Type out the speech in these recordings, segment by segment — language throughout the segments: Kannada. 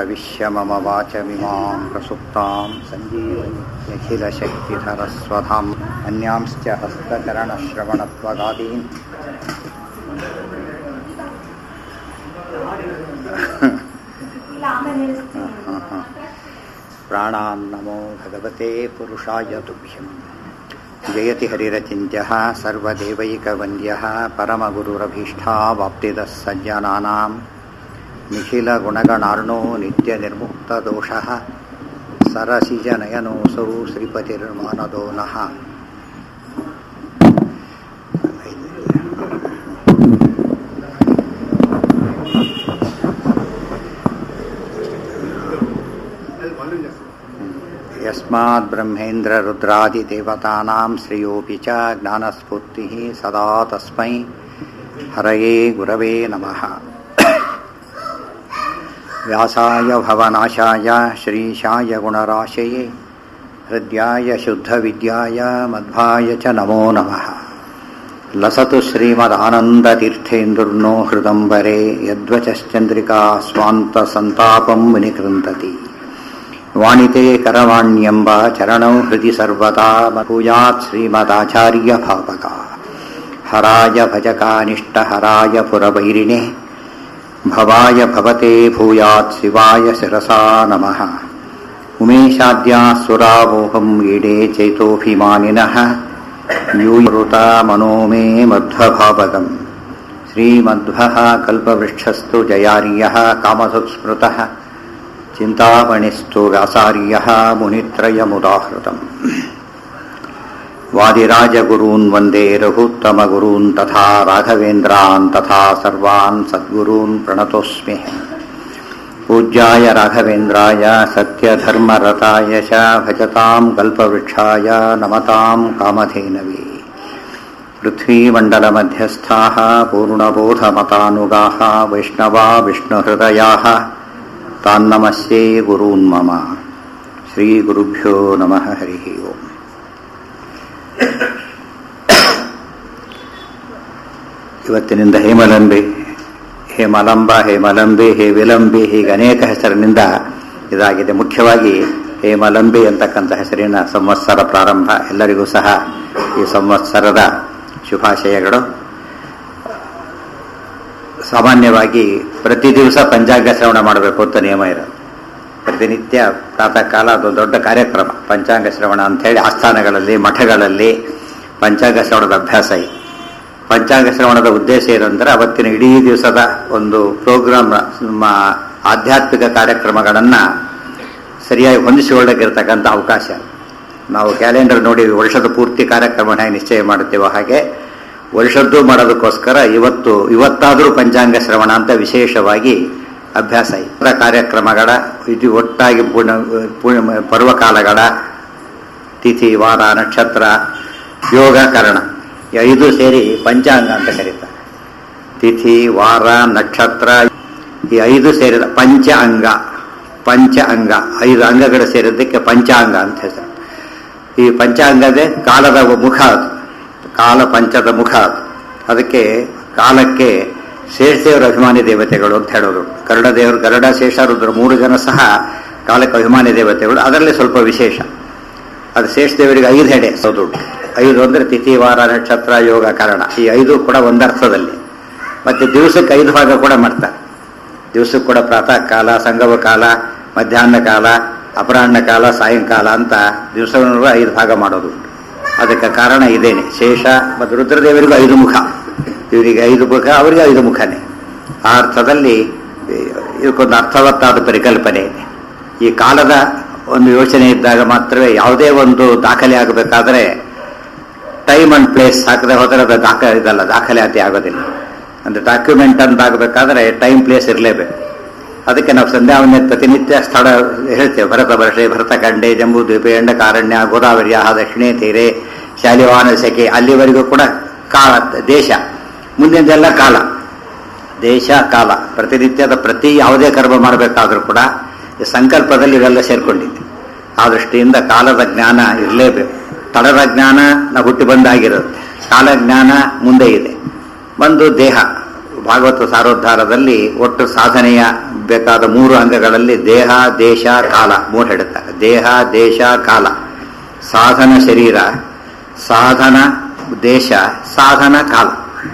प्रविश्य मम वाचमिमां प्रसुप्तां सञ्जीवन्यखिलशक्तिधरस्वधाम् अन्यांश्च हस्तचरणश्रवणत्वगादीन् प्राणान्नमो भगवते पुरुषाय तुभ्यम् जयति हरिरचिन्त्यः सर्वदेवैकवन्द्यः परमगुरुरभीष्टावाप्तिदः सज्जनानां निखिलगुणगणार्णो नित्यनिर्मुक्तदोषः सरसिजनयनोऽसौ श्रीपतिर्मानदो नः यस्माद्ब्रह्मेन्द्ररुद्रादिदेवतानां श्रियोऽपि च ज्ञानस्फूर्तिः सदा तस्मै हरये गुरवे नमः व्यासाय भवनाशाय श्रीशाय गुणराशये हृद्याय शुद्धविद्याय मध्वाय च नमो नमः लसतु श्रीमदानन्दतीर्थेन्दुर्नो हृदम्बरे यद्वचश्चन्द्रिका स्वान्तसन्तापं विनिकृन्तति ವಾಣಿತೆ ಕರವಾಣ್ಯಂಬ ಚರಣೌ ಹೃದಿ ಸರ್ವದಾ ಭೂಯಾತ್ ಶ್ರೀಮದಾಚಾರ್ಯಭಾವಕ ಹರಾಯ ಭಜಕಾನಿಷ್ಠ ಹರಾಯ ಪುರವೈರಿಣೆ ಭವಾಯ ಭವತೆ ಭೂಯಾತ್ ಶಿವಾಯ ಶಿರಸಾ ನಮಃ ಉಮೇಶಾದ್ಯಾ ಸುರಾವೋಹಂ ಈಡೇ ಚೈತೋಭಿಮಾನಿನಃ ಯೂಯೃತ ಮನೋ ಮೇ ಮಧ್ವಭಾವಗಂ ಶ್ರೀಮಧ್ವಃ ಕಲ್ಪವೃಕ್ಷಸ್ತು ಜಯಾರ್ಯಃ ಕಾಮಸುಸ್ಮೃತಃ ಚಿಂತಾಮಣಿಸ್ತು ವ್ಯಾಸಾರ್ಯಃ ಮುನಿತ್ರಯಮುದಾಹೃತम् ವಾದಿರಾಜಗುरून् वन्दे रघुत्तमगुरून् तथा राघवेन्द्रान् तथा सर्वान् सद्गुरून् प्रणतोऽस्मि पूज्याय राघवेन्द्राय सत्यधर्मरताय च भजताम् कल्पवृक्षाय नमताम् कामधेनवे पृथ्वीमण्डलमध्यस्थाः पूर्णबोधमतानुगाः वैष्णवा विष्णुहृदयाः ತಾನ್ನಮಸ್ಯೇ ಗುರೂನ್ ಮಮ ಶ್ರೀ ಗುರುಭ್ಯೋ ನಮಃ ಹರಿ ಓಂ ಇವತ್ತಿನಿಂದ ಹೇಮಲಂಬೆ ಹೇಮಲಂಬ ಹೇಮಲಂಬೆ ಹೇ ವಿಲಂಬೆ ಹೀಗೆ ಅನೇಕ ಹೆಸರಿನಿಂದ ಇದಾಗಿದೆ ಮುಖ್ಯವಾಗಿ ಹೇಮಲಂಬೆ ಅಂತಕ್ಕಂಥ ಹೆಸರಿನ ಸಂವತ್ಸರ ಪ್ರಾರಂಭ ಎಲ್ಲರಿಗೂ ಸಹ ಈ ಸಂವತ್ಸರದ ಶುಭಾಶಯಗಳು ಸಾಮಾನ್ಯವಾಗಿ ಪ್ರತಿ ದಿವಸ ಪಂಚಾಂಗ ಶ್ರವಣ ಮಾಡಬೇಕು ಅಂತ ನಿಯಮ ಇರೋದು ಪ್ರತಿನಿತ್ಯ ಪ್ರಾತಃ ಕಾಲ ಅದು ದೊಡ್ಡ ಕಾರ್ಯಕ್ರಮ ಪಂಚಾಂಗ ಶ್ರವಣ ಅಂಥೇಳಿ ಆಸ್ಥಾನಗಳಲ್ಲಿ ಮಠಗಳಲ್ಲಿ ಪಂಚಾಂಗ ಶ್ರವಣದ ಅಭ್ಯಾಸ ಇದೆ ಪಂಚಾಂಗ ಶ್ರವಣದ ಉದ್ದೇಶ ಏನಂದ್ರೆ ಅವತ್ತಿನ ಇಡೀ ದಿವಸದ ಒಂದು ಪ್ರೋಗ್ರಾಮ್ ನಮ್ಮ ಆಧ್ಯಾತ್ಮಿಕ ಕಾರ್ಯಕ್ರಮಗಳನ್ನು ಸರಿಯಾಗಿ ಹೊಂದಿಸಿಕೊಳ್ಳಕ್ಕಿರ್ತಕ್ಕಂಥ ಅವಕಾಶ ನಾವು ಕ್ಯಾಲೆಂಡರ್ ನೋಡಿ ವರ್ಷದ ಪೂರ್ತಿ ಕಾರ್ಯಕ್ರಮ ಹೇಗೆ ನಿಶ್ಚಯ ಮಾಡುತ್ತೇವೋ ಹಾಗೆ ವರ್ಷದ್ದು ಮಾಡೋದಕ್ಕೋಸ್ಕರ ಇವತ್ತು ಇವತ್ತಾದರೂ ಪಂಚಾಂಗ ಶ್ರವಣ ಅಂತ ವಿಶೇಷವಾಗಿ ಅಭ್ಯಾಸ ಇತರ ಕಾರ್ಯಕ್ರಮಗಳ ಇದು ಒಟ್ಟಾಗಿ ಪರ್ವಕಾಲಗಳ ತಿಥಿ ವಾರ ನಕ್ಷತ್ರ ಯೋಗ ಕರಣ ಈ ಐದು ಸೇರಿ ಪಂಚಾಂಗ ಅಂತ ಕರೀತಾರೆ ತಿಥಿ ವಾರ ನಕ್ಷತ್ರ ಈ ಐದು ಸೇರಿದ ಪಂಚ ಅಂಗ ಪಂಚ ಅಂಗ ಐದು ಅಂಗಗಳು ಸೇರಿದ್ದಕ್ಕೆ ಪಂಚಾಂಗ ಅಂತ ಹೆಸರು ಈ ಪಂಚಾಂಗದೇ ಕಾಲದ ಮುಖ ಅದು ಕಾಲ ಪಂಚದ ಮುಖ ಅದಕ್ಕೆ ಕಾಲಕ್ಕೆ ಶೇಷದೇವರ ಅಭಿಮಾನಿ ದೇವತೆಗಳು ಅಂತ ಹೇಳೋದು ಗರುಡ ದೇವರು ಗರುಡ ಶೇಷರುದ್ರ ಮೂರು ಜನ ಸಹ ಕಾಲಕ್ಕೆ ಅಭಿಮಾನಿ ದೇವತೆಗಳು ಅದರಲ್ಲಿ ಸ್ವಲ್ಪ ವಿಶೇಷ ಅದು ಶೇಷದೇವರಿಗೆ ಐದು ಹೆಡೆ ಸೌದುಂಟು ಐದು ಅಂದರೆ ತಿಥಿ ವಾರ ನಕ್ಷತ್ರ ಯೋಗ ಕಾರಣ ಈ ಐದು ಕೂಡ ಒಂದರ್ಥದಲ್ಲಿ ಮತ್ತೆ ದಿವಸಕ್ಕೆ ಐದು ಭಾಗ ಕೂಡ ಮಾಡ್ತಾರೆ ದಿವಸಕ್ಕೆ ಕೂಡ ಪ್ರಾತಃ ಕಾಲ ಸಂಗಮ ಕಾಲ ಮಧ್ಯಾಹ್ನ ಕಾಲ ಅಪರಾಹ್ನ ಕಾಲ ಸಾಯಂಕಾಲ ಅಂತ ದಿವಸವನ್ನು ಐದು ಭಾಗ ಮಾಡೋದು ಅದಕ್ಕೆ ಕಾರಣ ಇದೇನೆ ಶೇಷ ಮತ್ತು ರುದ್ರದೇವರಿಗೂ ಐದು ಮುಖ ಇವರಿಗೆ ಐದು ಮುಖ ಅವರಿಗೆ ಐದು ಮುಖನೇ ಆ ಅರ್ಥದಲ್ಲಿ ಇದಕ್ಕೊಂದು ಅರ್ಥವತ್ತಾದ ಪರಿಕಲ್ಪನೆ ಇದೆ ಈ ಕಾಲದ ಒಂದು ಯೋಚನೆ ಇದ್ದಾಗ ಮಾತ್ರವೇ ಯಾವುದೇ ಒಂದು ದಾಖಲೆ ಆಗಬೇಕಾದ್ರೆ ಟೈಮ್ ಅಂಡ್ ಪ್ಲೇಸ್ ಹಾಕದೆ ಹೋದರೆ ಅದು ದಾಖಲೆ ಇದಲ್ಲ ದಾಖಲಾತಿ ಆಗೋದಿಲ್ಲ ಅಂದರೆ ಡಾಕ್ಯುಮೆಂಟ್ ಅಂತ ಆಗಬೇಕಾದ್ರೆ ಟೈಮ್ ಪ್ಲೇಸ್ ಇರಲೇಬೇಕು ಅದಕ್ಕೆ ನಾವು ಸಂಧ್ಯಾವನ್ಯ ಪ್ರತಿನಿತ್ಯ ಸ್ಥಳ ಹೇಳ್ತೇವೆ ಭರತ ವರ್ಷೆ ಭರತ ಕಂಡೆ ಜಂಬೂ ದ್ವೀಪ ಎಂಡ ಕಾರಣ್ಯ ಗೋದಾವರಿಯ ದಕ್ಷಿಣೆ ತೀರೆ ಶಾಲಿವಾನ ಸೆಕೆ ಅಲ್ಲಿವರೆಗೂ ಕೂಡ ಕಾಲ ದೇಶ ಮುಂದಿನದೆಲ್ಲ ಕಾಲ ದೇಶ ಕಾಲ ಪ್ರತಿನಿತ್ಯದ ಪ್ರತಿ ಯಾವುದೇ ಕರ್ಮ ಮಾಡಬೇಕಾದ್ರೂ ಕೂಡ ಈ ಸಂಕಲ್ಪದಲ್ಲಿ ಇವೆಲ್ಲ ಸೇರ್ಕೊಂಡಿದೆ ಆ ದೃಷ್ಟಿಯಿಂದ ಕಾಲದ ಜ್ಞಾನ ಇರಲೇಬೇಕು ತಡದ ಜ್ಞಾನ ನಾವು ಹುಟ್ಟಿ ಬಂದಾಗಿರುತ್ತೆ ಕಾಲ ಜ್ಞಾನ ಮುಂದೆ ಇದೆ ಒಂದು ದೇಹ ಭಾಗವತ ಸಾರೋದ್ಧಾರದಲ್ಲಿ ಒಟ್ಟು ಸಾಧನೆಯ ಬೇಕಾದ ಮೂರು ಅಂಗಗಳಲ್ಲಿ ದೇಹ ದೇಶ ಕಾಲ ಮೂರು ಹೇಳುತ್ತಾರೆ ದೇಹ ದೇಶ ಕಾಲ ಸಾಧನ ಶರೀರ ಸಾಧನ ದೇಶ ಸಾಧನ ಕಾಲ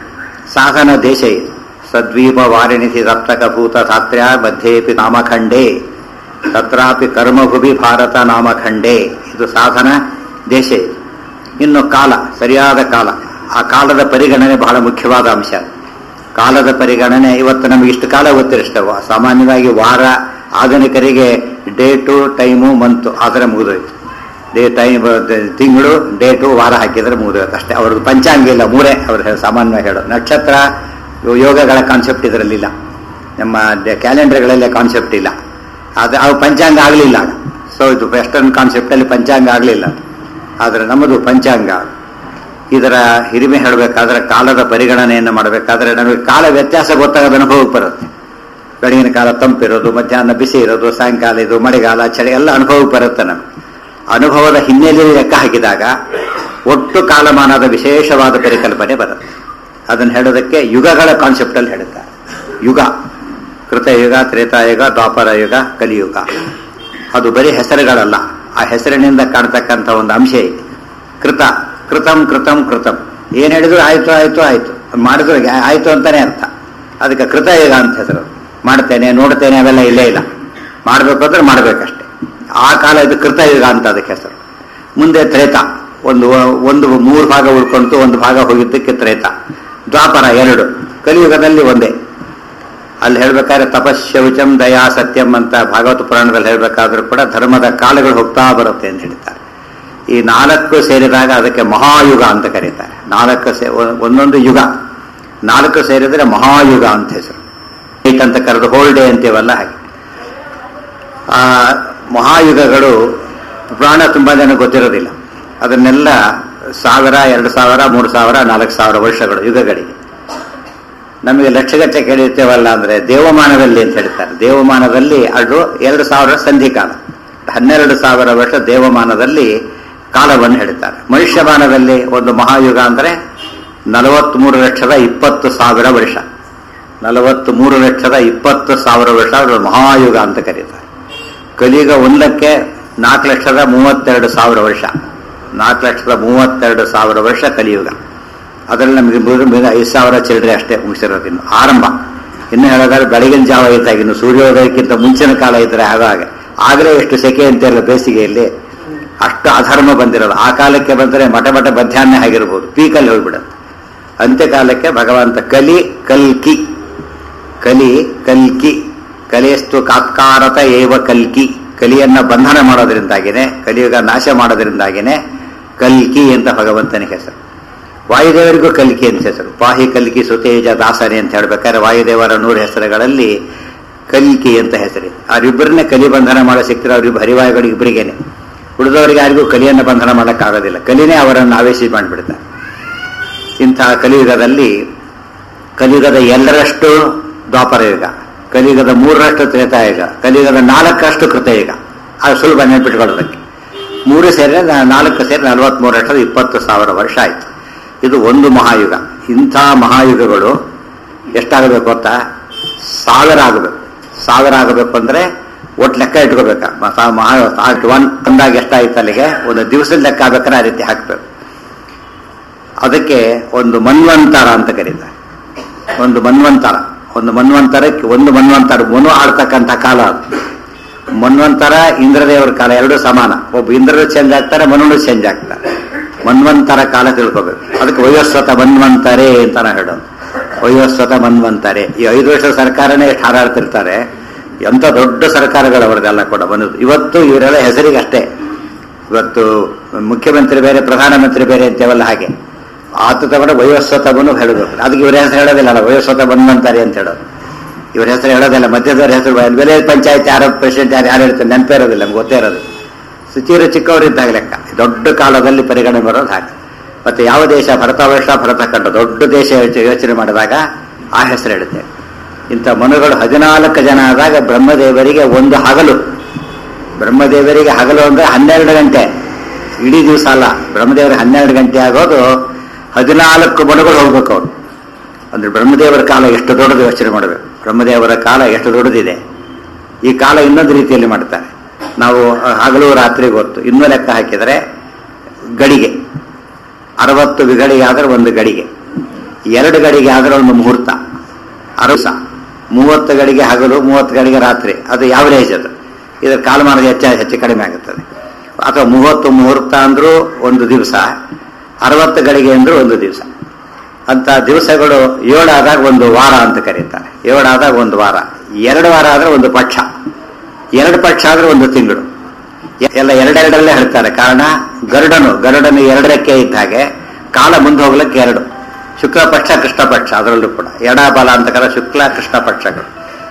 ಸಾಧನ ದೇಶ ಇದು ಸದ್ವೀಪ ವಾರಿಣಿಸಿ ಸಪ್ತಕ ಭೂತ ಧಾತ್ರ್ಯ ಮಧ್ಯೇಪಿ ನಾಮಖಂಡೇ ತತ್ರಾಪಿ ಕರ್ಮಭುವಿ ಭಾರತ ನಾಮಖಂಡೇ ಇದು ಸಾಧನ ದೇಶ ಇದು ಇನ್ನು ಕಾಲ ಸರಿಯಾದ ಕಾಲ ಆ ಕಾಲದ ಪರಿಗಣನೆ ಬಹಳ ಮುಖ್ಯವಾದ ಅಂಶ ಕಾಲದ ಪರಿಗಣನೆ ಇವತ್ತು ನಮಗೆ ಇಷ್ಟು ಕಾಲ ಗೊತ್ತಿರಷ್ಟವ ಸಾಮಾನ್ಯವಾಗಿ ವಾರ ಆಧುನಿಕರಿಗೆ ಡೇಟು ಟೈಮು ಮಂತು ಆ ಥರ ಮುಗಿದೋಯ್ತು ಡೇ ಟೈಮ್ ತಿಂಗಳು ಡೇಟು ವಾರ ಹಾಕಿದ್ರೆ ಮುಗಿದೋಯ್ತು ಅಷ್ಟೇ ಅವ್ರಿಗೆ ಪಂಚಾಂಗ ಇಲ್ಲ ಮೂರೇ ಅವ್ರು ಸಾಮಾನ್ಯವಾಗಿ ಹೇಳೋದು ನಕ್ಷತ್ರ ಯೋಗಗಳ ಕಾನ್ಸೆಪ್ಟ್ ಇದರಲ್ಲಿಲ್ಲ ನಮ್ಮ ಕ್ಯಾಲೆಂಡರ್ಗಳಲ್ಲೇ ಕಾನ್ಸೆಪ್ಟ್ ಇಲ್ಲ ಅದು ಅವು ಪಂಚಾಂಗ ಆಗಲಿಲ್ಲ ಸೊ ಇದು ವೆಸ್ಟರ್ನ್ ಕಾನ್ಸೆಪ್ಟಲ್ಲಿ ಪಂಚಾಂಗ ಆಗಲಿಲ್ಲ ಆದರೆ ನಮ್ಮದು ಪಂಚಾಂಗ ಇದರ ಹಿರಿಮೆ ಹೇಳಬೇಕಾದ್ರೆ ಕಾಲದ ಪರಿಗಣನೆಯನ್ನು ಮಾಡಬೇಕಾದ್ರೆ ನಮಗೆ ಕಾಲ ವ್ಯತ್ಯಾಸ ಗೊತ್ತಾಗೋದು ಅನುಭವಕ್ಕೆ ಬರುತ್ತೆ ಬೆಳಗಿನ ಕಾಲ ತಂಪಿರೋದು ಮಧ್ಯಾಹ್ನ ಬಿಸಿ ಇರೋದು ಸಾಯಂಕಾಲ ಇದು ಮಳೆಗಾಲ ಚಳಿ ಎಲ್ಲ ಅನುಭವಕ್ಕೆ ಬರುತ್ತೆ ನಮಗೆ ಅನುಭವದ ಹಿನ್ನೆಲೆಯಲ್ಲಿ ಲೆಕ್ಕ ಹಾಕಿದಾಗ ಒಟ್ಟು ಕಾಲಮಾನದ ವಿಶೇಷವಾದ ಪರಿಕಲ್ಪನೆ ಬರುತ್ತೆ ಅದನ್ನು ಹೇಳೋದಕ್ಕೆ ಯುಗಗಳ ಕಾನ್ಸೆಪ್ಟಲ್ಲಿ ಹೇಳುತ್ತಾರೆ ಯುಗ ಕೃತಯುಗ ತ್ರೇತಾಯುಗ ದ್ವಾಪರ ಯುಗ ಕಲಿಯುಗ ಅದು ಬರೀ ಹೆಸರುಗಳಲ್ಲ ಆ ಹೆಸರಿನಿಂದ ಕಾಣ್ತಕ್ಕಂಥ ಒಂದು ಅಂಶ ಇದೆ ಕೃತ ಕೃತಂ ಕೃತಂ ಕೃತಂ ಏನು ಹೇಳಿದ್ರು ಆಯ್ತು ಆಯ್ತು ಆಯ್ತು ಮಾಡಿದ್ರು ಆಯ್ತು ಅಂತಾನೆ ಅರ್ಥ ಅದಕ್ಕೆ ಕೃತಯುಗ ಅಂತ ಹೆಸರು ಮಾಡ್ತೇನೆ ನೋಡ್ತೇನೆ ಅವೆಲ್ಲ ಇಲ್ಲೇ ಇಲ್ಲ ಮಾಡಬೇಕು ಅಂದ್ರೆ ಮಾಡಬೇಕಷ್ಟೆ ಆ ಕಾಲ ಇದು ಕೃತಯುಗ ಅಂತ ಅದಕ್ಕೆ ಹೆಸರು ಮುಂದೆ ತ್ರೇತ ಒಂದು ಒಂದು ಮೂರು ಭಾಗ ಉಳ್ಕೊಂತು ಒಂದು ಭಾಗ ಹೋಗಿದ್ದಕ್ಕೆ ತ್ರೇತ ದ್ವಾಪರ ಎರಡು ಕಲಿಯುಗದಲ್ಲಿ ಒಂದೇ ಅಲ್ಲಿ ಹೇಳ್ಬೇಕಾದ್ರೆ ತಪಶೌಚಂ ದಯಾ ಸತ್ಯಂ ಅಂತ ಭಾಗವತ ಪುರಾಣದಲ್ಲಿ ಹೇಳ್ಬೇಕಾದ್ರೂ ಕೂಡ ಧರ್ಮದ ಕಾಲಗಳು ಹೋಗ್ತಾ ಬರುತ್ತೆ ಅಂತ ಹೇಳ್ತಾರೆ ಈ ನಾಲ್ಕು ಸೇರಿದಾಗ ಅದಕ್ಕೆ ಮಹಾಯುಗ ಅಂತ ಕರೀತಾರೆ ನಾಲ್ಕು ಸೇ ಒಂದೊಂದು ಯುಗ ನಾಲ್ಕು ಸೇರಿದ್ರೆ ಮಹಾಯುಗ ಅಂತ ಹೆಸರು ಏಟ್ ಅಂತ ಕರೆದು ಹೋಲ್ ಡೇ ಅಂತೀವಲ್ಲ ಹಾಗೆ ಆ ಮಹಾಯುಗಗಳು ಪುರಾಣ ತುಂಬಾ ಜನ ಗೊತ್ತಿರೋದಿಲ್ಲ ಅದನ್ನೆಲ್ಲ ಸಾವಿರ ಎರಡು ಸಾವಿರ ಮೂರು ಸಾವಿರ ನಾಲ್ಕು ಸಾವಿರ ವರ್ಷಗಳು ಯುಗಗಳಿಗೆ ನಮಗೆ ಲಕ್ಷಗಟ್ಟೆ ಕೇಳಿರ್ತೇವಲ್ಲ ಅಂದ್ರೆ ದೇವಮಾನದಲ್ಲಿ ಅಂತ ಹೇಳ್ತಾರೆ ದೇವಮಾನದಲ್ಲಿ ಅದು ಎರಡು ಸಾವಿರ ಸಂಧಿಕಾಲ ಹನ್ನೆರಡು ಸಾವಿರ ವರ್ಷ ದೇವಮಾನದಲ್ಲಿ ಕಾಲವನ್ನು ಹೇಳ್ತಾರೆ ಮನುಷ್ಯಮಾನದಲ್ಲಿ ಒಂದು ಮಹಾಯುಗ ಅಂದ್ರೆ ನಲವತ್ಮೂರು ಲಕ್ಷದ ಇಪ್ಪತ್ತು ಸಾವಿರ ವರ್ಷ ನಲವತ್ತ್ ಮೂರು ಲಕ್ಷದ ಇಪ್ಪತ್ತು ಸಾವಿರ ವರ್ಷ ಅವರು ಮಹಾಯುಗ ಅಂತ ಕರೀತಾರೆ ಕಲಿಯುಗ ಒಂದಕ್ಕೆ ನಾಲ್ಕು ಲಕ್ಷದ ಮೂವತ್ತೆರಡು ಸಾವಿರ ವರ್ಷ ನಾಲ್ಕು ಲಕ್ಷದ ಮೂವತ್ತೆರಡು ಸಾವಿರ ವರ್ಷ ಕಲಿಯುಗ ಅದರಲ್ಲಿ ನಮಗೆ ಮೂರು ಐದು ಸಾವಿರ ಚಿಲ್ಲರೆ ಅಷ್ಟೇ ಮುಗಿಸಿರೋದು ಇನ್ನು ಆರಂಭ ಇನ್ನು ಹೇಳೋದಾದ್ರೆ ಬೆಳಗಿನ ಜಾವ ಇದ್ದಾಗ ಇನ್ನು ಸೂರ್ಯೋದಯಕ್ಕಿಂತ ಮುಂಚಿನ ಕಾಲ ಇದ್ರೆ ಆಗಾಗ ಆಗಲೇ ಎಷ್ಟು ಸೆಕೆ ಅಂತೆಲ್ಲ ಬೇಸಿಗೆಯಲ್ಲಿ ಅಷ್ಟು ಅಧರ್ಮ ಬಂದಿರೋದು ಆ ಕಾಲಕ್ಕೆ ಬಂದರೆ ಮಠ ಮಠ ಮಧ್ಯಾಹ್ನ ಆಗಿರ್ಬೋದು ಪೀಕಲ್ಲಿ ಹೋಗ್ಬಿಡುತ್ತೆ ಅಂತ್ಯಕಾಲಕ್ಕೆ ಭಗವಂತ ಕಲಿ ಕಲ್ಕಿ ಕಲಿ ಕಲ್ಕಿ ಕಲಿಯಸ್ತು ಕಾತ್ಕಾರತ ಏವ ಕಲ್ಕಿ ಕಲಿಯನ್ನ ಬಂಧನ ಮಾಡೋದ್ರಿಂದಾಗಿನೇ ಕಲಿಯುಗ ನಾಶ ಮಾಡೋದ್ರಿಂದಾಗಿನೇ ಕಲ್ಕಿ ಅಂತ ಭಗವಂತನಿಗೆ ಹೆಸರು ವಾಯುದೇವರಿಗೂ ಕಲ್ಕಿ ಅಂತ ಹೆಸರು ಪಾಹಿ ಕಲ್ಕಿ ಸುತೇಜ ದಾಸನೆ ಅಂತ ಹೇಳ್ಬೇಕಾದ್ರೆ ವಾಯುದೇವರ ನೂರು ಹೆಸರುಗಳಲ್ಲಿ ಕಲ್ಕಿ ಅಂತ ಹೆಸರಿದೆ ಅವರಿಬ್ಬರನ್ನೇ ಕಲಿ ಬಂಧನ ಮಾಡೋ ಸಿಕ್ತಿರೋ ಅವರಿಬ್ಬರು ಹರಿವಾಯುಗಳಿಗೆ ಇಬ್ಬರಿಗೇನೆ ಉಳಿದವರಿಗೆ ಯಾರಿಗೂ ಕಲಿಯನ್ನು ಬಂಧನ ಮಾಡೋಕ್ಕಾಗೋದಿಲ್ಲ ಕಲಿನೇ ಅವರನ್ನು ಆವೇಶ ಮಾಡಿಬಿಡ್ತಾರೆ ಇಂತಹ ಕಲಿಯುಗದಲ್ಲಿ ಕಲಿಯುಗದ ಎಲ್ಲರಷ್ಟು ದ್ವಾಪರ ಯುಗ ಕಲಿಯುಗದ ಮೂರರಷ್ಟು ತ್ರೇತಾಯುಗ ಕಲಿಯುಗದ ನಾಲ್ಕರಷ್ಟು ಕೃತಯುಗ ಅದು ಸುಲಭ ನೆನಪಿಟ್ಕೊಳ್ಳೋದಕ್ಕೆ ಮೂರು ಸೇರಿ ನಾಲ್ಕು ಸೇರಿ ನಲವತ್ಮೂರು ಲಕ್ಷದ ಇಪ್ಪತ್ತು ಸಾವಿರ ವರ್ಷ ಆಯಿತು ಇದು ಒಂದು ಮಹಾಯುಗ ಇಂಥ ಮಹಾಯುಗಗಳು ಎಷ್ಟಾಗಬೇಕು ಗೊತ್ತಾ ಸಾವಿರ ಆಗಬೇಕು ಸಾವಿರ ಆಗಬೇಕು ಅಂದರೆ ಒಟ್ಟು ಲೆಕ್ಕ ಇಟ್ಕೋಬೇಕಾ ಮಹಾ ಆರ್ಟ್ ಒನ್ ಅಂದಾಗ ಎಷ್ಟಾಯ್ತು ಅಲ್ಲಿಗೆ ಒಂದು ದಿವಸದ ಲೆಕ್ಕ ಆಗ್ಬೇಕಾದ್ರೆ ಆ ರೀತಿ ಹಾಕಬೇಕು ಅದಕ್ಕೆ ಒಂದು ಮನ್ವಂತರ ಅಂತ ಕರೀತಾರೆ ಒಂದು ಮನ್ವಂತರ ಒಂದು ಮನ್ವಂತರಕ್ಕೆ ಒಂದು ಮನ್ವಂತರ ಮನು ಆಡ್ತಕ್ಕಂಥ ಕಾಲ ಅದು ಮನ್ವಂತರ ಇಂದ್ರದೇವರ ಕಾಲ ಎರಡೂ ಸಮಾನ ಒಬ್ಬ ಇಂದ್ರರು ಚೇಂಜ್ ಆಗ್ತಾರೆ ಮನುನು ಚೇಂಜ್ ಆಗ್ತಾರೆ ಮನ್ವಂತರ ಕಾಲ ತಿಳ್ಕೋಬೇಕು ಅದಕ್ಕೆ ವಯೋಸ್ವತ ಮನ್ವಂತರೇ ಅಂತ ನಾ ಹೇಳೋದು ವಯೋಸ್ವತ ಮನ್ವಂತರೆ ಈ ಐದು ವರ್ಷದ ಸರ್ಕಾರನೇ ಎಷ್ಟು ಹಾರಾಡ್ತಿರ್ತಾರೆ ಎಂಥ ದೊಡ್ಡ ಸರ್ಕಾರಗಳು ಅವರದೆಲ್ಲ ಕೂಡ ಬಂದದ್ದು ಇವತ್ತು ಇವರೆಲ್ಲ ಹೆಸರಿಗೆ ಅಷ್ಟೇ ಇವತ್ತು ಮುಖ್ಯಮಂತ್ರಿ ಬೇರೆ ಪ್ರಧಾನಮಂತ್ರಿ ಬೇರೆ ಅಂತೇವಲ್ಲ ಹಾಗೆ ಆತ ತಗೊಂಡು ವಯೋಸ್ವತವನ್ನು ಹೇಳಬೇಕು ಅದಕ್ಕೆ ಇವರ ಹೆಸರು ಹೇಳೋದಿಲ್ಲ ಅಲ್ಲ ವಯೋಸ್ವತ ಬಂದಂತಾರೆ ಅಂತ ಹೇಳೋದು ಇವ್ರ ಹೆಸರು ಹೇಳೋದಿಲ್ಲ ಮಧ್ಯದವ್ರ ಹೆಸರು ಬೆಲೆ ಪಂಚಾಯತ್ ಯಾರು ಪ್ರೆಸಿಡೆಂಟ್ ಯಾರು ಯಾರು ಹೇಳ್ತಾರೆ ನೆನಪೇ ಇರೋದಿಲ್ಲ ನಮ್ಗೆ ಗೊತ್ತೇ ಇರೋದು ಸುಚೀರ ಚಿಕ್ಕವರಿದ್ದಾಗ ಲೆಕ್ಕ ದೊಡ್ಡ ಕಾಲದಲ್ಲಿ ಪರಿಗಣನೆ ಬರೋದು ಹಾಗೆ ಮತ್ತೆ ಯಾವ ದೇಶ ಭರತವರ್ಷ ಭರತ ಕಂಡ ದೊಡ್ಡ ದೇಶ ಯೋಚನೆ ಮಾಡಿದಾಗ ಆ ಹೆಸರು ಹೇಳುತ್ತೆ ಇಂಥ ಮನುಗಳು ಹದಿನಾಲ್ಕು ಜನ ಆದಾಗ ಬ್ರಹ್ಮದೇವರಿಗೆ ಒಂದು ಹಗಲು ಬ್ರಹ್ಮದೇವರಿಗೆ ಹಗಲು ಅಂದ್ರೆ ಹನ್ನೆರಡು ಗಂಟೆ ಇಡೀ ದಿವಸ ಅಲ್ಲ ಬ್ರಹ್ಮದೇವರಿಗೆ ಹನ್ನೆರಡು ಗಂಟೆ ಆಗೋದು ಹದಿನಾಲ್ಕು ಮನುಗಳು ಹೋಗ್ಬೇಕು ಅವರು ಅಂದ್ರೆ ಬ್ರಹ್ಮದೇವರ ಕಾಲ ಎಷ್ಟು ದೊಡ್ಡದು ಯೋಚನೆ ಮಾಡಬೇಕು ಬ್ರಹ್ಮದೇವರ ಕಾಲ ಎಷ್ಟು ದೊಡ್ಡದಿದೆ ಈ ಕಾಲ ಇನ್ನೊಂದು ರೀತಿಯಲ್ಲಿ ಮಾಡ್ತಾರೆ ನಾವು ಹಗಲು ರಾತ್ರಿ ಗೊತ್ತು ಇನ್ನೂ ಲೆಕ್ಕ ಹಾಕಿದರೆ ಗಡಿಗೆ ಅರವತ್ತು ಗಡಿಗೆ ಆದರೆ ಒಂದು ಗಡಿಗೆ ಎರಡು ಗಡಿಗೆ ಆದರೆ ಒಂದು ಮುಹೂರ್ತ ಅರಸ ಮೂವತ್ತು ಗಡಿಗೆ ಹಗಲು ಮೂವತ್ತು ಗಡಿಗೆ ರಾತ್ರಿ ಅದು ಯಾವರೇಜ್ ಅದು ಇದರ ಕಾಲಮಾನದ ಹೆಚ್ಚು ಹೆಚ್ಚು ಕಡಿಮೆ ಆಗುತ್ತದೆ ಅಥವಾ ಮೂವತ್ತು ಮುಹೂರ್ತ ಅಂದ್ರೂ ಒಂದು ದಿವಸ ಅರವತ್ತು ಗಡಿಗೆ ಅಂದ್ರೂ ಒಂದು ದಿವಸ ಅಂತ ದಿವಸಗಳು ಏಳಾದಾಗ ಒಂದು ವಾರ ಅಂತ ಕರೀತಾರೆ ಏಳಾದಾಗ ಒಂದು ವಾರ ಎರಡು ವಾರ ಆದರೆ ಒಂದು ಪಕ್ಷ ಎರಡು ಪಕ್ಷ ಆದರೆ ಒಂದು ತಿಂಗಳು ಎಲ್ಲ ಎರಡೆರಡರಲ್ಲೇ ಹೇಳ್ತಾರೆ ಕಾರಣ ಗರುಡನು ಗರುಡನು ಎರಡರಕ್ಕೆ ಇದ್ದ ಹಾಗೆ ಕಾಲ ಮುಂದೆ ಹೋಗ್ಲಿಕ್ಕೆ ಎರಡು ಶುಕ್ಲ ಪಕ್ಷ ಕೃಷ್ಣ ಪಕ್ಷ ಅದರಲ್ಲೂ ಕೂಡ ಎಡ ಬಲ ಅಂತ ಕರ ಶುಕ್ಲ ಕೃಷ್ಣ ಪಕ್ಷಗಳು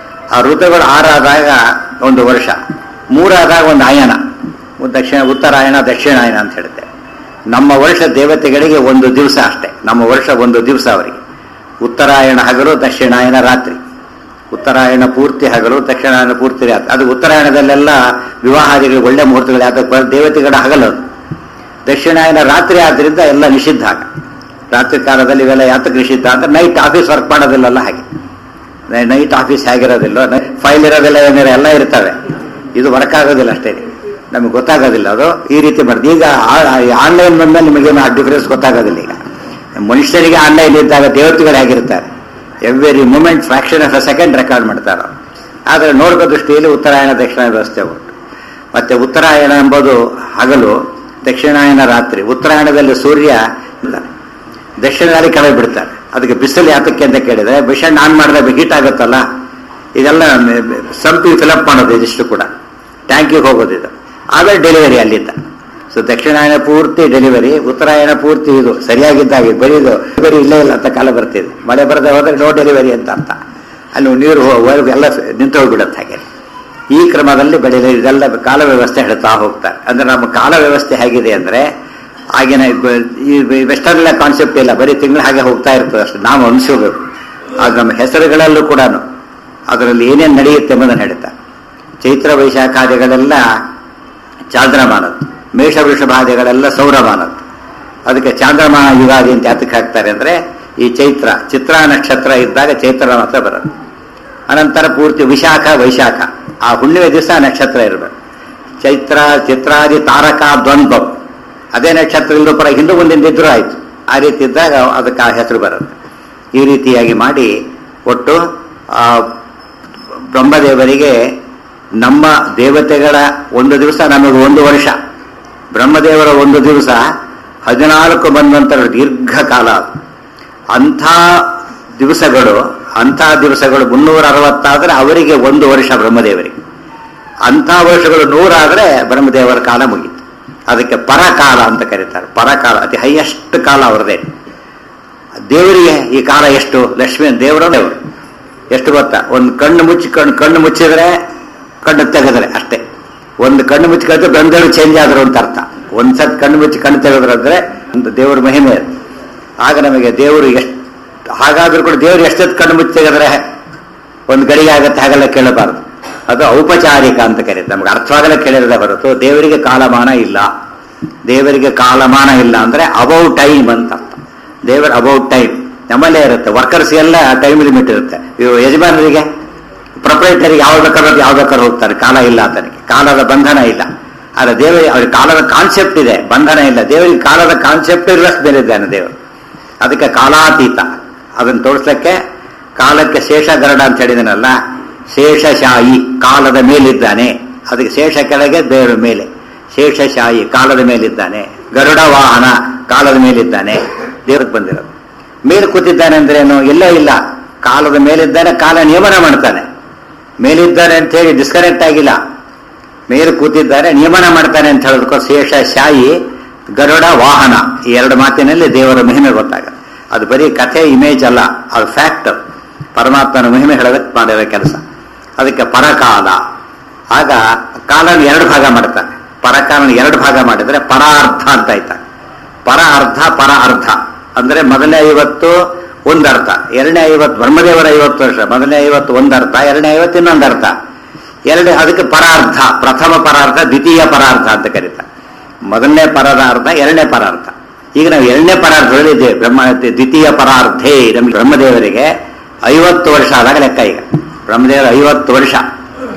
ಆ ಋತುಗಳು ಆರಾದಾಗ ಒಂದು ವರ್ಷ ಮೂರಾದಾಗ ಒಂದು ಆಯನ ದಕ್ಷಿಣ ಉತ್ತರಾಯಣ ದಕ್ಷಿಣಾಯನ ಅಂತ ಹೇಳುತ್ತೆ ನಮ್ಮ ವರ್ಷ ದೇವತೆಗಳಿಗೆ ಒಂದು ದಿವಸ ಅಷ್ಟೇ ನಮ್ಮ ವರ್ಷ ಒಂದು ದಿವಸ ಅವರಿಗೆ ಉತ್ತರಾಯಣ ಹಗಲು ದಕ್ಷಿಣಾಯನ ರಾತ್ರಿ ಉತ್ತರಾಯಣ ಪೂರ್ತಿ ಹಗಲು ದಕ್ಷಿಣಾಯನ ಪೂರ್ತಿ ರಾತ್ರಿ ಅದು ಉತ್ತರಾಯಣದಲ್ಲೆಲ್ಲ ವಿವಾಹಾದಿಗಳು ಒಳ್ಳೆ ಮುಹೂರ್ತಗಳು ಯಾವ್ದಕ್ಕೆ ದೇವತೆಗಳ ಹಗಲು ಅದು ದಕ್ಷಿಣಾಯನ ರಾತ್ರಿ ಆದ್ರಿಂದ ಎಲ್ಲ ನಿಷಿದ್ಧ ಆಗ ರಾತ್ರಿ ಕಾಲದಲ್ಲಿ ಇವೆಲ್ಲ ಯಾತಕ್ಕೆ ನಿಷಿದ್ಧ ಅಂದ್ರೆ ನೈಟ್ ಆಫೀಸ್ ವರ್ಕ್ ಮಾಡೋದಿಲ್ಲಲ್ಲ ಹಾಗೆ ನೈಟ್ ಆಫೀಸ್ ಹೇಗಿರೋದಿಲ್ಲ ಫೈಲ್ ಇರೋದಿಲ್ಲ ಏನಿರೋ ಎಲ್ಲ ಇರ್ತವೆ ಇದು ವರ್ಕ್ ಆಗೋದಿಲ್ಲ ಅಷ್ಟೇ ನಮಗೆ ಗೊತ್ತಾಗೋದಿಲ್ಲ ಅದು ಈ ರೀತಿ ಬರ್ತದೆ ಈಗ ಆನ್ಲೈನ್ ಬಂದ ನಿಮಗೇನು ಆ ಡಿಫರೆನ್ಸ್ ಗೊತ್ತಾಗೋದಿಲ್ಲ ಈಗ ಮನುಷ್ಯರಿಗೆ ಆನ್ಲೈನ್ ಇದ್ದಾಗ ದೇವತೆಗಳು ಹೇಗಿರ್ತಾರೆ every moment fraction of a second record ಮಾಡ್ತಾರೆ ಆದರೆ ನೋಡುವ ದೃಷ್ಟಿಯಲ್ಲಿ ಉತ್ತರಾಯಣ ದಕ್ಷಿಣ ವ್ಯವಸ್ಥೆ ಉಂಟು ಮತ್ತೆ ಉತ್ತರಾಯಣ ಎಂಬುದು ಹಗಲು ದಕ್ಷಿಣಾಯನ ರಾತ್ರಿ ಉತ್ತರಾಯಣದಲ್ಲಿ ಸೂರ್ಯ ಇದ್ದಾನೆ ದಕ್ಷಿಣದಲ್ಲಿ ಕೆಳಗೆ ಬಿಡ್ತಾರೆ ಅದಕ್ಕೆ ಬಿಸಿಲು ಯಾತಕ್ಕೆ ಅಂತ ಕೇಳಿದ್ರೆ ಮಿಷನ್ ಆನ್ ಮಾಡಿದ್ರೆ ಹೀಟ್ ಆಗುತ್ತಲ್ಲ ಇದೆಲ್ಲ ಸಂಪಿ ಫಿಲಪ್ ಮಾಡೋದು ಇದಿಷ್ಟು ಕೂಡ ಟ್ಯಾಂಕಿಗೆ ಹೋಗೋದು ಇದು ಆಮೇಲೆ ಡೆಲಿವರಿ ಅಲ್ಲಿಂದ ಸೊ ದಕ್ಷಿಣಾಯನ ಪೂರ್ತಿ ಡೆಲಿವರಿ ಉತ್ತರಾಯಣ ಪೂರ್ತಿ ಇದು ಸರಿಯಾಗಿದ್ದಾಗೆ ಬರೀ ಇದು ಬರೀ ಇಲ್ಲೇ ಇಲ್ಲ ಅಂತ ಕಾಲ ಬರ್ತಿದೆ ಮಳೆ ಬರದೆ ಹೋದ್ರೆ ನೋ ಡೆಲಿವರಿ ಅಂತ ಅರ್ಥ ಅಲ್ಲಿ ನೀರು ಹೋ- ಎಲ್ಲ ನಿಂತು ಹೋಗ್ಬಿಡುತ್ತೆ ಹಾಗೆ ಈ ಕ್ರಮದಲ್ಲಿ ಬೆಳೆದ ಇದೆಲ್ಲ ಕಾಲ ವ್ಯವಸ್ಥೆ ಹೇಳ್ತಾ ಹೋಗ್ತಾರೆ ಅಂದ್ರೆ ನಮ್ಮ ಕಾಲ ವ್ಯವಸ್ಥೆ ಹೇಗಿದೆ ಅಂದ್ರೆ ಆಗಿನ ಬ- ಈ ವೆಸ್ಟರ್ನ್ ಕಾನ್ಸೆಪ್ಟ್ ಇಲ್ಲ ಬರೀ ತಿಂಗಳು ಹಾಗೆ ಹೋಗ್ತಾ ಇರ್ತದೆ ಅಷ್ಟೇ ನಾವು ಅನಿಸ್ಕೋಬೇಕು ಅದು ನಮ್ಮ ಹೆಸರುಗಳಲ್ಲೂ ಕೂಡ ಅದರಲ್ಲಿ ಏನೇನು ನಡೆಯುತ್ತೆ ಎಂಬುದನ್ನು ಹೇಳ್ತಾರೆ ಚೈತ್ರ ವೈಶಾಖಾದಿಗಳೆಲ್ಲ ಚಾಂದ್ರಮಾನದ್ದು ಮೇಷ ವೃಷಭಾದಿಗಳೆಲ್ಲ ಸೌರಮಾನದ್ದು ಅದಕ್ಕೆ ಚಾಂದ್ರಮಾನ ಯುಗಾದಿ ಅಂತ ಯಾತಕ್ಕೆ ಹಾಕ್ತಾರೆ ಅಂದ್ರೆ ಈ ಚೈತ್ರ ಚಿತ್ರ ನಕ್ಷತ್ರ ಇದ್ದಾಗ ಚೈತ್ರ ಮಾತ್ರ ಬರುತ್ತೆ ಅನಂತರ ಪೂರ್ತಿ ವಿಶಾಖ ವೈಶಾಖ ಆ ಹುಣ್ಣಿಮೆ ದಿವಸ ನಕ್ಷತ್ರ ಇರಬೇಕು ಚೈತ್ರ ಚಿತ್ರಾದಿ ತಾರಕ ದ್ವಂದ್ವ ಅದೇ ನಕ್ಷತ್ರ ಇಲ್ಲದ ಪರ ಹಿಂದೂ ಮುಂದಿಂದ ಇದ್ರೂ ಆಯ್ತು ಆ ರೀತಿ ಇದ್ದಾಗ ಅದಕ್ಕೆ ಆ ಹೆಸರು ಬರುತ್ತೆ ಈ ರೀತಿಯಾಗಿ ಮಾಡಿ ಒಟ್ಟು ಆ ಬ್ರಹ್ಮದೇವರಿಗೆ ನಮ್ಮ ದೇವತೆಗಳ ಒಂದು ದಿವಸ ನಮಗೆ ಒಂದು ವರ್ಷ ಬ್ರಹ್ಮದೇವರ ಒಂದು ದಿವಸ ಹದಿನಾಲ್ಕು ಮನ್ವಂತರ ದೀರ್ಘಕಾಲ ಅದು. ಅಂಥ ದಿವಸಗಳು ಅಂಥ ದಿವಸಗಳು ಮುನ್ನೂರ ಅರವತ್ತಾದರೆ ಅವರಿಗೆ ಒಂದು ವರ್ಷ ಬ್ರಹ್ಮದೇವರಿಗೆ ಅಂಥ ವರ್ಷಗಳು ನೂರಾದರೆ ಬ್ರಹ್ಮದೇವರ ಕಾಲ ಮುಗೀತು ಅದಕ್ಕೆ ಪರಕಾಲ ಅಂತ ಕರೀತಾರೆ ಪರಕಾಲ ಅತಿ ಹೈಯೆಸ್ಟ್ ಕಾಲ ಅವರದೇ ದೇವರಿಗೆ ಈ ಕಾಲ ಎಷ್ಟು ಲಕ್ಷ್ಮೀ ದೇವರ ದೇವರು ಎಷ್ಟು ಗೊತ್ತಾ ಒಂದು ಕಣ್ಣು ಮುಚ್ಚಿ ಕಣ್ಣು ಕಣ್ಣು ಮುಚ್ಚಿದ್ರೆ ಕಣ್ಣು ತೆಗೆದ್ರೆ ಅಷ್ಟೇ ಒಂದು ಕಣ್ಣು ಮುಚ್ಚಿ ಕಳೆದ್ರೆ ಬ್ರಹ್ಮದೇವರು ಚೇಂಜ್ ಆದ್ರು ಅಂತ ಅರ್ಥ ಒಂದ್ಸತ್ ಕಣ್ಣು ಮುಚ್ಚಿ ಕಣ್ಣು ತೆಗೆದ್ರೆ ಅಂದ್ರೆ ಒಂದು ದೇವರ ಮಹಿಮೆ ಅದು ಆಗ ನಮಗೆ ದೇವರು ಎಷ್ಟು ಹಾಗಾದ್ರೂ ಕೂಡ ದೇವರು ಎಷ್ಟೊತ್ತು ಕಣ್ಣು ಮುಚ್ಚಿ ತೆಗೆದ್ರೆ ಒಂದು ಗಡಿಗೆ ಆಗತ್ತೆ ಹಾಗೆಲ್ಲ ಕೇಳಬಾರದು ಅದು ಔಪಚಾರಿಕ ಅಂತ ಕರೀತಾರೆ ನಮ್ಗೆ ಅರ್ಥವಾಗಲ್ಲ ಕೇಳಿರದೆ ಹೊರತು ದೇವರಿಗೆ ಕಾಲಮಾನ ಇಲ್ಲ ದೇವರಿಗೆ ಕಾಲಮಾನ ಇಲ್ಲ ಅಂದ್ರೆ ಅಬೌಟ್ ಟೈಮ್ ಅಂತ ಅರ್ಥ ದೇವರ ಅಬೌಟ್ ಟೈಮ್ ನಮ್ಮಲ್ಲೇ ಇರುತ್ತೆ ವರ್ಕರ್ಸ್ ಎಲ್ಲ ಟೈಮ್ ಲಿಮಿಟ್ ಇರುತ್ತೆ ಇವು ಯಜಮಾನರಿಗೆ ಪ್ರೊಪರೇಟರಿಗೆ ಯಾವ ಬೇಕಾದ್ರೂ ಯಾವ ಬೇಕಾದ್ರೂ ಹೋಗ್ತಾರೆ ಕಾಲ ಇಲ್ಲ ಆತನಿಗೆ ಕಾಲದ ಬಂಧನ ಇಲ್ಲ ಆದ್ರೆ ದೇವರಿಗೆ ಅವ್ರಿಗೆ ಕಾಲದ ಕಾನ್ಸೆಪ್ಟ್ ಇದೆ ಬಂಧನ ಇಲ್ಲ ದೇವರಿಗೆ ಕಾಲದ ಕಾನ್ಸೆಪ್ಟ್ ಇರುವಷ್ಟು ಬೇರೆ ಇದ್ದಾನೆ ದೇವರು ಅದಕ್ಕೆ ಕಾಲಾತೀತ ಅದನ್ನು ತೋರಿಸ್ಲಿಕ್ಕೆ ಕಾಲಕ್ಕೆ ಶೇಷ ಗರಡ ಅಂತ ಹೇಳಿದನಲ್ಲ ಶೇಷಶಾಹಿ ಕಾಲದ ಮೇಲಿದ್ದಾನೆ ಅದಕ್ಕೆ ಶೇಷ ಕೆಳಗೆ ದೇವರ ಮೇಲೆ ಶೇಷಶಾಹಿ ಕಾಲದ ಮೇಲಿದ್ದಾನೆ ಗರುಡ ವಾಹನ ಕಾಲದ ಮೇಲಿದ್ದಾನೆ ದೇವ್ರಿಗೆ ಬಂದಿರೋದು ಮೇಲೆ ಕೂತಿದ್ದಾನೆ ಅಂದ್ರೆ ಏನು ಎಲ್ಲ ಇಲ್ಲ ಕಾಲದ ಮೇಲಿದ್ದಾನೆ ಕಾಲ ನಿಯಮನ ಮಾಡ್ತಾನೆ ಮೇಲಿದ್ದಾನೆ ಅಂತ ಹೇಳಿ ಡಿಸ್ಕನೆಕ್ಟ್ ಆಗಿಲ್ಲ ಮೇಲೆ ಕೂತಿದ್ದಾರೆ ನಿಯಮನ ಮಾಡ್ತಾನೆ ಅಂತ ಹೇಳೋದಕ್ಕೋ ಶೇಷ ಶಾಯಿ ಗರುಡ ವಾಹನ ಈ ಎರಡು ಮಾತಿನಲ್ಲಿ ದೇವರ ಮಹಿಮೆ ಗೊತ್ತಾಗ ಅದು ಬರೀ ಕಥೆ ಇಮೇಜ್ ಅಲ್ಲ ಅದು ಫ್ಯಾಕ್ಟ್ ಪರಮಾತ್ಮನ ಮಹಿಮೆ ಹೇಳೋದಕ್ಕೆ ಮಾಡಿರೋ ಕೆಲಸ ಅದಕ್ಕೆ ಪರಕಾಲ ಆಗ ಕಾಲನ ಎರಡು ಭಾಗ ಮಾಡ್ತಾನೆ ಪರಕಾಲನ ಎರಡು ಭಾಗ ಮಾಡಿದ್ರೆ ಪರಾರ್ಧ ಅಂತ ಆಯ್ತಾ ಪರ ಅರ್ಧ ಪರ ಅರ್ಧ ಅಂದ್ರೆ ಮೊದಲನೇ ಐವತ್ತು ಒಂದರ್ಥ ಎರಡನೇ ಐವತ್ತು ಬ್ರಹ್ಮದೇವರ ಐವತ್ತು ವರ್ಷ ಮೊದಲನೇ ಐವತ್ತು ಒಂದರ್ಥ ಎರಡನೇ ಐವತ್ತು ಇನ್ನೊಂದರ್ಥ ಎರಡು ಅದಕ್ಕೆ ಪರಾರ್ಧ ಪ್ರಥಮ ಪರಾರ್ಧ ದ್ವಿತೀಯ ಪರಾರ್ಧ ಅಂತ ಕರೀತಾರೆ ಮೊದಲನೇ ಪರದ ಅರ್ಥ ಎರಡನೇ ಪರಾರ್ಥ ಈಗ ನಾವು ಎರಡನೇ ಪರಾರ್ಧದಲ್ಲಿ ಇದ್ದೇವೆ ಬ್ರಹ್ಮ ದ್ವಿತೀಯ ಪರಾರ್ಧೇ ನಮಗೆ ಬ್ರಹ್ಮದೇವರಿಗೆ ಐವತ್ತು ವರ್ಷ ಆದಾಗ ಲೆಕ್ಕ ಈಗ ಬ್ರಹ್ಮದೇವರ ಐವತ್ತು ವರ್ಷ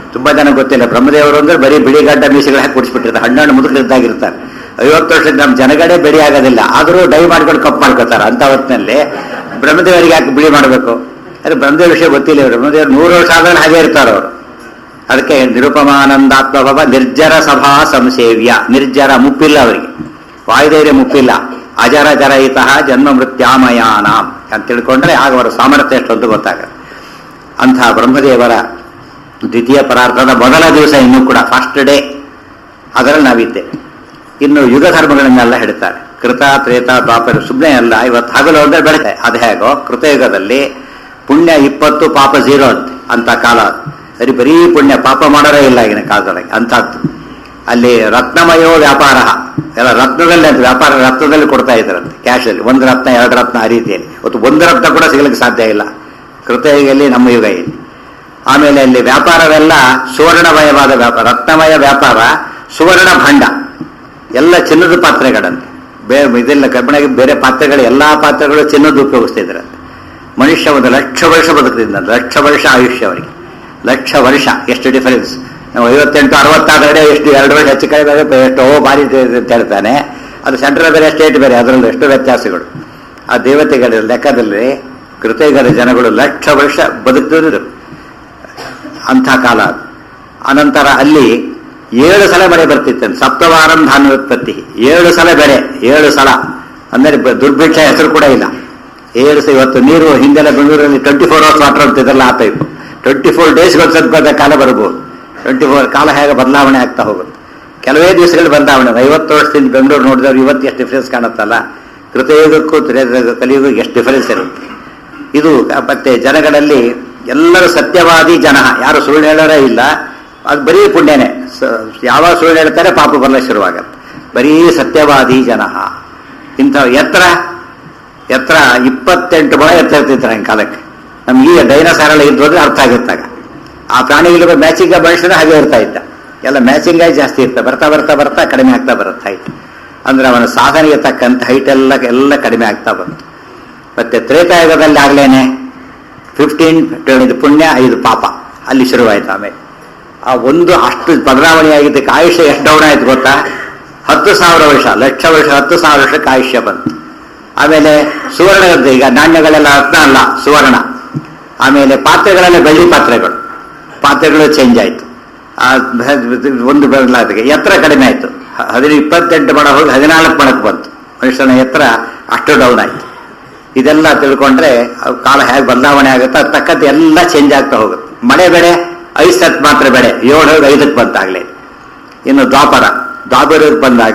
ತುಂಬಾ ಜನ ಗೊತ್ತಿಲ್ಲ ಬ್ರಹ್ಮದೇವರು ಅಂದ್ರೆ ಬರೀ ಬಿಳಿ ಗಡ್ಡ ಮೀಸೆಗಳು ಹಾಕಿ ಕುಡಿಸ್ಬಿಟ್ಟಿರ್ತಾರೆ ಹಣ್ಣು ಮುದುಕರಿದ್ದಾಗಿರ್ತಾರೆ ಐವತ್ತು ವರ್ಷದ ನಮ್ಮ ಜನಗಳೇ ಬಿಳಿ ಆಗೋದಿಲ್ಲ ಆದರೂ ಡೈ ಮಾಡ್ಕೊಂಡು ಕಪ್ಪು ಮಾಡ್ಕೋತಾರೆ ಅಂತ ಹೊತ್ತಿನಲ್ಲಿ ಬ್ರಹ್ಮದೇವರಿಗೆ ಯಾಕೆ ಬಿಳಿ ಮಾಡಬೇಕು ಅದೇ ಬ್ರಹ್ಮದೇವ ವಿಷಯ ಗೊತ್ತಿಲ್ಲ ಇವ್ರು. ಬ್ರಹ್ಮದೇವರು ನೂರು ವರ್ಷ ಆದ್ಮೇಲೆ ಹಾಗೆ ಇರ್ತಾರೆ ಅವರು ಅದಕ್ಕೆ ನಿರುಪಮಾನಂದಾತ್ಮಭವ ನಿರ್ಜರ ಸಭಾ ಸಂಸೇವ್ಯ ನಿರ್ಜರ ಮುಪ್ಪಿಲ್ಲ ಅವರಿಗೆ ವಾಯುಧೈರ್ಯ ಮುಪ್ಪಿಲ್ಲ ಅಜರ ಜರಯಿತ ಜನ್ಮ ಮೃತ್ಯಾಮಯಾನಾಂ ಅಂತ ತಿಳ್ಕೊಂಡ್ರೆ ಆಗ ಅವರ ಸಾಮರ್ಥ್ಯ ಎಷ್ಟು ಅಂತ ಗೊತ್ತಾಗುತ್ತೆ ಅಂತಹ ಬ್ರಹ್ಮದೇವರ ದ್ವಿತೀಯ ಪರಾರ್ಥದ ಮೊದಲ ದಿವಸ ಇನ್ನೂ ಕೂಡ ಫಸ್ಟ್ ಡೇ ಅದರಲ್ಲಿ ನಾವಿದ್ದೆ ಇನ್ನು ಯುಗ ಧರ್ಮಗಳನ್ನೆಲ್ಲ ಹೇಳ್ತಾರೆ ಕೃತ ತ್ರೇತ ದ್ವಾಪರ ಸುಮ್ಮನೆ ಅಲ್ಲ ಇವತ್ತು ಹಗಲು ಅಂದ್ರೆ ಬೆಳಗ್ಗೆ ಅದು ಹೇಗೋ ಕೃತಯುಗದಲ್ಲಿ ಪುಣ್ಯ ಇಪ್ಪತ್ತು ಪಾಪ ಝೀರೋ ಅಂತೆ ಅಂತ ಕಾಲ ಅದು. ಬರೀ ಬರೀ ಪುಣ್ಯ ಪಾಪ ಮಾಡೋರೇ ಇಲ್ಲ ಈಗಿನ ಕಾಲದೊಳಗೆ ಅಂಥದ್ದು ಅಲ್ಲಿ ರತ್ನಮಯೋ ವ್ಯಾಪಾರ ಎಲ್ಲ ರತ್ನದಲ್ಲಿ ಅಂತ ವ್ಯಾಪಾರ ರತ್ನದಲ್ಲಿ ಕೊಡ್ತಾ ಇದ್ದಾರಂತೆ ಕ್ಯಾಶಲ್ಲಿ ಒಂದು ರತ್ನ ಎರಡು ರತ್ನ ಆ ರೀತಿಯಲ್ಲಿ ಇವತ್ತು ಒಂದು ರತ್ನ ಕೂಡ ಸಿಗಲಿಕ್ಕೆ ಸಾಧ್ಯ ಇಲ್ಲ ಕೃತಯುಗಲ್ಲಿ ನಮ್ಮ ಯುಗ ಇಲ್ಲಿ ಆಮೇಲೆ ಅಲ್ಲಿ ವ್ಯಾಪಾರವೆಲ್ಲ ಸುವರ್ಣಮಯವಾದ ವ್ಯಾಪಾರ ರತ್ನಮಯ ವ್ಯಾಪಾರ ಸುವರ್ಣ ಭಾಂಡ ಎಲ್ಲ ಚಿನ್ನದ ಪಾತ್ರೆಗಳಂತೆ ಬೇರೆ ಇದೆಲ್ಲ ಕಬ್ಬಿಣಗೆ ಬೇರೆ ಪಾತ್ರೆಗಳು ಎಲ್ಲಾ ಪಾತ್ರೆಗಳು ಚಿನ್ನದ ಉಪಯೋಗಿಸ್ತಿದ್ರಂತೆ ಮನುಷ್ಯ ಒಂದು ಲಕ್ಷ ವರ್ಷ ಬದುಕುತ್ತಿದ್ದ ಲಕ್ಷ ವರ್ಷ ಆಯುಷ್ಯ ಅವರಿಗೆ ಲಕ್ಷ ವರ್ಷ ಎಷ್ಟು ಡಿಫರೆನ್ಸ್ ನಾವು ಐವತ್ತೆಂಟು ಅರವತ್ತಾದ್ರೆ ಎಷ್ಟು ಎರಡು ವರ್ಷ ಹೆಚ್ಚು ಕಡಿಮೆ ಆಗುತ್ತೆ, ಎಷ್ಟು ಓ ಭಾರಿ ಇದೆ ಅಂತ ಹೇಳ್ತಾನೆ ಅದು ಸೆಂಟ್ರಲ್ ಬೇರೆ ಸ್ಟೇಟ್ ಬೇರೆ ಅದರಲ್ಲಿ ಎಷ್ಟು ವ್ಯತ್ಯಾಸಗಳು ಆ ದೇವತೆಗಳ ಲೆಕ್ಕದಲ್ಲಿ ಕೃತಯುಗದ ಜನಗಳು ಲಕ್ಷ ವರ್ಷ ಬದುಕಿದ್ರು ಅಂಥ ಕಾಲ ಅದು. ಅನಂತರ ಅಲ್ಲಿ ಏಳು ಸಲ ಮಳೆ ಬರ್ತಿತ್ತಂತೆ ಸಪ್ತವಾರಂ ಧಾನ್ಯೋತ್ಪತ್ತಿ ಏಳು ಸಲ ಬೆಳೆ ಏಳು ಸಲ ಅಂದರೆ ಬ- ದುರ್ಭಿಕ್ಷ ಹೆಸರು ಕೂಡ ಇಲ್ಲ ಏಳು ಸಲ ಇವತ್ತು ನೀರು ಹಿಂದೆಲ್ಲ ಬೆಂಗಳೂರಲ್ಲಿ ಟ್ವೆಂಟಿ ಫೋರ್ ಅವರ್ಸ್ ವಾಟರ್ ಅಂತಿದ್ರಲ್ಲ ಆ ಟೈಪ್ ಟ್ವೆಂಟಿ ಫೋರ್ ಡೇಸ್ ಸ್ವಲ್ಪ ಕಾಲ ಬರ್ಬೋದು ಟ್ವೆಂಟಿ ಫೋರ್ ಕಾಲ ಹೇಗೆ ಬದಲಾವಣೆ ಆಗ್ತಾ ಹೋಗುತ್ತೆ ಕೆಲವೇ ದಿವಸಗಳು ಬದಲಾವಣೆ ಐವತ್ತು ವರ್ಷದಿಂದ ಬೆಂಗಳೂರು ನೋಡಿದವ್ರು ಇವತ್ತು ಎಷ್ಟು ಡಿಫರೆನ್ಸ್ ಕಾಣುತ್ತಲ್ಲ ಕೃತಯುಗಕ್ಕೂ ತ್ರೇತ- ಕಲಿಯುಗಕ್ಕೂ ಎಷ್ಟು ಡಿಫರೆನ್ಸ್ ಇರುತ್ತೆ ಇದು ಮತ್ತೆ ಜನಗಳಲ್ಲಿ ಎಲ್ಲರೂ ಸತ್ಯವಾದಿ ಜನ ಯಾರು ಸುಳ್ಳು ಹೇಳೋರೇ ಇಲ್ಲ ಅದು ಬರೀ ಪುಣ್ಯನೇ ಸ- ಯಾವಾಗ ಸುಳ್ಳು ಹೇಳ್ತಾರೆ ಪಾಪ ಬರಲಿಕ್ಕೆ ಶುರುವಾಗತ್ತೆ ಬರೀ ಸತ್ಯವಾದಿ ಜನ ಇಂಥ ಎತ್ತರ ಎತ್ತರ ಇಪ್ಪತ್ತೆಂಟು ಮೊಳ ಎತ್ತರ ಇರ್ತಿದ್ರು ಹಂಗೆ ಕಾಲಕ್ಕೆ ನಮ್ಗೆ ಈಗ ಡೈನೋಸಾರ್ ಎಲ್ಲ ಇದ್ದು ಅಂದ್ರೆ ಅರ್ಥ ಆಗುತ್ತಾಗ ಆ ಪ್ರಾಣಿಗಳಿಗೆ ಮ್ಯಾಚಿಂಗ್ ಮನುಷ್ಯನ ಹಾಗೆ ಇರ್ತಾ ಇದ್ದ ಎಲ್ಲ ಮ್ಯಾಚಿಂಗ್ ಆಗಿ ಜಾಸ್ತಿ ಇರ್ತಾ ಬರ್ತಾ ಬರ್ತಾ ಬರ್ತಾ ಕಡಿಮೆ ಆಗ್ತಾ ಬರುತ್ತೆ ಹೈಟ್ ಅಂದ್ರೆ ಅವನ ಸಾಧನೆಗೆ ತಕ್ಕಂತ ಹೈಟ್ ಎಲ್ಲ ಎಲ್ಲ ಕಡಿಮೆ ಆಗ್ತಾ ಬಂತು ಮತ್ತೆ ತ್ರೇತಾಯುಗದಲ್ಲಿ ಆಗ್ಲೇನೆ ಫಿಫ್ಟೀನ್ ಇದು ಪುಣ್ಯ ಐದು ಪಾಪ ಅಲ್ಲಿ ಶುರುವಾಯ್ತು ಆಮೇಲೆ ಆ ಒಂದು ಅಷ್ಟು ಬದಲಾವಣೆ ಆಗಿದ್ದಕ್ಕೆ ಆಯುಷ್ಯ ಎಷ್ಟು ಡೌನ್ ಆಯ್ತು ಗೊತ್ತಾ ಹತ್ತು ಸಾವಿರ ವರ್ಷ ಲಕ್ಷ ವರ್ಷ ಹತ್ತು ಸಾವಿರ ವರ್ಷಕ್ಕೆ ಆಯುಷ್ಯ ಬಂತು ಆಮೇಲೆ ಸುವರ್ಣ ಇರುತ್ತೆ. ಈಗ ನಾಣ್ಯಗಳೆಲ್ಲ ರತ್ನ ಅಲ್ಲ ಸುವರ್ಣ ಆಮೇಲೆ ಪಾತ್ರೆಗಳೆಲ್ಲ ಬೆಳ್ಳಿ ಪಾತ್ರೆಗಳು ಪಾತ್ರೆಗಳು ಚೇಂಜ್ ಆಯ್ತು ಆ ಬ- ಒಂದು ಬದಲಾದಕ್ಕೆ ಎತ್ತರ ಕಡಿಮೆ ಆಯ್ತು ಹ- ಹದಿನ ಇಪ್ಪತ್ತೆಂಟು ಮಣ ಹೋಗಿ ಹದಿನಾಲ್ಕು ಮಣಕ್ಕೆ ಬಂತು ಮನುಷ್ಯನ ಎತ್ತರ ಅಷ್ಟು ಡೌನ್ ಆಯ್ತು ಇದೆಲ್ಲ ತಿಳ್ಕೊಂಡ್ರೆ ಅವ್ ಕಾಲ ಹೇಗೆ ಬದಲಾವಣೆ ಆಗುತ್ತೆ ಅದ್ ತಕ್ಕಂತೆ ಎಲ್ಲ ಚೇಂಜ್ ಆಗ್ತಾ ಹೋಗುತ್ತೆ ಮಳೆ ಬೆಳೆ ಐದು ಸತ್ ಮಾತ್ರ ಬೆಳೆ ಏಳು ಹೋಗಿ ಐದಕ್ಕೆ ಬಂತಾಗ್ಲೇ ಇನ್ನು ದ್ವಾಪರ ದ್ವಾಪರಕ್ಕೆ ಬಂದಾಗ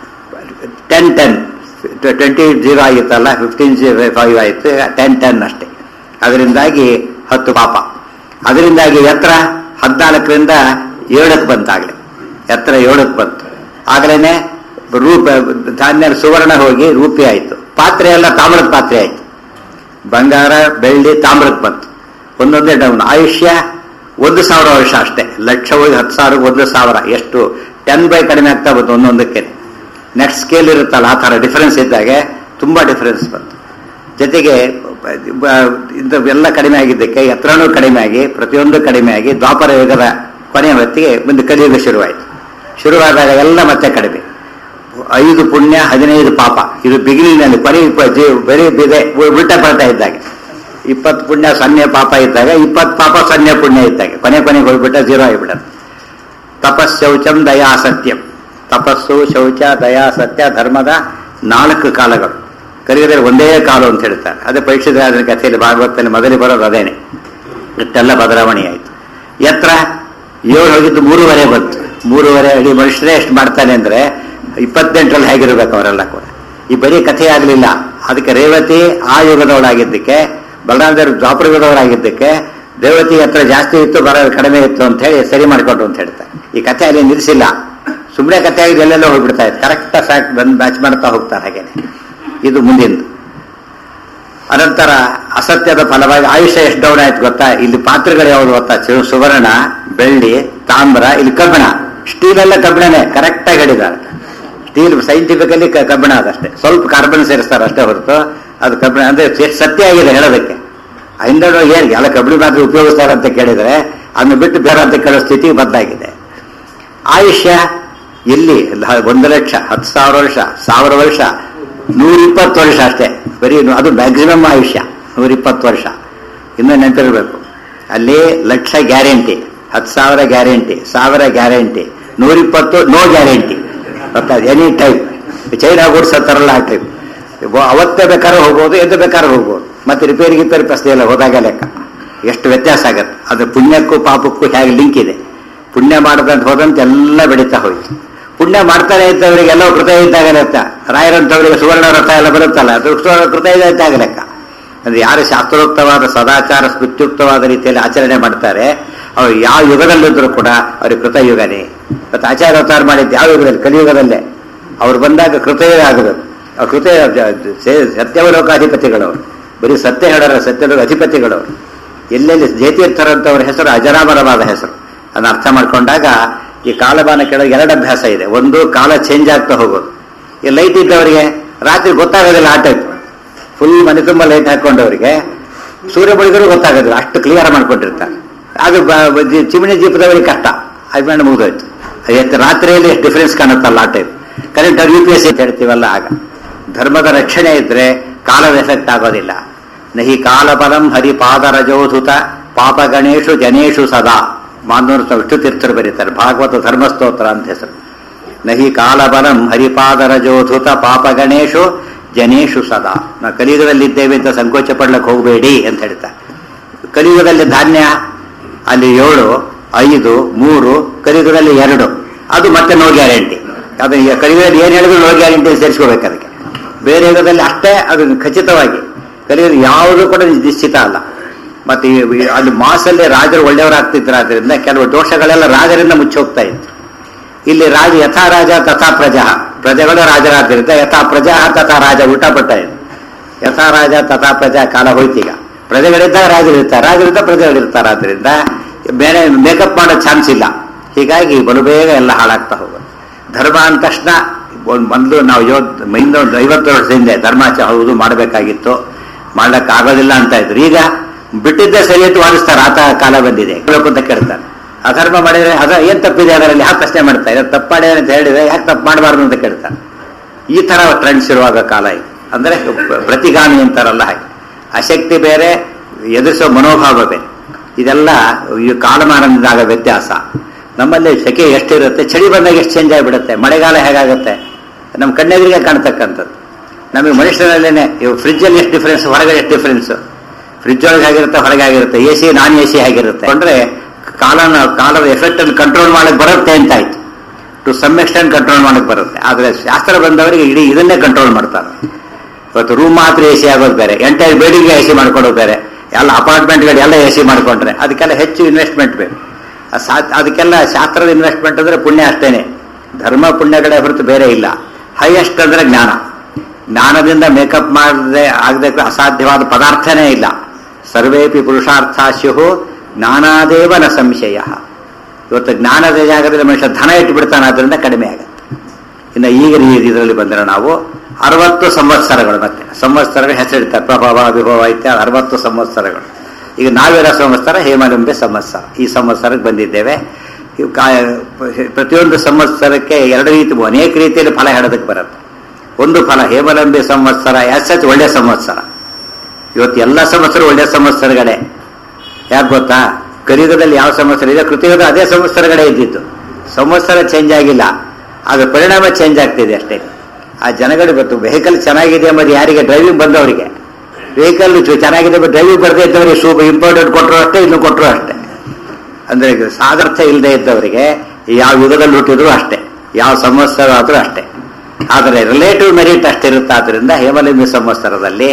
ಟೆನ್ ಟೆನ್ ಟ್ವೆಂಟಿ ಜೀರೋ ಆಗಿತ್ತಲ್ಲ ಫಿಫ್ಟೀನ್ ಜೀರೋ ಫೈವ್ ಆಯಿತು ಟೆನ್ ಟೆನ್ ಅಷ್ಟೇ ಅದರಿಂದಾಗಿ ಹತ್ತು ಪಾಪ ಅದರಿಂದಾಗಿ ಎತ್ತರ ಹದಿನಾಲ್ಕರಿಂದ ಏಳಕ್ಕೆ ಬಂತಾಗಲೇ ಎತ್ತರ ಏಳಕ್ಕೆ ಬಂತು ಆಗಲೇ ರೂಪ ಧಾನ್ಯ ಸುವರ್ಣ ಹೋಗಿ ರೂಪಿ ಆಯಿತು ಪಾತ್ರೆ ಎಲ್ಲ ತಾಮ್ರದ ಪಾತ್ರೆ ಆಯಿತು ಬಂಗಾರ ಬೆಳ್ಳಿ ತಾಮ್ರಕ್ಕೆ ಬಂತು ಒಂದೊಂದೇ ಡೌನ್ ಆಯುಷ್ಯ ಒಂದು ಸಾವಿರ ವರ್ಷ ಅಷ್ಟೇ ಲಕ್ಷ ಹೋಗಿ ಹತ್ತು ಸಾವಿರ ಒಂದು ಸಾವಿರ ಎಷ್ಟು ಟೆನ್ ಬೈ ಕಡಿಮೆ ಆಗ್ತಾ ಬಂತು ಒಂದೊಂದಕ್ಕೆ ನೆಕ್ಸ್ಟ್ ಸ್ಕೇಲ್ ಇರುತ್ತಲ್ಲ ಆ ಥರ ಡಿಫರೆನ್ಸ್ ಇದ್ದಾಗೆ ತುಂಬ ಡಿಫರೆನ್ಸ್ ಬಂತು ಜೊತೆಗೆ ಬ- ಇದು ಎಲ್ಲ ಕಡಿಮೆ ಆಗಿದ್ದಕ್ಕೆ ಎತ್ತರನೂ ಕಡಿಮೆ ಆಗಿ ಪ್ರತಿಯೊಂದು ಕಡಿಮೆ ಆಗಿ ದ್ವಾಪರ ಯುಗದ ಕೊನೆಯ ಹೊತ್ತಿಗೆ ಮುಂದೆ ಕಲಿಯುಗ ಶುರುವಾಯಿತು ಶುರುವಾದಾಗ ಎಲ್ಲ ಮತ್ತೆ ಕಡಿಮೆ ಐದು ಪುಣ್ಯ ಹದಿನೈದು ಪಾಪ ಇದು ಬಿಗಿನಿಂಗ್ನಲ್ಲಿ ಕೊನೆ ಇಪ್ಪ- ಜೀವ ಬರೀ ಬಿದೆ ಉಲ್ಟ ಪಲ್ಟ ಇದ್ದಾಗ ಇಪ್ಪತ್ತು ಪುಣ್ಯ ಸೊನ್ನೆ ಪಾಪ ಇದ್ದಾಗ ಇಪ್ಪತ್ತು ಪಾಪ ಸೊನ್ನೆ ಪುಣ್ಯ ಇದ್ದಾಗ ಕೊನೆ ಕೊನೆಗೆ ಹೋಗ್ಬಿಟ್ಟ ಜೀರೋ ಆಗಿಬಿಡತ್ತೆ ತಪಸ್ಸೌಚಂ ದಯಾ ಸತ್ಯಂ ತಪಸ್ಸು ಶೌಚ ದಯಾ ಸತ್ಯ ಧರ್ಮದ ನಾಲ್ಕು ಕಾಲಗಳು ಕಲಿಯುಗದಲ್ಲಿ ಒಂದೇ ಕಾಲ ಅಂತ ಹೇಳ್ತಾರೆ ಅದೇ ಪರೀಕ್ಷಿತ ಕಥೆಯಲ್ಲಿ ಭಾಗವತದಲ್ಲಿ ಮೊದಲೇ ಬರೋದು ಅದೇನೆ ಇಷ್ಟೆಲ್ಲ ಬದಲಾವಣೆ ಆಯಿತು ಎತ್ತರ ಏಳು ಹೋಗಿದ್ದು ಮೂರುವರೆ ಬಂತು ಮೂರುವರೆ ಅಡಿ ಮನುಷ್ಯರೇ ಎಷ್ಟು ಮಾಡ್ತಾನೆ ಅಂದ್ರೆ ಇಪ್ಪತ್ತೆಂಟರಲ್ಲಿ ಹೇಗಿರ್ಬೇಕು ಅವರೆಲ್ಲ ಕೂಡ ಈ ಬರೀ ಕಥೆ ಆಗಲಿಲ್ಲ ಅದಕ್ಕೆ ರೇವತಿ ಆ ಯುಗದವಳಾಗಿದ್ದಕ್ಕೆ ಬಲರಾಮದೇವರು ದ್ವಾಪರ ಯುಗದವರಾಗಿದ್ದಕ್ಕೆ ದೇವತಿ ಹತ್ರ ಜಾಸ್ತಿ ಇತ್ತು ಬರ ಕಡಿಮೆ ಇತ್ತು ಅಂತ ಹೇಳಿ ಸರಿ ಮಾಡಿಕೊಟ್ಟು ಅಂತ ಹೇಳ್ತಾರೆ ಈ ಕಥೆ ಅಲ್ಲಿ ನಿಲ್ಲಿಸಿಲ್ಲ ಸುಮ್ಮನೆ ಕಥೆ ಆಗಿದೆ ಎಲ್ಲೆಲ್ಲ ಹೋಗ್ಬಿಡ್ತಾ ಇತ್ತು ಕರೆಕ್ಟ್ ಫ್ಯಾಕ್ಟ್ ಬಂದು ಮ್ಯಾಚ್ ಮಾಡ್ತಾ ಹೋಗ್ತಾರೆ ಹಾಗೇನೆ ಇದು ಮುಂದಿಂದು ಅನಂತರ ಅಸತ್ಯದ ಫಲವಾಗಿ ಆಯುಷ್ಯ ಎಷ್ಟು ಡೌನ್ ಆಯ್ತು ಗೊತ್ತಾ ಇಲ್ಲಿ ಪಾತ್ರೆಗಳು ಯಾವುದು ಗೊತ್ತಾ ಚು- ಸುವರ್ಣ ಬೆಳ್ಳಿ ತಾಮ್ರ ಇಲ್ಲಿ ಕಬ್ಬಿಣ ಸ್ಟೀಲ್ ಎಲ್ಲ ಕಬ್ಬಿಣನೇ ಕರೆಕ್ಟ್ ಆಗಿ ಹೇಳಿದ್ದಾರೆ ಸ್ಟೀಲ್ ಸೈಂಟಿಫಿಕಲಿ ಕಬ್ಬಿಣ ಅದಷ್ಟೇ ಸ್ವಲ್ಪ ಕಾರ್ಬನ್ ಸೇರಿಸ್ತಾರೆ ಅಷ್ಟೇ ಹೊರತು ಅದು ಕಬ್ಬಿಣ ಅಂದ್ರೆ ಎಷ್ಟು ಸತ್ಯ ಆಗಿದೆ ಹೇಳೋದಕ್ಕೆ ಹಿಂದೆನೋ ಏನ್ ಎಲ್ಲ ಕಬ್ಬಿಣ ಮಾತ್ರ ಉಪಯೋಗಿಸ್ತಾರೆ ಅಂತ ಕೇಳಿದ್ರೆ ಅದನ್ನು ಬಿಟ್ಟು ಬೇರೆ ಅಂತ ಕೇಳೋ ಸ್ಥಿತಿ ಬದಲಾಗಿದೆ ಆಯುಷ್ಯ ಎಲ್ಲಿ ಲ- ಒಂದು ಲಕ್ಷ ಹತ್ತು ಸಾವಿರ ವರ್ಷ ಸಾವಿರ ವರ್ಷ ನೂರಿಪ್ಪತ್ತು ವರ್ಷ ಅಷ್ಟೇ ಬರೀ ನು- ಅದು ಮ್ಯಾಕ್ಸಿಮಮ್ ಆಯುಷ್ಯ ನೂರಿಪ್ಪತ್ತು ವರ್ಷ ಇನ್ನೂ ನೆನಪಿರಬೇಕು ಅಲ್ಲಿ ಲಕ್ಷ ಗ್ಯಾರಂಟಿ ಹತ್ತು ಸಾವಿರ ಗ್ಯಾರಂಟಿ ಸಾವಿರ ಗ್ಯಾರಂಟಿ ನೂರಿಪ್ಪತ್ತು ನೋ ಗ್ಯಾರಂಟಿ ಗೊತ್ತಾಯ್ತು ಎನಿ ಟೈಮ್ ಚೈನಾ ಗೂಡ್ಸ್ ಅಂತಾರಲ್ಲ ಆ ಟೈಪ್ ಅವತ್ತೇ ಬೇಕಾದ್ರೆ ಹೋಗ್ಬೋದು ಎಂದು ಬೇಕಾದ್ರೆ ಹೋಗ್ಬೋದು ಮತ್ತೆ ರಿಪೇರಿ ಗಿಪೇರಿ ಪ್ರಶ್ನೆ ಇಲ್ಲ ಹೋದಾಗ ಲೆಕ್ಕ ಎಷ್ಟು ವ್ಯತ್ಯಾಸ ಆಗತ್ತೆ ಅದು ಪುಣ್ಯಕ್ಕೂ ಪಾಪಕ್ಕೂ ಹೇಗೆ ಲಿಂಕ್ ಇದೆ ಪುಣ್ಯ ಮಾಡದಂತ ಹೋದಂತೆ ಎಲ್ಲ ಬೆಳೀತಾ ಹೋಯ್ತು ಪುಣ್ಯ ಮಾಡ್ತಾನೆ ಇದ್ದವರಿಗೆಲ್ಲ ಕೃತಯ ಇದ್ದಾಗ ಲೆಕ್ಕ ರಾಯರಂತವರಿಗೆ ಸುವರ್ಣ ರಥ ಎಲ್ಲ ಬರುತ್ತಲ್ಲ ಅದು ಸುವರ್ಣ ಕೃತಯ ಇದ್ದಾಗ ಲೆಕ್ಕ ಅಂದ್ರೆ ಯಾರು ಶಾಸ್ತ್ರೋಕ್ತವಾದ ಸದಾಚಾರ ಸ್ಮೃತ್ಯುಕ್ತವಾದ ರೀತಿಯಲ್ಲಿ ಆಚರಣೆ ಮಾಡ್ತಾರೆ ಅವ್ರು ಯಾವ ಯುಗದಲ್ಲಿದ್ದರೂ ಕೂಡ ಅವ್ರಿಗೆ ಕೃತಯುಗನೇ ಮತ್ತು ಆಚಾರ ಅವತಾರ ಮಾಡಿದ್ದು ಯಾವ ಯುಗದಲ್ಲಿ ಕಲಿಯುಗದಲ್ಲೇ ಅವ್ರು ಬಂದಾಗ ಕೃತಯುಗ ಆಗಬೇಕು ಆ ಕೃತಯ ಸತ್ಯವಲೋಕ ಅಧಿಪತಿಗಳವರು ಬರೀ ಸತ್ಯ ಹೇಳರ ಸತ್ಯಲೋಕ ಅಧಿಪತಿಗಳವರು ಎಲ್ಲೆಲ್ಲಿ ಜಯತೀರ್ಥರಂತವರ ಹೆಸರು ಅಜರಾಮರವಾದ ಹೆಸರು ಅದನ್ನ ಅರ್ಥ ಮಾಡ್ಕೊಂಡಾಗ ಈ ಕಾಲಮಾನ ಕೆಳಗೆ ಎರಡು ಅಭ್ಯಾಸ ಇದೆ ಒಂದು ಕಾಲ ಚೇಂಜ್ ಆಗ್ತಾ ಹೋಗೋದು ಈ ಲೈಟ್ ಇದ್ದವರಿಗೆ ರಾತ್ರಿ ಗೊತ್ತಾಗೋದಿಲ್ಲ ಆ ಟೈಪ್ ಫುಲ್ ಮನೆ ತುಂಬ ಲೈಟ್ ಹಾಕೊಂಡವರಿಗೆ ಸೂರ್ಯ ಬೆಳಗರು ಗೊತ್ತಾಗೋದಿಲ್ಲ ಅಷ್ಟು ಕ್ಲಿಯರ್ ಮಾಡ್ಕೊಂಡಿರ್ತಾರೆ ಅದು ಬ- ಬ- ಜಿ- ಚಿಮಣಿ ಜೀಪದವರಿಗೆ ಕಷ್ಟ ಅದು ಮುಗಿದೋಯ್ತು ಎಷ್ಟು ರಾತ್ರಿಯಲ್ಲಿ ಎಷ್ಟು ಡಿಫ್ರೆನ್ಸ್ ಕಾಣುತ್ತಲ್ಲ ಆ type current U P S ಅಂತ ಹೇಳ್ತೀವಲ್ಲ ಆಗ ಧರ್ಮದ ರಕ್ಷಣೆ ಇದ್ರೆ ಕಾಲದ ಎಫೆಕ್ಟ್ ಆಗೋದಿಲ್ಲ ನಹಿ ಕಾಲಬಲಂ ಹರಿಪಾದರಜೋಧುತ ಪಾಪ ಗಣೇಶು ಜನೇಶು ಸದಾ ಮಾನವರು ವಿಷ್ಣು ತೀರ್ಥರು ಬರೀತಾರೆ ಭಾಗವತ ಧರ್ಮಸ್ತೋತ್ರ ಅಂತ ಹೆಸರು ನಹಿ ಕಾಲಬಲಂ ಹರಿಪಾದರಜೋಧುತ ಪಾಪ ಗಣೇಶು ಜನೇಶು ಸದಾ ನಾವು ಕಲಿಯುಗದಲ್ಲಿದ್ದೇವೆ ಅಂತ ಸಂಕೋಚ ಪಡ್ಲಕ್ಕೆ ಹೋಗಬೇಡಿ ಅಂತ ಹೇಳ್ತಾರೆ ಕಲಿಯುಗದಲ್ಲಿ ಧಾನ್ಯ ಅಲ್ಲಿ ಏಳು ಐದು ಮೂರು ಕಲಿಯುಗದಲ್ಲಿ ಎರಡು ಅದು ಮತ್ತೆ ನೋ ಗ್ಯಾರಂಟಿ ಅದು ಈಗ ಕಲಿಯುಗದಲ್ಲಿ ಏನು ಹೇಳಿದ್ರು ನೋ ಗ್ಯಾರಂಟಿ ಸೇರಿಸ್ಕೋಬೇಕು ಅದಕ್ಕೆ ಬೇರೆ ಯುಗದಲ್ಲಿ ಅಷ್ಟೇ ಅದು ಖಚಿತವಾಗಿ ಕಲಿಯುಗ ಯಾವುದು ಕೂಡ ನಿಶ್ಚಿತ ಅಲ್ಲ ಮತ್ತೆ ಈ- ಈ- ಅಲ್ಲಿ ಮಾಸಲ್ಲಿ ರಾಜರು ಒಳ್ಳೆಯವರಾಗ್ತಿದ್ರು ಆದ್ರಿಂದ ಕೆಲವು ದೋಷಗಳೆಲ್ಲ ರಾಜರಿಂದ ಮುಚ್ಚಿ ಹೋಗ್ತಾ ಇತ್ತು ಇಲ್ಲಿ ರಾಜ ಯಥಾ ರಾಜ ತಥಾ ಪ್ರಜಾ ಪ್ರಜೆಗಳು ರಾಜರಾದ್ರಿಂದ ಯಥಾ ಪ್ರಜಾ ತಥಾ ರಾಜ ಉಲ್ಟಾ ಪಟ್ಟ ಇದೆ ಯಥಾ ರಾಜ ತಥಾ ಪ್ರಜಾ ಕಾಲ ಹೋಯ್ತೀಗ ಪ್ರಜೆಗಳಿದ್ದಾಗ ರಾಜರಿರ್ತಾರೆ ರಾಜರಿದ್ದ ಪ್ರಜೆಗಳಿರ್ತಾರೆ ಆದ್ರಿಂದ ಬೇರೆ ಮೇಕಪ್ ಮಾಡೋ ಚಾನ್ಸ್ ಇಲ್ಲ ಹೀಗಾಗಿ ಬಲು ಬೇಗ ಎಲ್ಲ ಹಾಳಾಗ್ತಾ ಹೋಗೋದು ಧರ್ಮ ಅಂದ ತಕ್ಷಣ ಒಂದು ಮೊದಲು ನಾವು ಯೋದ್ ಮೈಂದ ಒಂದು ಐವತ್ತು ವರ್ಷದ ಹಿಂದೆ ಧರ್ಮಾಚರಣೆ ಹೌದು ಮಾಡಬೇಕಾಗಿತ್ತು ಮಾಡ್ಲಕ್ಕೆ ಆಗೋದಿಲ್ಲ ಅಂತ ಇದ್ರು ಈಗ ಬಿಟ್ಟಿದ್ದೇ ಸರಿ ಅಂತ ವಾದಿಸ್ತಾರೆ ಆತ ಕಾಲ ಬಂದಿದೆ ಕೇಳಬೇಕು ಅಂತ ಕೇಳ್ತಾರೆ ಅಧರ್ಮ ಮಾಡಿದ್ರೆ ಅದ ಏನ್ ತಪ್ಪಿದೆ ಅದರಲ್ಲಿ ಯಾಕೆ ಪ್ರಶ್ನೆ ಮಾಡ್ತಾರೆ ಇದು ತಪ್ಪು ಮಾಡಿದ್ರೆ ಅಂತ ಹೇಳಿದ್ರೆ ಯಾಕೆ ತಪ್ಪು ಮಾಡಬಾರ್ದು ಅಂತ ಕೇಳ್ತಾರೆ ಈ ತರ ಟ್ರೆಂಡ್ಸ್ ಇರುವಾಗ ಕಾಲ ಇದು ಅಂದ್ರೆ ಪ್ರತಿಗಾಮಿ ಅಂತಾರಲ್ಲ ಹಾಗೆ ಅಶಕ್ತಿ ಬೇರೆ ಎದುರಿಸೋ ಮನೋಭಾವ ಬೇರೆ ಇದೆಲ್ಲ ಈ ಕಾಲಮಾನದಿಂದಾಗ ವ್ಯತ್ಯಾಸ ನಮ್ಮಲ್ಲಿ ಸೆಕೆ ಎಷ್ಟಿರುತ್ತೆ ಚಳಿ ಬಂದಾಗ ಎಷ್ಟು ಚೇಂಜ್ ಆಗಿಬಿಡುತ್ತೆ ಮಳೆಗಾಲ ಹೇಗಾಗುತ್ತೆ ನಮ್ಮ ಕಣ್ಣೆದುರಿಗೆ ಕಾಣ್ತಕ್ಕಂಥದ್ದು ನಮಗೆ ಮನುಷ್ಯರಲ್ಲೇನೆ ಇವು ಫ್ರಿಜ್ಜಲ್ಲಿ ಎಷ್ಟು ಡಿಫ್ರೆನ್ಸ್ ಹೊರಗಡೆ ಎಷ್ಟು ಡಿಫ್ರೆನ್ಸ್ ಫ್ರಿಜ್ ಒಳಗೆ ಆಗಿರುತ್ತೆ ಹೊರಗೆ ಆಗಿರುತ್ತೆ A C non A C ಆಗಿರುತ್ತೆ ಅಂದ್ರೆ ಕಾಲನ ಕಾಲದ ಎಫೆಕ್ಟ್ ಅನ್ನು ಕಂಟ್ರೋಲ್ ಮಾಡಕ್ ಬರುತ್ತೆ ಅಂತ ಆಯ್ತು ಟು ಸಮ್ ಎಕ್ಸ್ಟೆಂಟ್ ಕಂಟ್ರೋಲ್ ಮಾಡಕ್ ಬರುತ್ತೆ ಆದ್ರೆ ಶಾಸ್ತ್ರ ಬಂದವರಿಗೆ ಇಡೀ ಇದನ್ನೇ ಕಂಟ್ರೋಲ್ ಮಾಡ್ತಾರೆ ಇವತ್ತು ರೂಮ್ ಮಾತ್ರ ಎ ಸಿ ಆಗೋದು ಬೇರೆ ಎಂಟೈರ್ ಬಿಲ್ಡಿಂಗ್ ಎ ಸಿ ಮಾಡ್ಕೊಡೋದು ಬೇರೆ ಎಲ್ಲ ಅಪಾರ್ಟ್ಮೆಂಟ್ಗಳು ಎಲ್ಲ ಎ ಸಿ ಮಾಡ್ಕೊಂಡ್ರೆ ಅದಕ್ಕೆಲ್ಲ ಹೆಚ್ಚು ಇನ್ವೆಸ್ಟ್ಮೆಂಟ್ ಬೇಕು ಆ ಸಾ- ಅದಕ್ಕೆಲ್ಲ ಶಾಸ್ತ್ರದ ಇನ್ವೆಸ್ಟ್ಮೆಂಟ್ ಅಂದ್ರೆ ಪುಣ್ಯ ಅಷ್ಟೇನೆ ಧರ್ಮ ಪುಣ್ಯಗಳೇ ಹೊರತು ಬೇರೆ ಇಲ್ಲ ಹೈಯೆಸ್ಟ್ ಅಂದ್ರೆ ಜ್ಞಾನ ಜ್ಞಾನದಿಂದ ಮೇಕಪ್ ಮಾಡದೆ ಆಗದೆ ಅಸಾಧ್ಯವಾದ ಪದಾರ್ಥನೇ ಇಲ್ಲ ಸರ್ವೇಪಿ ಪುರುಷಾರ್ಥಾಶ್ಯು ಜ್ಞಾನಾದೇವ ನ ಸಂಶಯ ಇವತ್ತು ಜ್ಞಾನದ ಜಾಗದಲ್ಲಿ ಮನುಷ್ಯ ಧನ ಇಟ್ಟು ಬಿಡ್ತಾನೆ ಅದರಿಂದ ಕಡಿಮೆ ಆಗುತ್ತೆ ಇನ್ನು ಈಗ ಇದರಲ್ಲಿ ಬಂದರೆ ನಾವು ಅರವತ್ತು ಸಂವತ್ಸರಗಳು ಮತ್ತೆ ಸಂವತ್ಸರಗಳು ಹೆಸರಿಡ್ತಾರೆ ಪ್ರಭಾವ ವಿಭವ ಇತ್ಯಾದಿ ಅರವತ್ತು ಸಂವತ್ಸರಗಳು ಈಗ ನಾವಿರೋ ಸಂವತ್ಸರ ಹೇಮಲಿಂಬೆ ಸಂವತ್ಸರ ಈ ಸಂವತ್ಸರಕ್ಕೆ ಬಂದಿದ್ದೇವೆ ಇವು ಕಾ- ಪ್ರತಿಯೊಂದು ಸಂವತ್ಸರಕ್ಕೆ ಎರಡು ರೀತಿ ಅನೇಕ ರೀತಿಯಲ್ಲಿ ಫಲ ಹೇಳೋದಕ್ಕೆ ಬರುತ್ತೆ ಒಂದು ಫಲ ಹೇಮಲಂಬಿ ಸಂವತ್ಸರ ಎಸ್ ಎಚ್ ಒಳ್ಳೆ ಸಂವತ್ಸರ ಇವತ್ತು ಎಲ್ಲ ಸಂವತ್ಸರ ಒಳ್ಳೆ ಸಂವತ್ಸರಗಳೇ ಯಾಕೆ ಗೊತ್ತಾ ಕಲಿಯುಗದಲ್ಲಿ ಯಾವ ಸಂವತ್ಸರ ಇದೆ ಕೃತಿಯುಗದ ಅದೇ ಸಂವತ್ಸರಗಳೇ ಇದ್ದಿತ್ತು ಸಂವತ್ಸರ ಚೇಂಜ್ ಆಗಿಲ್ಲ ಆದ್ರೆ ಪರಿಣಾಮ ಚೇಂಜ್ ಆಗ್ತಿದೆ ಅಷ್ಟೇ ಆ ಜನಗಳಿಗೆ ಗೊತ್ತು ವೆಹಿಕಲ್ ಚೆನ್ನಾಗಿದೆ ಎಂಬುದು ಯಾರಿಗೆ ಡ್ರೈವಿಂಗ್ ಬಂದವರಿಗೆ ವೆಹಿಕಲ್ ಚೆನ್ನಾಗಿದೆ ಡ್ರೈವಿಂಗ್ ಬರದೇ ಇದ್ದವರಿಗೆ ಸೂಪ್ ಇಂಪಾರ್ಟೆಂಟ್ ಕೊಟ್ಟರು ಅಷ್ಟೇ ಇನ್ನು ಕೊಟ್ಟರು ಅಷ್ಟೇ ಅಂದ್ರೆ ಇದು ಸಾಮರ್ಥ್ಯ ಇಲ್ಲದೆ ಇದ್ದವರಿಗೆ ಯಾವ ಯುಗದಲ್ಲಿ ಹುಟ್ಟಿದ್ರು ಅಷ್ಟೇ ಯಾವ ಸಂವತ್ಸರ ಆದ್ರೂ ಅಷ್ಟೇ ಆದರೆ ರಿಲೇಟಿವ್ ಮೆರಿಟ್ ಅಷ್ಟಿರುತ್ತಾದ್ರಿಂದ ಹೇಮಲಿಂಬಿ ಸಂವತ್ಸರದಲ್ಲಿ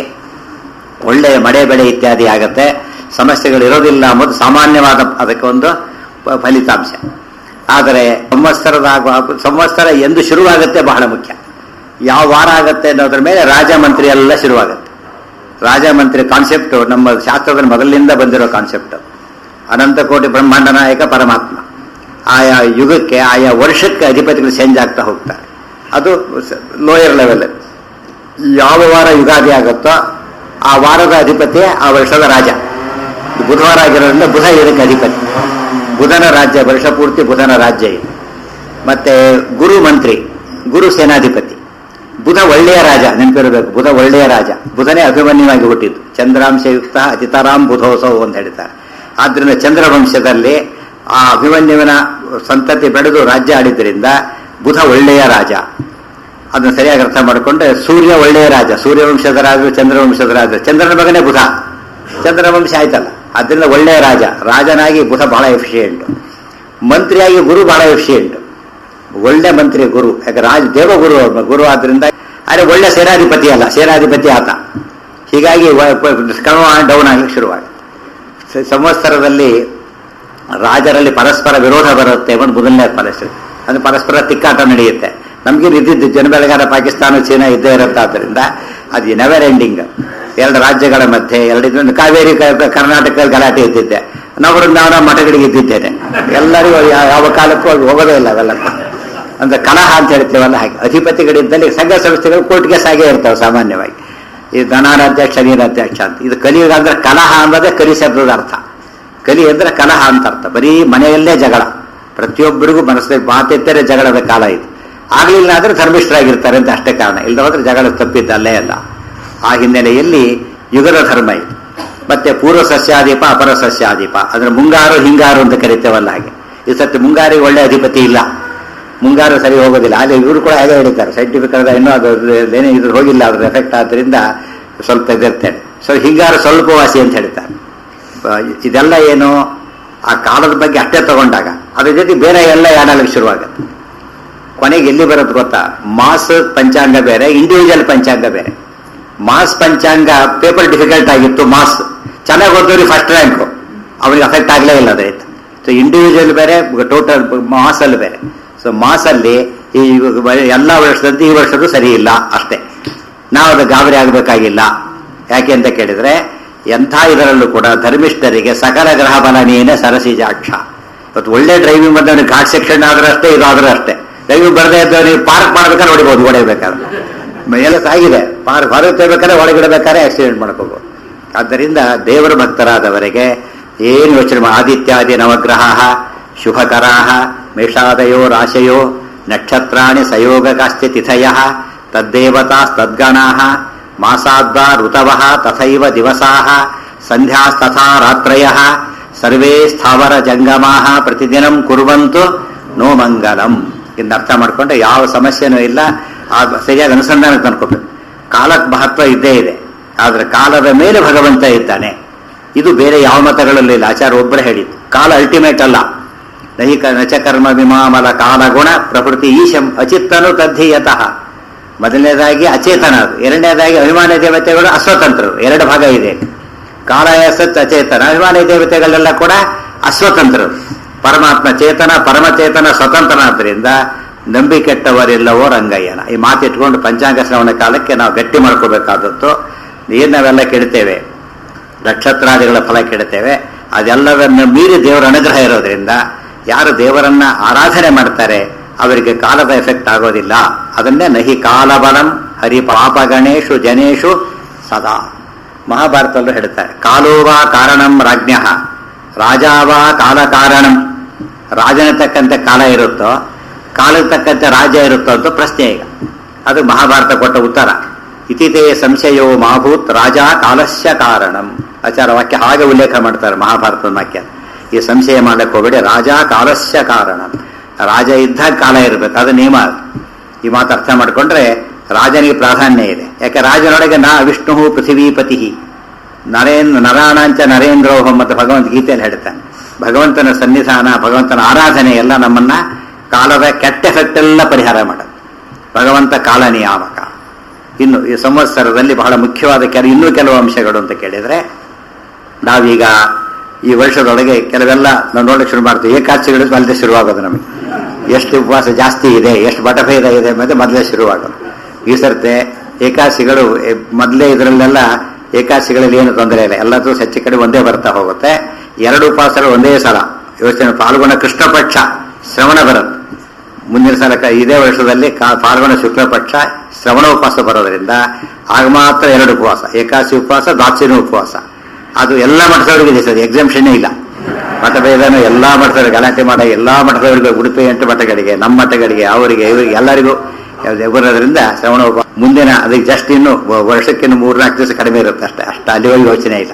ಒಳ್ಳೆಯ ಮಳೆ ಬೆಳೆ ಇತ್ಯಾದಿ ಆಗತ್ತೆ ಸಮಸ್ಯೆಗಳು ಇರೋದಿಲ್ಲ ಎಂಬುದು ಸಾಮಾನ್ಯವಾದ ಅದಕ್ಕೆ ಒಂದು ಪ- ಫಲಿತಾಂಶ ಆದರೆ ಸಂವತ್ಸರದ ಆಗುವ- ಸಂವತ್ಸರ ಎಂದು ಶುರುವಾಗುತ್ತೆ ಬಹಳ ಮುಖ್ಯ ಯಾವ ವಾರ ಆಗತ್ತೆ ಅನ್ನೋದ್ರ ಮೇಲೆ ರಾಜ ಮಂತ್ರಿ ಎಲ್ಲ ಶುರುವಾಗುತ್ತೆ ರಾಜ ಮಂತ್ರಿ ಕಾನ್ಸೆಪ್ಟ್ ನಮ್ಮ ಶಾಸ್ತ್ರದಲ್ಲಿ ಮೊದಲಿನಿಂದ ಬಂದಿರೋ ಕಾನ್ಸೆಪ್ಟ್ ಅನಂತಕೋಟಿ ಬ್ರಹ್ಮಾಂಡ ನಾಯಕ ಪರಮಾತ್ಮ ಆಯಾ ಯುಗಕ್ಕೆ ಆಯಾ ವರ್ಷಕ್ಕೆ ಅಧಿಪತಿಗಳು ಚೇಂಜ್ ಆಗ್ತಾ ಹೋಗ್ತಾರೆ ಅದು ಲೋಯರ್ ಲೆವೆಲ್ ಯಾವ ವಾರ ಯುಗಾದಿ ಆಗುತ್ತೋ ಆ ವಾರದ ಅಧಿಪತಿ ಆ ವರ್ಷದ ರಾಜ ಬುಧವಾರ ಆಗಿರೋದ್ರಿಂದ ಬುಧ ಇದಕ್ಕೆ ಅಧಿಪತಿ ಬುಧನ ರಾಜ್ಯ ವರ್ಷ ಪೂರ್ತಿ ಬುಧನ ರಾಜ್ಯ ಇದೆ ಮತ್ತೆ ಗುರು ಮಂತ್ರಿ ಗುರು ಸೇನಾಧಿಪತಿ ಬುಧ ಒಳ್ಳೆಯ ರಾಜ ನೆನಪಿರಬೇಕು ಬುಧ ಒಳ್ಳೆಯ ರಾಜ ಬುಧನೇ ಅಭಿಮನ್ಯವಾಗಿ ಹುಟ್ಟಿದ್ದು ಚಂದ್ರಾಂಶಯುಕ್ತ ಅತಿತರಾಮ್ ಬುಧೋತ್ಸವ ಅಂತ ಹೇಳ್ತಾರೆ ಆದ್ರಿಂದ ಚಂದ್ರವಂಶದಲ್ಲಿ ಆ ಅಭಿಮನ್ಯುವಿನ ಸಂತತಿ ಬೆಳೆದು ರಾಜ್ಯ ಆಡಿದ್ದರಿಂದ ಬುಧ ಒಳ್ಳೆಯ ರಾಜ ಅದನ್ನ ಸರಿಯಾಗಿ ಅರ್ಥ ಮಾಡಿಕೊಂಡ್ರೆ ಸೂರ್ಯ ಒಳ್ಳೆಯ ರಾಜ ಸೂರ್ಯವಂಶದ ರಾಜ ಚಂದ್ರವಂಶದ ರಾಜ ಚಂದ್ರನ ಮಗನೇ ಬುಧ ಚಂದ್ರವಂಶ ಆಯ್ತಲ್ಲ ಅದರಿಂದ ಒಳ್ಳೆಯ ರಾಜ ರಾಜನಾಗಿ ಬುಧ ಬಹಳ ಎಫಿಷಿಯೆಂಟ್ ಮಂತ್ರಿಯಾಗಿ ಗುರು ಬಹಳ ಎಫಿಷಿಯೆಂಟ್ ಒಳ್ಳೆ ಮಂತ್ರಿ ಗುರು ಯಾಕೆ ರಾಜ ದೇವಗುರು ಅವ್ರು, ಗುರು ಆದ್ರಿಂದ ಆದರೆ ಒಳ್ಳೆ ಸೇನಾಧಿಪತಿ ಅಲ್ಲ ಸೇನಾಧಿಪತಿ ಆತ ಹೀಗಾಗಿ ಕ್ರಮ ಡೌನ್ ಆಗ್ಲಿಕ್ಕೆ ಶುರುವಾಗುತ್ತೆ ಸ- ಸಂವತ್ಸರದಲ್ಲಿ ರಾಜರಲ್ಲಿ ಪರಸ್ಪರ ವಿರೋಧ ಬರುತ್ತೆ ಒಂದು ಮೊದಲನೇ ಪರಿಸ್ಥಿತಿ ಅಂದ್ರೆ ಪರಸ್ಪರ ತಿಕ್ಕಾಟ ನಡೆಯುತ್ತೆ ನಮಗೆ ಇದ್ದಿದ್ದು ಜನಬೆಳಗಾರ ಪಾಕಿಸ್ತಾನ ಚೀನಾ ಇದ್ದೇ ಇರುತ್ತಾದ್ರಿಂದ ಅದು ನೆವರ್ ಎಂಡಿಂಗ್ ಎರಡು ರಾಜ್ಯಗಳ ಮಧ್ಯೆ ಎರಡು ಇದೊಂದು ಕಾವೇರಿ ಕ- ಕರ್ನಾಟಕದಲ್ಲಿ ಗಲಾಟೆ ಇದ್ದಿದ್ದೆ ನಾವು ನಾವು ಮಠಗಳಿಗೆ ಇದ್ದಿದ್ದೇನೆ ಎಲ್ಲರಿಗೂ ಯಾ- ಯಾವ ಕಾಲಕ್ಕೂ ಅದು ಹೋಗೋದೇ ಇಲ್ಲ ಅವೆಲ್ಲ ಅಂದ್ರೆ ಕಲಹ ಅಂತ ಹೇಳ್ತೇವಲ್ಲ ಹಾಗೆ ಅಧಿಪತಿಗಳಿದ್ದಲ್ಲಿ ಸಂಘ ಸಂಸ್ಥೆಗಳು ಕೋರ್ಟ್ಗೆ ಸಾಗೇ ಇರ್ತಾವೆ ಸಾಮಾನ್ಯವಾಗಿ ಈ ಧನಾರಾಧ್ಯಕ್ಷ ನೀರಾಧ್ಯಕ್ಷ ಅಂತ ಇದು ಕಲಿಯುಗ ಅಂದ್ರೆ ಕಲಹ ಅನ್ನೋದೇ ಕಲಿ ಶಬ್ದದ ಅರ್ಥ ಕಲಿ ಅಂದ್ರೆ ಕಲಹ ಅಂತ ಅರ್ಥ ಬರೀ ಮನೆಯಲ್ಲೇ ಜಗಳ ಪ್ರತಿಯೊಬ್ಬರಿಗೂ ಮನಸ್ಸಲ್ಲಿ ಮಾತೆತ್ತರೆ ಜಗಳದ ಕಾಲ ಇದು ಆಗ್ಲಿಲ್ಲ ಆದ್ರೆ ಧರ್ಮಿಷ್ಠರಾಗಿರ್ತಾರೆ ಅಂತ ಅಷ್ಟೇ ಕಾರಣ ಇಲ್ಲದ ಹೋದ್ರೆ ಜಗಳ ತಪ್ಪಿದ್ದು ಅಲ್ಲೇ ಅಲ್ಲ ಆ ಹಿನ್ನೆಲೆಯಲ್ಲಿ ಯುಗದ ಧರ್ಮ ಇದು ಮತ್ತೆ ಪೂರ್ವ ಸಸ್ಯಾದೀಪ ಅಪರ ಸಸ್ಯಾದೀಪ ಅಂದ್ರೆ ಮುಂಗಾರು ಹಿಂಗಾರು ಅಂತ ಕರಿತೇವಲ್ಲ ಹಾಗೆ ಈ ಸತಿ ಮುಂಗಾರಿಗೆ ಒಳ್ಳೆ ಅಧಿಪತಿ ಇಲ್ಲ ಮುಂಗಾರು ಸರಿ ಹೋಗೋದಿಲ್ಲ ಅಲ್ಲಿ ಇವರು ಕೂಡ ಹಾಗೆ ಹೇಳ್ತಾರೆ ಸೈಂಟಿಫಿಕ್ ಆದ ಇನ್ನೂ ಅದು ಏನೇ ಇದ್ರ ಹೋಗಿಲ್ಲ ಅದ್ರ ಎಫೆಕ್ಟ್ ಆದ್ರಿಂದ ಸ್ವಲ್ಪ ಇದಿರ್ತೇನೆ ಸೊ ಹಿಂಗಾರು ಸ್ವಲ್ಪ ವಾಸಿ ಅಂತ ಹೇಳ್ತಾರೆ ಬ- ಇದೆಲ್ಲ ಏನು ಆ ಕಾಲದ ಬಗ್ಗೆ ಅಷ್ಟೇ ತಗೊಂಡಾಗ ಅದ್ರ ಜೊತೆ ಬೇರೆ ಎಲ್ಲ ಆಡಲಿಕ್ಕೆ ಶುರುವಾಗುತ್ತೆ ಕೊನೆಗೆ ಎಲ್ಲಿ ಬರುತ್ತೆ ಗೊತ್ತಾ ಮಾಸ್ ಪಂಚಾಂಗ ಬೇರೆ ಇಂಡಿವಿಜುವಲ್ ಪಂಚಾಂಗ ಬೇರೆ ಮಾಸ್ ಪಂಚಾಂಗ ಪೇಪರ್ ಡಿಫಿಕಲ್ಟ್ ಆಗಿತ್ತು ಮಾಸ್ ಚೆನ್ನಾಗಿ ಓದೋರಿಗೆ ಫಸ್ಟ್ ರ್ಯಾಂಕು ಅವರಿಗೆ ಅಫೆಕ್ಟ್ ಆಗಲೇ ಇಲ್ಲ ಅದರಿಂದ ಸೊ ಇಂಡಿವಿಜುವಲ್ ಬೇರೆ ಟೋಟಲ್ ಮಾಸ್ ಅಲ್ಲಿ ಬೇರೆ ಸೊ ಮಾಸ್ ಅಲ್ಲಿ ಈ ಎಲ್ಲ ವರ್ಷದಂತೆ ಈ ವರ್ಷದ್ದು ಸರಿ ಇಲ್ಲ ಅಷ್ಟೇ ನಾವು ಅದು ಗಾಬರಿ ಆಗಬೇಕಾಗಿಲ್ಲ ಯಾಕೆ ಅಂತ ಕೇಳಿದ್ರೆ ಎಂಥ ಇದರಲ್ಲೂ ಕೂಡ ಧರ್ಮಿಷ್ಠರಿಗೆ ಸಕಲ ಗ್ರಹ ಬಲ ನೀನೆ ಸರಸಿಜಾಕ್ಷ ಇವತ್ತು ಒಳ್ಳೆ ಡ್ರೈವಿಂಗ್ ಬಂದವನಿಗೆ ಘಾಟ್ ಸೆಕ್ಷನ್ ಆದ್ರೆ ಅಷ್ಟೇ ಇದು ಆದ್ರೆ ಅಷ್ಟೇ ಡ್ರೈವಿಂಗ್ ಬರದೇ ಇದ್ದವನಿಗೆ ಪಾರ್ಕ್ ಮಾಡ್ಬೇಕಾದ್ರೆ ಹೊಡಿಬೋದು ಹೊಡೆಯಬೇಕಾದ್ರೆ ಎಲ್ಲ ಆಗಿದೆ ಪಾರ್ಕ್ ಹೊರಗೆ ತೆಗಿಬೇಕಾದ್ರೆ ಒಳಗಿಡಬೇಕಾದ್ರೆ ಆಕ್ಸಿಡೆಂಟ್ ಮಾಡ್ಕೋಬಹುದು ಆದ್ದರಿಂದ ದೇವರ ಭಕ್ತರಾದವರಿಗೆ ಏನು ಯೋಚನೆ ಮಾ- ಆದಿತ್ಯಾದಿ ನವಗ್ರಹ ಶುಭಕರಾ ಮೇಷಾದಯೋ ರಾಶಯೋ ನಕ್ಷತ್ರಾಣಿ ಸಯೋಗಕಾಸ್ತಿ ತಿಥಯ ತದ್ದೇವತಾಸ್ತದ್ಗಣಾ ಮಾಸಾದ್ವಾ ಋತವಃ ತಥೈವ ದಿವಸಾಃ ಸಂಧ್ಯಾಸ್ತಥಾ ರಾತ್ರಯಃ ಸರ್ವೇ ಸ್ಥಾವರ ಜಂಗಮಾಃ ಪ್ರತಿದಿನಂ ಕುರ್ವಂತು ನೋ ಮಂಗಲಂ ಇಂದ ಅರ್ಥ ಮಾಡ್ಕೊಂಡ್ರೆ ಯಾವ ಸಮಸ್ಯೆನೂ ಇಲ್ಲ ಆ ಸರಿಯಾಗಿ ಅನುಸಂಧಾನಕ್ಕೆ ತಂದ್ಕೊಬೇಕು ಕಾಲಕ್ಕೆ ಮಹತ್ವ ಇದ್ದೇ ಇದೆ ಆದ್ರೆ ಕಾಲದ ಮೇಲೆ ಭಗವಂತ ಇದ್ದಾನೆ ಇದು ಬೇರೆ ಯಾವ ಮತಗಳಲ್ಲೂ ಇಲ್ಲ ಆಚಾರ ಒಬ್ಬರೇ ಹೇಳಿದ್ದು ಕಾಲ ಅಲ್ಟಿಮೇಟ್ ಅಲ್ಲ ನೈಕ ನಚಕರ್ಮ ವಿಮಾಮಲ ಕಾಲಗುಣ ಪ್ರಕೃತಿ ಈಶಂ ಅಚಿತ್ತನು ತದ್ಧೀಯತಃ ಮೊದಲನೇದಾಗಿ ಅಚೇತನ ಅದು ಎರಡನೇದಾಗಿ ಅಭಿಮಾನ ದೇವತೆಗಳು ಅಸ್ವತಂತ್ರರು ಎರಡು ಭಾಗ ಇದೆ ಕಾಲಯ ಸತ್ ಅಚೇತನ ಅಭಿಮಾನಿ ದೇವತೆಗಳೆಲ್ಲ ಕೂಡ ಅಸ್ವತಂತ್ರರು ಪರಮಾತ್ಮ ಚೇತನ ಪರಮಚೇತನ ಸ್ವತಂತ್ರನಾದ್ರಿಂದ ನಂಬಿಕೆಟ್ಟವರೆಲ್ಲವೋ ರಂಗಯ್ಯನ ಈ ಮಾತಿಟ್ಕೊಂಡು ಪಂಚಾಂಗ ಶ್ರವಣ ಕಾಲಕ್ಕೆ ನಾವು ಗಟ್ಟಿ ಮಾಡ್ಕೋಬೇಕಾದದ್ದು ಏನ್ ನಾವೆಲ್ಲ ಕೇಳ್ತೇವೆ ನಕ್ಷತ್ರಾದಿಗಳ ಫಲ ಕೇಳ್ತೇವೆ ಅದೆಲ್ಲವನ್ನು ಮೀರಿ ದೇವರ ಅನುಗ್ರಹ ಇರೋದ್ರಿಂದ ಯಾರು ದೇವರನ್ನ ಆರಾಧನೆ ಮಾಡ್ತಾರೆ ಅವರಿಗೆ ಕಾಲದ ಎಫೆಕ್ಟ್ ಆಗೋದಿಲ್ಲ ಅದನ್ನೇ ನಹಿ ಕಾಲಬಲಂ ಹರಿ ಪಾಪಗಣೇಶು ಜನೇಶು ಸದಾ ಮಹಾಭಾರತಲ್ಲೂ ಹೇಳ್ತಾರೆ ಕಾಲೋವಾ ಕಾರಣಂ ರಾಜ್ಞ ರಾಜಾವಾ ಕಾಲ ಕಾರಣಂ ರಾಜನ ತಕ್ಕಂತೆ ಕಾಲ ಇರುತ್ತೋ ಕಾಲಕ್ಕೆ ತಕ್ಕಂತೆ ರಾಜ ಇರುತ್ತೋ ಅಂತ ಪ್ರಶ್ನೆ ಈಗ ಅದು ಮಹಾಭಾರತ ಕೊಟ್ಟ ಉತ್ತರ ಇತಿತೇ ಸಂಶಯೋ ಮಾಭೂತ್ ರಾಜ ಕಾಲಸ್ಯ ಕಾರಣಂ ಆಚಾರ ವಾಕ್ಯ ಹಾಗೆ ಉಲ್ಲೇಖ ಮಾಡ್ತಾರೆ ಮಹಾಭಾರತದ ವಾಕ್ಯ ಈ ಸಂಶಯ ಮಾಡಕ್ಕೆ ಹೋಗಬೇಡಿ ರಾಜ ಕಾಲಸ್ಯ ಕಾರಣ ರಾಜ ಇದ್ದ ಕಾಲ ಇರಬೇಕು ಅದು ನಿಯಮ ಅದು. ಈ ಮಾತು ಅರ್ಥ ಮಾಡಿಕೊಂಡ್ರೆ ರಾಜನಿಗೆ ಪ್ರಾಧಾನ್ಯ ಇದೆ ಯಾಕೆ ರಾಜನೊಳಗೆ ನಾ ವಿಷ್ಣು ಪೃಥಿವೀಪತಿ ನರೇಂದ್ರ ನರಾಣಾಂಚ ನರೇಂದ್ರೋಹಂ ಅಂತ ಭಗವಂತ ಗೀತೆಯಲ್ಲಿ ಹೇಳ್ತಾನೆ ಭಗವಂತನ ಸನ್ನಿಧಾನ ಭಗವಂತನ ಆರಾಧನೆ ಎಲ್ಲ ನಮ್ಮನ್ನ ಕಾಲದ ಕೆಟ್ಟ ಎಫೆಕ್ಟ್ ಎಲ್ಲ ಪರಿಹಾರ ಮಾಡೋದು ಭಗವಂತ ಕಾಲ ನಿಯಾಮಕ ಇನ್ನು ಈ ಸಂವತ್ಸರದಲ್ಲಿ ಬಹಳ ಮುಖ್ಯವಾದ ಕೆಲ ಇನ್ನೂ ಕೆಲವು ಅಂಶಗಳು ಅಂತ ಕೇಳಿದ್ರೆ ನಾವೀಗ ಈ ವರ್ಷದೊಳಗೆ ಕೆಲವೆಲ್ಲ ನಾವು ನೋಡಕ್ಕೆ ಶುರು ಮಾಡ್ತೀವಿ ಏಕಾದಶಿಗಳು ಮೊದಲೇ ಶುರುವಾಗೋದು ನಮಗೆ ಎಷ್ಟು ಉಪವಾಸ ಜಾಸ್ತಿ ಇದೆ ಎಷ್ಟು ಬಟಭೇದ ಇದೆ ಮತ್ತೆ ಮೊದಲೇ ಶುರುವಾಗೋದು ಈ ಸರ್ತೆ ಏಕಾದಶಿಗಳು ಎ- ಮೊದಲೇ ಇದರಲ್ಲೆಲ್ಲ ಏಕಾದಶಿಗಳಲ್ಲಿ ಏನು ತೊಂದರೆ ಇಲ್ಲ ಎಲ್ಲದೂ ಹೆಚ್ಚು ಕಡೆ ಒಂದೇ ಬರ್ತಾ ಹೋಗುತ್ತೆ ಎರಡು ಉಪವಾಸಗಳು ಒಂದೇ ಸಲ ಯೋಚನೆ ಪಾಲ್ಗೊಂಡ ಕೃಷ್ಣ ಪಕ್ಷ ಶ್ರವಣ ಬರುತ್ತೆ ಮುಂದಿನ ಸಲ ಕ- ಇದೇ ವರ್ಷದಲ್ಲಿ ಕಾ- ಪಾಲ್ಗೊಣ ಶುಕ್ಲ ಪಕ್ಷ ಶ್ರವಣ ಉಪವಾಸ ಬರೋದ್ರಿಂದ ಆಗ ಮಾತ್ರ ಎರಡು ಉಪವಾಸ ಏಕಾದಶಿ ಉಪವಾಸ ದ್ವಾದಶಿನ ಉಪವಾಸ ಅದು ಎಲ್ಲ ಮಠದವರಿಗೆ ಇದೆ ಸರ್ ಎಕ್ಸಾಮ್ಷನ್ನೇ ಇಲ್ಲ ಮತಭೇದನು ಎಲ್ಲಾ ಮಠದ ಗಲಾಟೆ ಮಾಡೋ ಎಲ್ಲಾ ಮಠದವರಿಗೂ ಉಡುಪಿ ಎಂಟು ಮಠಗಳಿಗೆ ನಮ್ಮ ಮಠಗಳಿಗೆ ಅವರಿಗೆ ಇವರಿಗೆ ಎಲ್ಲರಿಗೂ ಬರೋದ್ರಿಂದ ಶ್ರವಣ ಉಪ- ಮುಂದಿನ ಅದಕ್ಕೆ ಜಸ್ಟ್ ಇನ್ನು ವ- ವರ್ಷಕ್ಕಿನ್ನು ಮೂರ್ನಾಲ್ಕು ದಿವಸ ಕಡಿಮೆ ಇರುತ್ತೆ ಅಷ್ಟೇ ಅಷ್ಟು ಅಲ್ಲಿವರೆಗೆ ಯೋಚನೆ ಇಲ್ಲ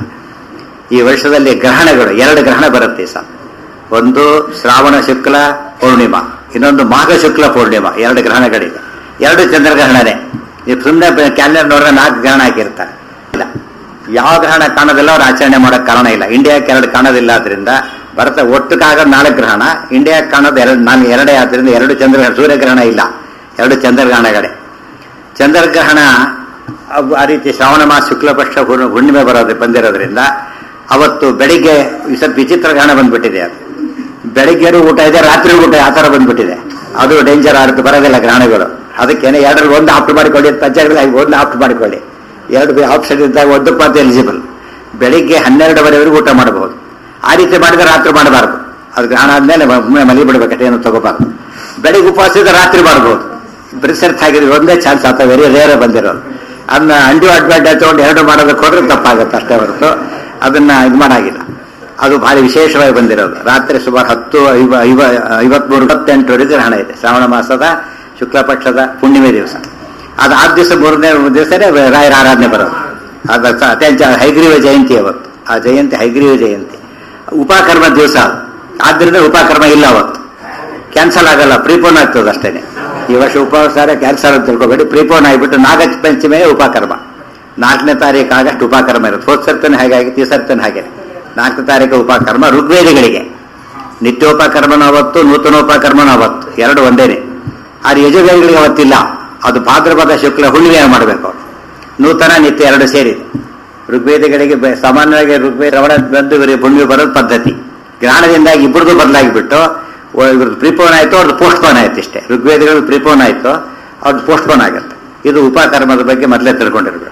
ಈ ವರ್ಷದಲ್ಲಿ ಗ್ರಹಣಗಳು ಎರಡು ಗ್ರಹಣ ಬರುತ್ತೆ ಈ ಸಲ ಒಂದು ಶ್ರಾವಣ ಶುಕ್ಲ ಪೂರ್ಣಿಮಾ ಇನ್ನೊಂದು ಮಾಘ ಶುಕ್ಲ ಪೂರ್ಣಿಮಾ ಎರಡು ಗ್ರಹಣಗಳಿದೆ ಎರಡು ಚಂದ್ರಗ್ರಹಣನೇ ನೀವು ಸುಮ್ಮನೆ ಕ್ಯಾಲೆಂಡರ್ ನೋಡಿದ್ರೆ ನಾಲ್ಕು ಗ್ರಹಣ ಹಾಕಿರ್ತಾರೆ ಇಲ್ಲ ಯಾವ ಗ್ರಹಣ ಕಾಣೋದಿಲ್ಲ ಅವ್ರು ಆಚರಣೆ ಮಾಡೋಕೆ ಕಾರಣ ಇಲ್ಲ ಇಂಡಿಯಾಕ್ಕೆ ಎರಡು ಕಾಣೋದಿಲ್ಲ ಆದ್ರಿಂದ ಭಾರತ ಒಟ್ಟುಕಾಗ ನಾಲ್ಕು ಗ್ರಹಣ ಇಂಡಿಯಾಕ್ಕೆ ಕಾಣೋದು ಎರಡು ನಾಲ್ಕು ಎರಡೇ ಆದ್ರಿಂದ ಎರಡು ಚಂದ್ರಗ್ರಹಣ ಸೂರ್ಯಗ್ರಹಣ ಇಲ್ಲ ಎರಡು ಚಂದ್ರಗ್ರಹಣಗಳೇ ಚಂದ್ರಗ್ರಹಣ ಅವ್- ಆ ರೀತಿ ಶ್ರಾವಣ ಮಾಸ ಶುಕ್ಲ ಪಕ್ಷ ಹುಣ್ಣು- ಹುಣ್ಣಿಮೆ ಬರೋದು ಬಂದಿರೋದ್ರಿಂದ ಅವತ್ತು ಬೆಳಿಗ್ಗೆ ಈ ಸ್ವಲ್ಪ ವಿಚಿತ್ರ ಗ್ರಹಣ ಬಂದ್ಬಿಟ್ಟಿದೆ ಅದು ಬೆಳಿಗ್ಗೆ ಊಟ ಇದೆ ರಾತ್ರಿ ಊಟ ಆ ಥರ ಬಂದ್ಬಿಟ್ಟಿದೆ ಅದು ಡೇಂಜರ್ ಆಗುತ್ತೆ ಬರೋದಿಲ್ಲ ಗ್ರಹಣಗಳು ಅದಕ್ಕೇನೆ ಎರಡರಲ್ಲಿ ಒಂದು ಆಪ್ಟ್ ಮಾಡಿಕೊಳ್ಳಿ ಪಂಚಾಯತ್ಗಳಾಗಿ ಒಂದು ಆಪ್ಟ್ ಮಾಡಿಕೊಳ್ಳಿ ಎರಡು ಆಪ್ಷನ್ ಇದ್ದಾಗ ಒಂದಕ್ಕೆ ಮಾತ್ರ ಎಲಿಜಿಬಲ್ ಬೆಳಿಗ್ಗೆ ಹನ್ನೆರಡುವರೆವರೆಗೂ ಊಟ ಮಾಡಬಹುದು ಆ ರೀತಿ ಮಾಡಿದ್ರೆ ರಾತ್ರಿ ಮಾಡಬಾರ್ದು ಅದು ಗ್ರಹಣ ಆದ್ಮೇಲೆ ಒಮ್ಮೆ ಮಲಿ ಬಿಡ್ಬೇಕಟ್ಟೆ ಏನು ತಗೋಬಾರ್ದು ಬೆಳಿಗ್ಗೆ ಉಪವಾಸ ಇದ್ರೆ ರಾತ್ರಿ ಮಾಡ್ಬೋದು ರಿಸರ್ಚ್ ಆಗಿದ್ರೆ ಒಂದೇ ಚಾನ್ಸ್ ಅಥವಾ ವೆರಿ ರೇರ್ ಬಂದಿರೋದು ಅದನ್ನ ಅಂಡು ಅಡ್ವಾಂಟೇಜ್ ತಗೊಂಡು ಎರಡು ಮಾಡೋದಕ್ಕೆ ಹೋದ್ರೆ ತಪ್ಪಾಗುತ್ತೆ ಅಷ್ಟೇ ಹೊರತು ಅದನ್ನ ಇದು ಮಾಡಾಗಿಲ್ಲ ಅದು ಭಾರಿ ವಿಶೇಷವಾಗಿ ಬಂದಿರೋದು ರಾತ್ರಿ ಸುಮಾರು ಹತ್ತು ಐವ ಐವ ಐವತ್ಮೂರು ಇಪ್ಪತ್ತೆಂಟರವರೆಗೆ ಗ್ರಹಣ ಇದೆ ಶ್ರಾವಣ ಮಾಸದ ಶುಕ್ಲ ಪಕ್ಷದ ಹುಣ್ಣಿಮೆ ದಿವಸ ಅದು ಆದ ದಿವಸ ಮೂರನೇ ದಿವಸನೇ ರಾಯರ ಆರಾಧನೆ ಬರೋದು ಅದು ಸ- ಅತ್ಯಂತ ಹೈಗ್ರೀವ ಜಯಂತಿ ಅವತ್ತು ಆ ಜಯಂತಿ ಹೈಗ್ರೀವ ಜಯಂತಿ ಉಪಕರ್ಮ ದಿವಸ ಅದು. ಆದ್ರಿಂದ ಉಪಕರ್ಮ ಇಲ್ಲ ಅವತ್ತು ಕ್ಯಾನ್ಸಲ್ ಆಗಲ್ಲ ಪ್ರೀಪೋನ್ ಆಗ್ತದೆ ಅಷ್ಟೇನೆ ಈ ವರ್ಷ ಉಪವಾಸ ಕ್ಯಾನ್ಸಲ್ ಅಂತ ತಿಳ್ಕೊಬೇಡಿ ಪ್ರೀಪೋನ್ ಆಗಿಬಿಟ್ಟು ನಾಗ ಪಂಚಮಿ ಉಪಕರ್ಮ ನಾಲ್ಕನೇ ತಾರೀಕು ಆಗಸ್ಟ್ ಉಪಕರ್ಮ ಇರುತ್ತೆ ಹೋದ್ ಸರ್ತಾನೆ ಹಾಗೆ ಆಗಿತ್ತು ಈ ಸರ್ತಾನೆ ಹಾಗೆ ನಾಲ್ಕನೇ ತಾರೀಕು ಉಪಕರ್ಮ ಋಗ್ವೇದಿಗಳಿಗೆ ನಿತ್ಯೋಪಕರ್ಮನ ಅವತ್ತು ನೂತನೋಪಕರ್ಮನ ಅವತ್ತು ಎರಡು ಒಂದೇನೆ ಆದ್ರೆ ಯಜುರ್ವೇದಿಗಳಿಗೆ ಅವತ್ತಿಲ್ಲ ಅದು ಭಾದ್ರಪದ ಶುಕ್ಲ ಹುಣ್ಣಿಮೆ ಮಾಡಬೇಕು ಅವರು ನೂತನ ನಿತ್ಯ ಎರಡು ಸೇರಿದೆ ಋಗ್ವೇದಿಗಳಿಗೆ ಬೆ- ಸಾಮಾನ್ಯವಾಗಿ ಋಗ್ವೇದ ರವಣ ಬಂದು ಇವರಿಗೆ ಹುಣ್ಣಿಮೆ ಬರೋದು ಪದ್ಧತಿ ಗ್ರಹಣದಿಂದಾಗಿ ಇಬ್ಬರದು ಬದಲಾಗಿಬಿಟ್ಟು ಇವ್ರದ್ದು ಪ್ರಿಪೋನ್ ಆಯಿತು ಅವ್ರದ್ದು ಪೋಸ್ಟ್ಪೋನ್ ಆಯ್ತು ಇಷ್ಟೇ ಋಗ್ವೇದಿಗಳು ಪ್ರಿಪೋನ್ ಆಯಿತು ಅವ್ರದ್ದು ಪೋಸ್ಟ್ಪೋನ್ ಆಗುತ್ತೆ ಇದು ಉಪಕರ್ಮದ ಬಗ್ಗೆ ಮೊದಲೇ ತಿಳ್ಕೊಂಡಿರ್ಬೇಕು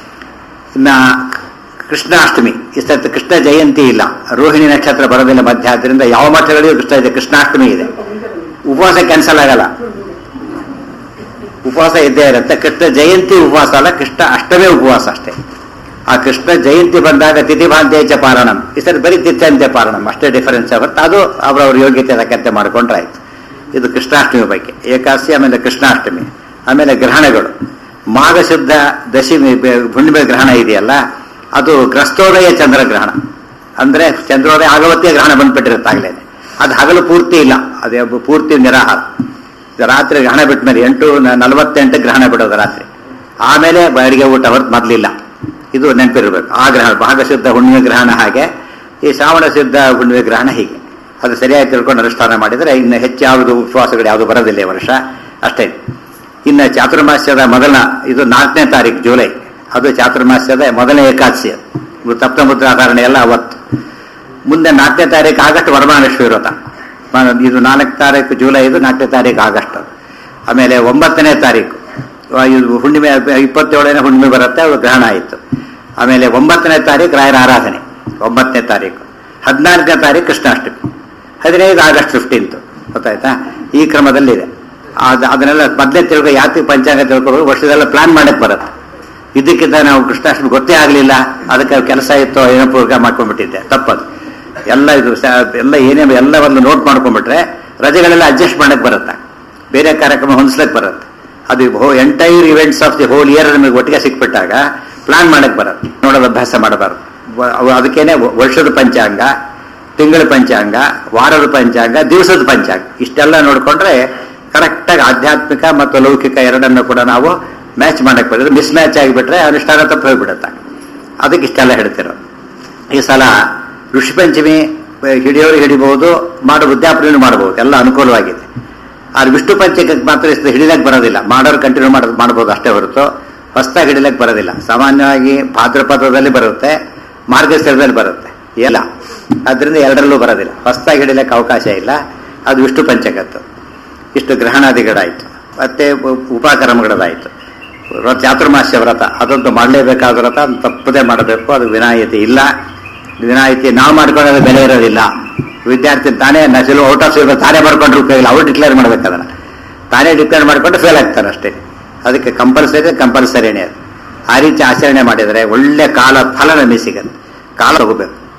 ಇನ್ನ ಕೃಷ್ಣಾಷ್ಟಮಿ ಇಷ್ಟೊತ್ತು ಕೃಷ್ಣ ಜಯಂತಿ ಇಲ್ಲ ರೋಹಿಣಿ ನಕ್ಷತ್ರ ಬರೋದಿಲ್ಲ ಮಧ್ಯ ಆದ್ದರಿಂದ ಯಾವ ಮಠಗಳಿಗೂ ಕೃಷ್ಣ ಇದೆ ಕೃಷ್ಣಾಷ್ಟಮಿ ಇದೆ ಉಪವಾಸ ಕ್ಯಾನ್ಸಲ್ ಆಗಲ್ಲ ಉಪವಾಸ ಇದ್ದೇ ಇರುತ್ತೆ ಕೃಷ್ಣ ಜಯಂತಿ ಉಪವಾಸ ಅಲ್ಲ ಕೃಷ್ಣ ಅಷ್ಟಮೇ ಉಪವಾಸ ಅಷ್ಟೇ ಆ ಕೃಷ್ಣ ಜಯಂತಿ ಬಂದಾಗ ತಿಥಿಭಾಂತ್ಯಚ ಪಾರಣಂ ಈ ಸರಿ ಬರೀ ತಿಥ್ಯಂತ್ಯ ಪಾರಣಂ ಅಷ್ಟೇ ಡಿಫರೆನ್ಸ್ ಅವತ್ತು ಅದು ಅವರವ್ರ ಯೋಗ್ಯತೆ ತಕ್ಕಂತೆ ಮಾಡ್ಕೊಂಡ್ರೆ ಆಯ್ತು ಇದು ಕೃಷ್ಣಾಷ್ಟಮಿ ಬಗ್ಗೆ ಏಕಾದಶಿ ಆಮೇಲೆ ಕೃಷ್ಣಾಷ್ಟಮಿ ಆಮೇಲೆ ಗ್ರಹಣಗಳು ಮಾಘ ಶುದ್ಧ ದಶಮಿ ಬೆ- ಹುಣ್ಣಿಮೆ ಗ್ರಹಣ ಇದೆಯಲ್ಲ ಅದು ಗ್ರಸ್ತೋದಯ ಚಂದ್ರಗ್ರಹಣ ಅಂದ್ರೆ ಚಂದ್ರೋದಯ ಆಗವತ್ತೇ ಗ್ರಹಣ ಬಂದ್ಬಿಟ್ಟಿರುತ್ತೆ ಆಗ್ಲೇನೆ ಅದು ಹಗಲು ಪೂರ್ತಿ ಇಲ್ಲ ಅದೇ ಪೂರ್ತಿ ನಿರಾಹಾರ ರಾತ್ರಿ ಗ್ರಹಣ ಬಿಟ್ಟ ಮೇಲೆ ಎಂಟು ನ- ನಲವತ್ತೆಂಟು ಗ್ರಹಣ ಬಿಡೋದು ರಾತ್ರಿ ಆಮೇಲೆ ಅಡಿಗೆ ಊಟ ಹೊರತು ಮೊದಲಿಲ್ಲ ಇದು ನೆನಪಿರ್ಬೇಕು ಆ ಗ್ರಹಣ ಭಾಗಶುದ್ಧ ಹುಣ್ಣಿಮೆ ಗ್ರಹಣ ಹಾಗೆ ಈ ಶ್ರಾವಣ ಶುದ್ಧ ಹುಣ್ಣಿಮೆ ಗ್ರಹಣ ಹೀಗೆ ಅದು ಸರಿಯಾಗಿ ತಿಳ್ಕೊಂಡು ಅನುಷ್ಠಾನ ಮಾಡಿದರೆ ಇನ್ನು ಹೆಚ್ಚು ಯಾವುದು ಉಪವಾಸಗಳು ಯಾವುದು ಬರೋದಿಲ್ಲ ಈ ವರ್ಷ ಅಷ್ಟೇ ಇನ್ನು ಚಾತುರ್ಮಾಸ್ಯದ ಮೊದಲ ಇದು ನಾಲ್ಕನೇ ತಾರೀಕು ಜುಲೈ ಅದು ಚಾತುರ್ಮಾಸ್ಯದ ಮೊದಲನೇ ಏಕಾದಶಿ ಅದು. ಇದು ತಪ್ತ ಮುದ್ರಾಧಾರಣೆ ಎಲ್ಲ ಅವತ್ತು ಮುಂದೆ ನಾಲ್ಕನೇ ತಾರೀಕು ಆಗಸ್ಟ್ ವರಮಾನಶ್ವರಿ ವ್ರತ ಮ- ಇದು ನಾಲ್ಕು ತಾರೀಕು ಜುಲೈ ಇದು ನಾಲ್ಕನೇ ತಾರೀಕು ಆಗಸ್ಟ್ ಅದು. ಆಮೇಲೆ ಒಂಬತ್ತನೇ ತಾರೀಕು ಆ, ಇದು ಹುಣ್ಣಿಮೆ ಇಪ್ಪತ್ತೇಳನೇ ಹುಣ್ಣಿಮೆ ಬರುತ್ತೆ ಅದು ಗ್ರಹಣ ಆಯಿತು ಆಮೇಲೆ ಒಂಬತ್ತನೇ ತಾರೀಕು ರಾಯರ ಆರಾಧನೆ ಒಂಬತ್ತನೇ ತಾರೀಕು ಹದಿನಾಲ್ಕನೇ ತಾರೀಕು ಕೃಷ್ಣಾಷ್ಟಮಿ ಹದಿನೈದು ಆಗಸ್ಟ್ ಫಿಫ್ಟೀನ್ತ್ ಗೊತ್ತಾಯ್ತಾ ಈ ಕ್ರಮದಲ್ಲಿದೆ ಅದ್- ಅದನ್ನೆಲ್ಲ ಮೊದಲೇ ತಿಳ್ಕೊ ಯಾತಿ ಪಂಚಾಂಗ ತಿಳ್ಕೊಬೇಕು ವರ್ಷದೆಲ್ಲ ಪ್ಲಾನ್ ಮಾಡಕ್ಕೆ ಬರುತ್ತೆ ಇದಕ್ಕಿಂತ ನಾವು ಕೃಷ್ಣಾಷ್ಟಮಿ ಗೊತ್ತೇ ಆಗಲಿಲ್ಲ ಅದಕ್ಕೆ ಕೆಲಸ ಇತ್ತು ಏನೋ ಪೂರ್ಕ ಮಾಡ್ಕೊಂಡ್ಬಿಟ್ಟಿದ್ದೆ ತಪ್ಪದು ಎಲ್ಲ ಇದು ಸ- ಎಲ್ಲ ಏನೇ ಎಲ್ಲ ಒಂದು ನೋಟ್ ಮಾಡ್ಕೊಂಡ್ಬಿಟ್ರೆ ರಜೆಗಳೆಲ್ಲ ಅಡ್ಜಸ್ಟ್ ಮಾಡಕ್ಕೆ ಬರುತ್ತೆ ಬೇರೆ ಕಾರ್ಯಕ್ರಮ ಹೊಂದಿಸ್ಲಕ್ಕೆ ಬರುತ್ತೆ ಅದು ಹೋ entire events of the whole year ನಮಗೆ ಒಟ್ಟಿಗೆ ಸಿಕ್ಬಿಟ್ಟಾಗ ಪ್ಲಾನ್ ಮಾಡಕ್ಕೆ ಬರುತ್ತೆ ನೋಡೋದು ಅಭ್ಯಾಸ ಮಾಡಬಾರ್ದು ವ- ಅವು ಅದಕ್ಕೇನೆ ವ- ವರ್ಷದ ಪಂಚಾಂಗ ತಿಂಗಳ ಪಂಚಾಂಗ ವಾರದ ಪಂಚಾಂಗ ದಿವಸದ ಪಂಚಾಂಗ ಇಷ್ಟೆಲ್ಲ ನೋಡಿಕೊಂಡ್ರೆ ಕರೆಕ್ಟಾಗಿ ಆಧ್ಯಾತ್ಮಿಕ ಮತ್ತು ಲೌಕಿಕ ಎರಡನ್ನು ಕೂಡ ನಾವು ಮ್ಯಾಚ್ ಮಾಡಕ್ಕೆ ಬರ್ತದೆ ಮಿಸ್ ಮ್ಯಾಚ್ ಆಗಿಬಿಟ್ರೆ ಅನುಷ್ಠಾನ ತಪ್ಪು ಹೋಗ್ಬಿಡುತ್ತೆ ಅದಕ್ಕೆ ಇಷ್ಟೆಲ್ಲ ಹೇಳ್ತಿರೋ ಈ ಸಲ ಋಷಿ ಪಂಚಮಿ ಹಿಡಿಯೋರು ಹಿಡಿಬಹುದು ಮಾಡೋ ವೃದ್ಧಾಪನೆಯನ್ನು ಮಾಡಬಹುದು ಎಲ್ಲ ಅನುಕೂಲವಾಗಿದೆ ಆದ್ರೆ ವಿಷ್ಣು ಪಂಚಕಕ್ಕೆ ಮಾತ್ರ ಇಷ್ಟು ಹಿಡಿಲಕ್ಕೆ ಬರೋದಿಲ್ಲ ಮಾಡೋರು ಕಂಟಿನ್ಯೂ ಮಾಡ ಮಾಡ್ಬೋದು ಅಷ್ಟೇ ಹೊರತು ಹೊಸದಾಗಿ ಹಿಡಿಲಕ್ಕೆ ಬರೋದಿಲ್ಲ ಸಾಮಾನ್ಯವಾಗಿ ಭಾದ್ರಪದದಲ್ಲಿ ಬರುತ್ತೆ ಮಾರ್ಗಶಿರದಲ್ಲಿ ಬರುತ್ತೆ ಎಲ್ಲ ಅದರಿಂದ ಎರಡರಲ್ಲೂ ಬರೋದಿಲ್ಲ ಹೊಸದಾಗಿ ಹಿಡಿಲಕ್ಕೆ ಅವಕಾಶ ಇಲ್ಲ ಅದು ವಿಷ್ಣು ಪಂಚಕತ್ತು ಇಷ್ಟು ಗ್ರಹಣಾದಿಗಳಾಯಿತು ಮತ್ತೆ ಉ- ಉಪಕರ್ಮಗಳದಾಯಿತು ವ್ರತ ಚಾತುರ್ಮಾಸ್ಯ ವ್ರತ ಅದಂತೂ ಮಾಡಲೇಬೇಕಾದ ವ್ರತ ಅದನ್ನ ತಪ್ಪದೇ ಮಾಡಬೇಕು ಅದು ವಿನಾಯಿತಿ ಇಲ್ಲ ವಿನಾಯಿತಿ ನಾವು ಮಾಡ್ಕೊಳ್ಳೋದು ಬೆಲೆ ಇರೋದಿಲ್ಲ ವಿದ್ಯಾರ್ಥಿ ತಾನೇ ನಸಲು ಔಟ್ ಆಫ್ ಸಿಲ್ಬರ್ ತಾನೇ ಮಾಡ್ಕೊಂಡ್ರೆ ಉಪಯೋಗ ಇಲ್ಲ ಅವ್ರು ಡಿಕ್ಲೇರ್ ಮಾಡ್ಬೇಕು ಅದನ್ನ ತಾನೇ ಡಿಕ್ಲೇರ್ ಮಾಡ್ಕೊಂಡು ಫೇಲ್ ಆಗ್ತಾರೆ ಅಷ್ಟೇ ಅದಕ್ಕೆ ಕಂಪಲ್ಸರಿ ಕಂಪಲ್ಸರಿನೇ ಅದು ಆ ರೀತಿ ಆಚರಣೆ ಮಾಡಿದರೆ ಒಳ್ಳೆ ಕಾಲ ಫಲ ನಮಗೆ ಸಿಗುತ್ತೆ ಕಾಲ ತಗೋಬೇಕು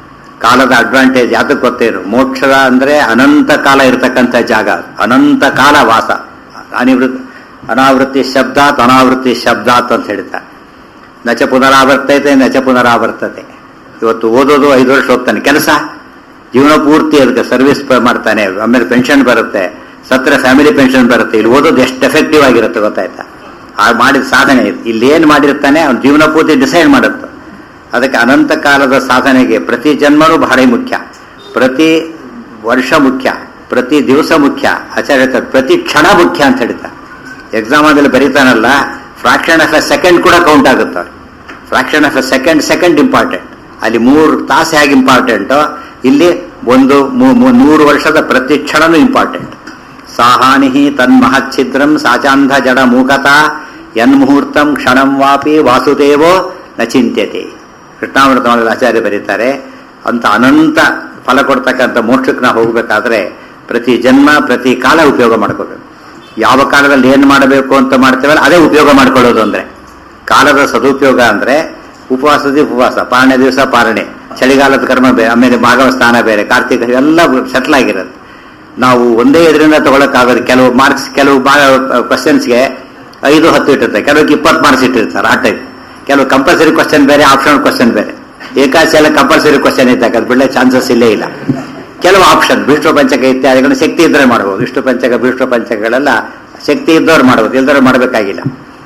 ಕಾಲದ ಅಡ್ವಾಂಟೇಜ್ ಯಾತಕ್ಕೆ ಗೊತ್ತೇನು ಮೋಕ್ಷದ ಅಂದ್ರೆ ಅನಂತ ಕಾಲ ಇರತಕ್ಕಂಥ ಜಾಗ ಅದು. ಅನಂತ ಕಾಲ ವಾಸ ಅನಿವೃತ್ ಅನಾವೃತ್ತಿ ಶಬ್ದಾತ್ ಅನಾವೃತ್ತಿ ಶಬ್ದಾತ್ ಅಂತ ಹೇಳ್ತಾರೆ ನಚ ಪುನರಾವರ್ತೈತೆ ನಚ ಪುನರಾವರ್ತತೆ ಇವತ್ತು ಓದೋದು ಐದು ವರ್ಷ ಹೋಗ್ತಾನೆ ಕೆಲಸ ಜೀವನ ಪೂರ್ತಿ ಅದಕ್ಕೆ ಸರ್ವಿಸ್ ಮಾಡ್ತಾನೆ ಆಮೇಲೆ ಪೆನ್ಷನ್ ಬರುತ್ತೆ ಸತ್ರ ಫ್ಯಾಮಿಲಿ ಪೆನ್ಷನ್ ಬರುತ್ತೆ ಇಲ್ಲಿ ಓದೋದು ಎಷ್ಟು ಎಫೆಕ್ಟಿವ್ ಆಗಿರುತ್ತೆ ಗೊತ್ತಾಯ್ತಾ ಆ ಮಾಡಿದ ಸಾಧನೆ ಇದು. ಇಲ್ಲಿ ಏನು ಮಾಡಿರ್ತಾನೆ ಅವ್ನ ಜೀವನ ಪೂರ್ತಿ ಡಿಸೈಡ್ ಮಾಡುತ್ತೆ ಅದಕ್ಕೆ ಅನಂತ ಕಾಲದ ಸಾಧನೆಗೆ ಪ್ರತಿ ಜನ್ಮನೂ ಬಹಳ ಮುಖ್ಯ ಪ್ರತಿ ವರ್ಷ ಮುಖ್ಯ ಪ್ರತಿ ದಿವಸ ಮುಖ್ಯ ಆಚಾರ್ಯ ಹೇಳ್ತಾರೆ ಪ್ರತಿ ಕ್ಷಣ ಮುಖ್ಯ ಅಂತ ಹೇಳ್ತಾರೆ ಎಕ್ಸಾಮ್ ಆದಲ್ಲಿ ಬರೀತಾನಲ್ಲ ಫ್ರಾಕ್ಷನ್ ಆಫ್ ಎ ಸೆಕೆಂಡ್ ಕೂಡ ಕೌಂಟ್ ಆಗುತ್ತೆ ಅವ್ರಿಗೆ fraction of a second second important ಅಲ್ಲಿ ಮೂರು ತಾಸು ಹೇಗೆ ಇಂಪಾರ್ಟೆಂಟು ಇಲ್ಲಿ ಒಂದು ಮೂ- ಮೂ- ನೂರು ವರ್ಷದ ಪ್ರತಿ ಕ್ಷಣನೂ ಇಂಪಾರ್ಟೆಂಟ್ ಸಾಹಾನಿ ತನ್ಮಹಚ್ಛಿದ್ರಂ ಸಾಚಾಂಧ ಜಡ ಮೂಕತ ಯನ್ಮುಹೂರ್ತಂ ಕ್ಷಣಂ ವಾಪಿ ವಾಸುದೇವೋ ನ ಚಿಂತ್ಯತೆ ಕೃಷ್ಣಾಮೃತದಲ್ಲಿ ಆಚಾರ್ಯ ಬರೀತಾರೆ ಅಂತ ಅನಂತ ಫಲ ಕೊಡ್ತಕ್ಕಂಥ ಮೋಕ್ಷಕ್ಕೆ ನಾವು ಹೋಗಬೇಕಾದ್ರೆ ಪ್ರತಿ ಜನ್ಮ ಪ್ರತಿ ಕಾಲ ಉಪಯೋಗ ಮಾಡ್ಕೋಬೇಕು ಯಾವ ಕಾಲದಲ್ಲಿ ಏನು ಮಾಡಬೇಕು ಅಂತ ಮಾಡ್ತೇವಲ್ಲ ಅದೇ ಉಪಯೋಗ ಮಾಡ್ಕೊಳ್ಳೋದು ಅಂದ್ರೆ ಕಾಲದ ಸದುಪಯೋಗ ಅಂದ್ರೆ ಉಪವಾಸದ ಉಪವಾಸ ಪಾರಣೆ ದಿವಸ ಪಾರಣೆ ಚಳಿಗಾಲದ ಕರ್ಮ ಬೇರೆ ಆಮೇಲೆ ಭಾಗವ ಸ್ನಾನ ಬೇರೆ ಕಾರ್ತಿಕ ಎಲ್ಲ ಸೆಟ್ಲ್ ಆಗಿರುತ್ತೆ ನಾವು ಒಂದೇ ಇದರಿಂದ ತಗೊಳಕ್ಕಾಗೋದು ಕೆಲವು ಮಾರ್ಕ್ಸ್ ಕೆಲವು ಕ್ವಶನ್ಸ್ಗೆ ಐದು ಹತ್ತು ಇಟ್ಟಿರ್ತಾರೆ ಕೆಲವಕ್ಕೆ ಇಪ್ಪತ್ತು ಮಾರ್ಕ್ಸ್ ಇಟ್ಟಿರ್ತಾರೆ ಆ ಟೈಪ್ ಕೆಲವು ಕಂಪಲ್ಸರಿ ಕ್ವಶನ್ ಬೇರೆ ಆಪ್ಷನಲ್ ಕ್ವಶನ್ ಬೇರೆ ಏಕಾಸಿ ಎಲ್ಲ ಕಂಪಲ್ಸರಿ ಕ್ವಶನ್ ಇದ್ದಾಗ ಅದು ಬಿಡಲೆ ಚಾನ್ಸಸ್ ಇಲ್ಲೇ ಇಲ್ಲ ಕೆಲವು ಆಪ್ಷನ್ ವಿಷ್ಣು ಪಂಚಕ ಇತ್ಯಾದಿಗಳು ಶಕ್ತಿ ಇದ್ದರೆ ಮಾಡಬಹುದು ವಿಷ್ಣು ಪಂಚಕ ವಿಷ್ಣು ಪಂಚಕಗಳೆಲ್ಲ ಶಕ್ತಿ ಇದ್ದವ್ರು ಮಾಡಬಹುದು ಇಲ್ದವ್ರು ಮಾಡಬೇಕಾಗಿಲ್ಲ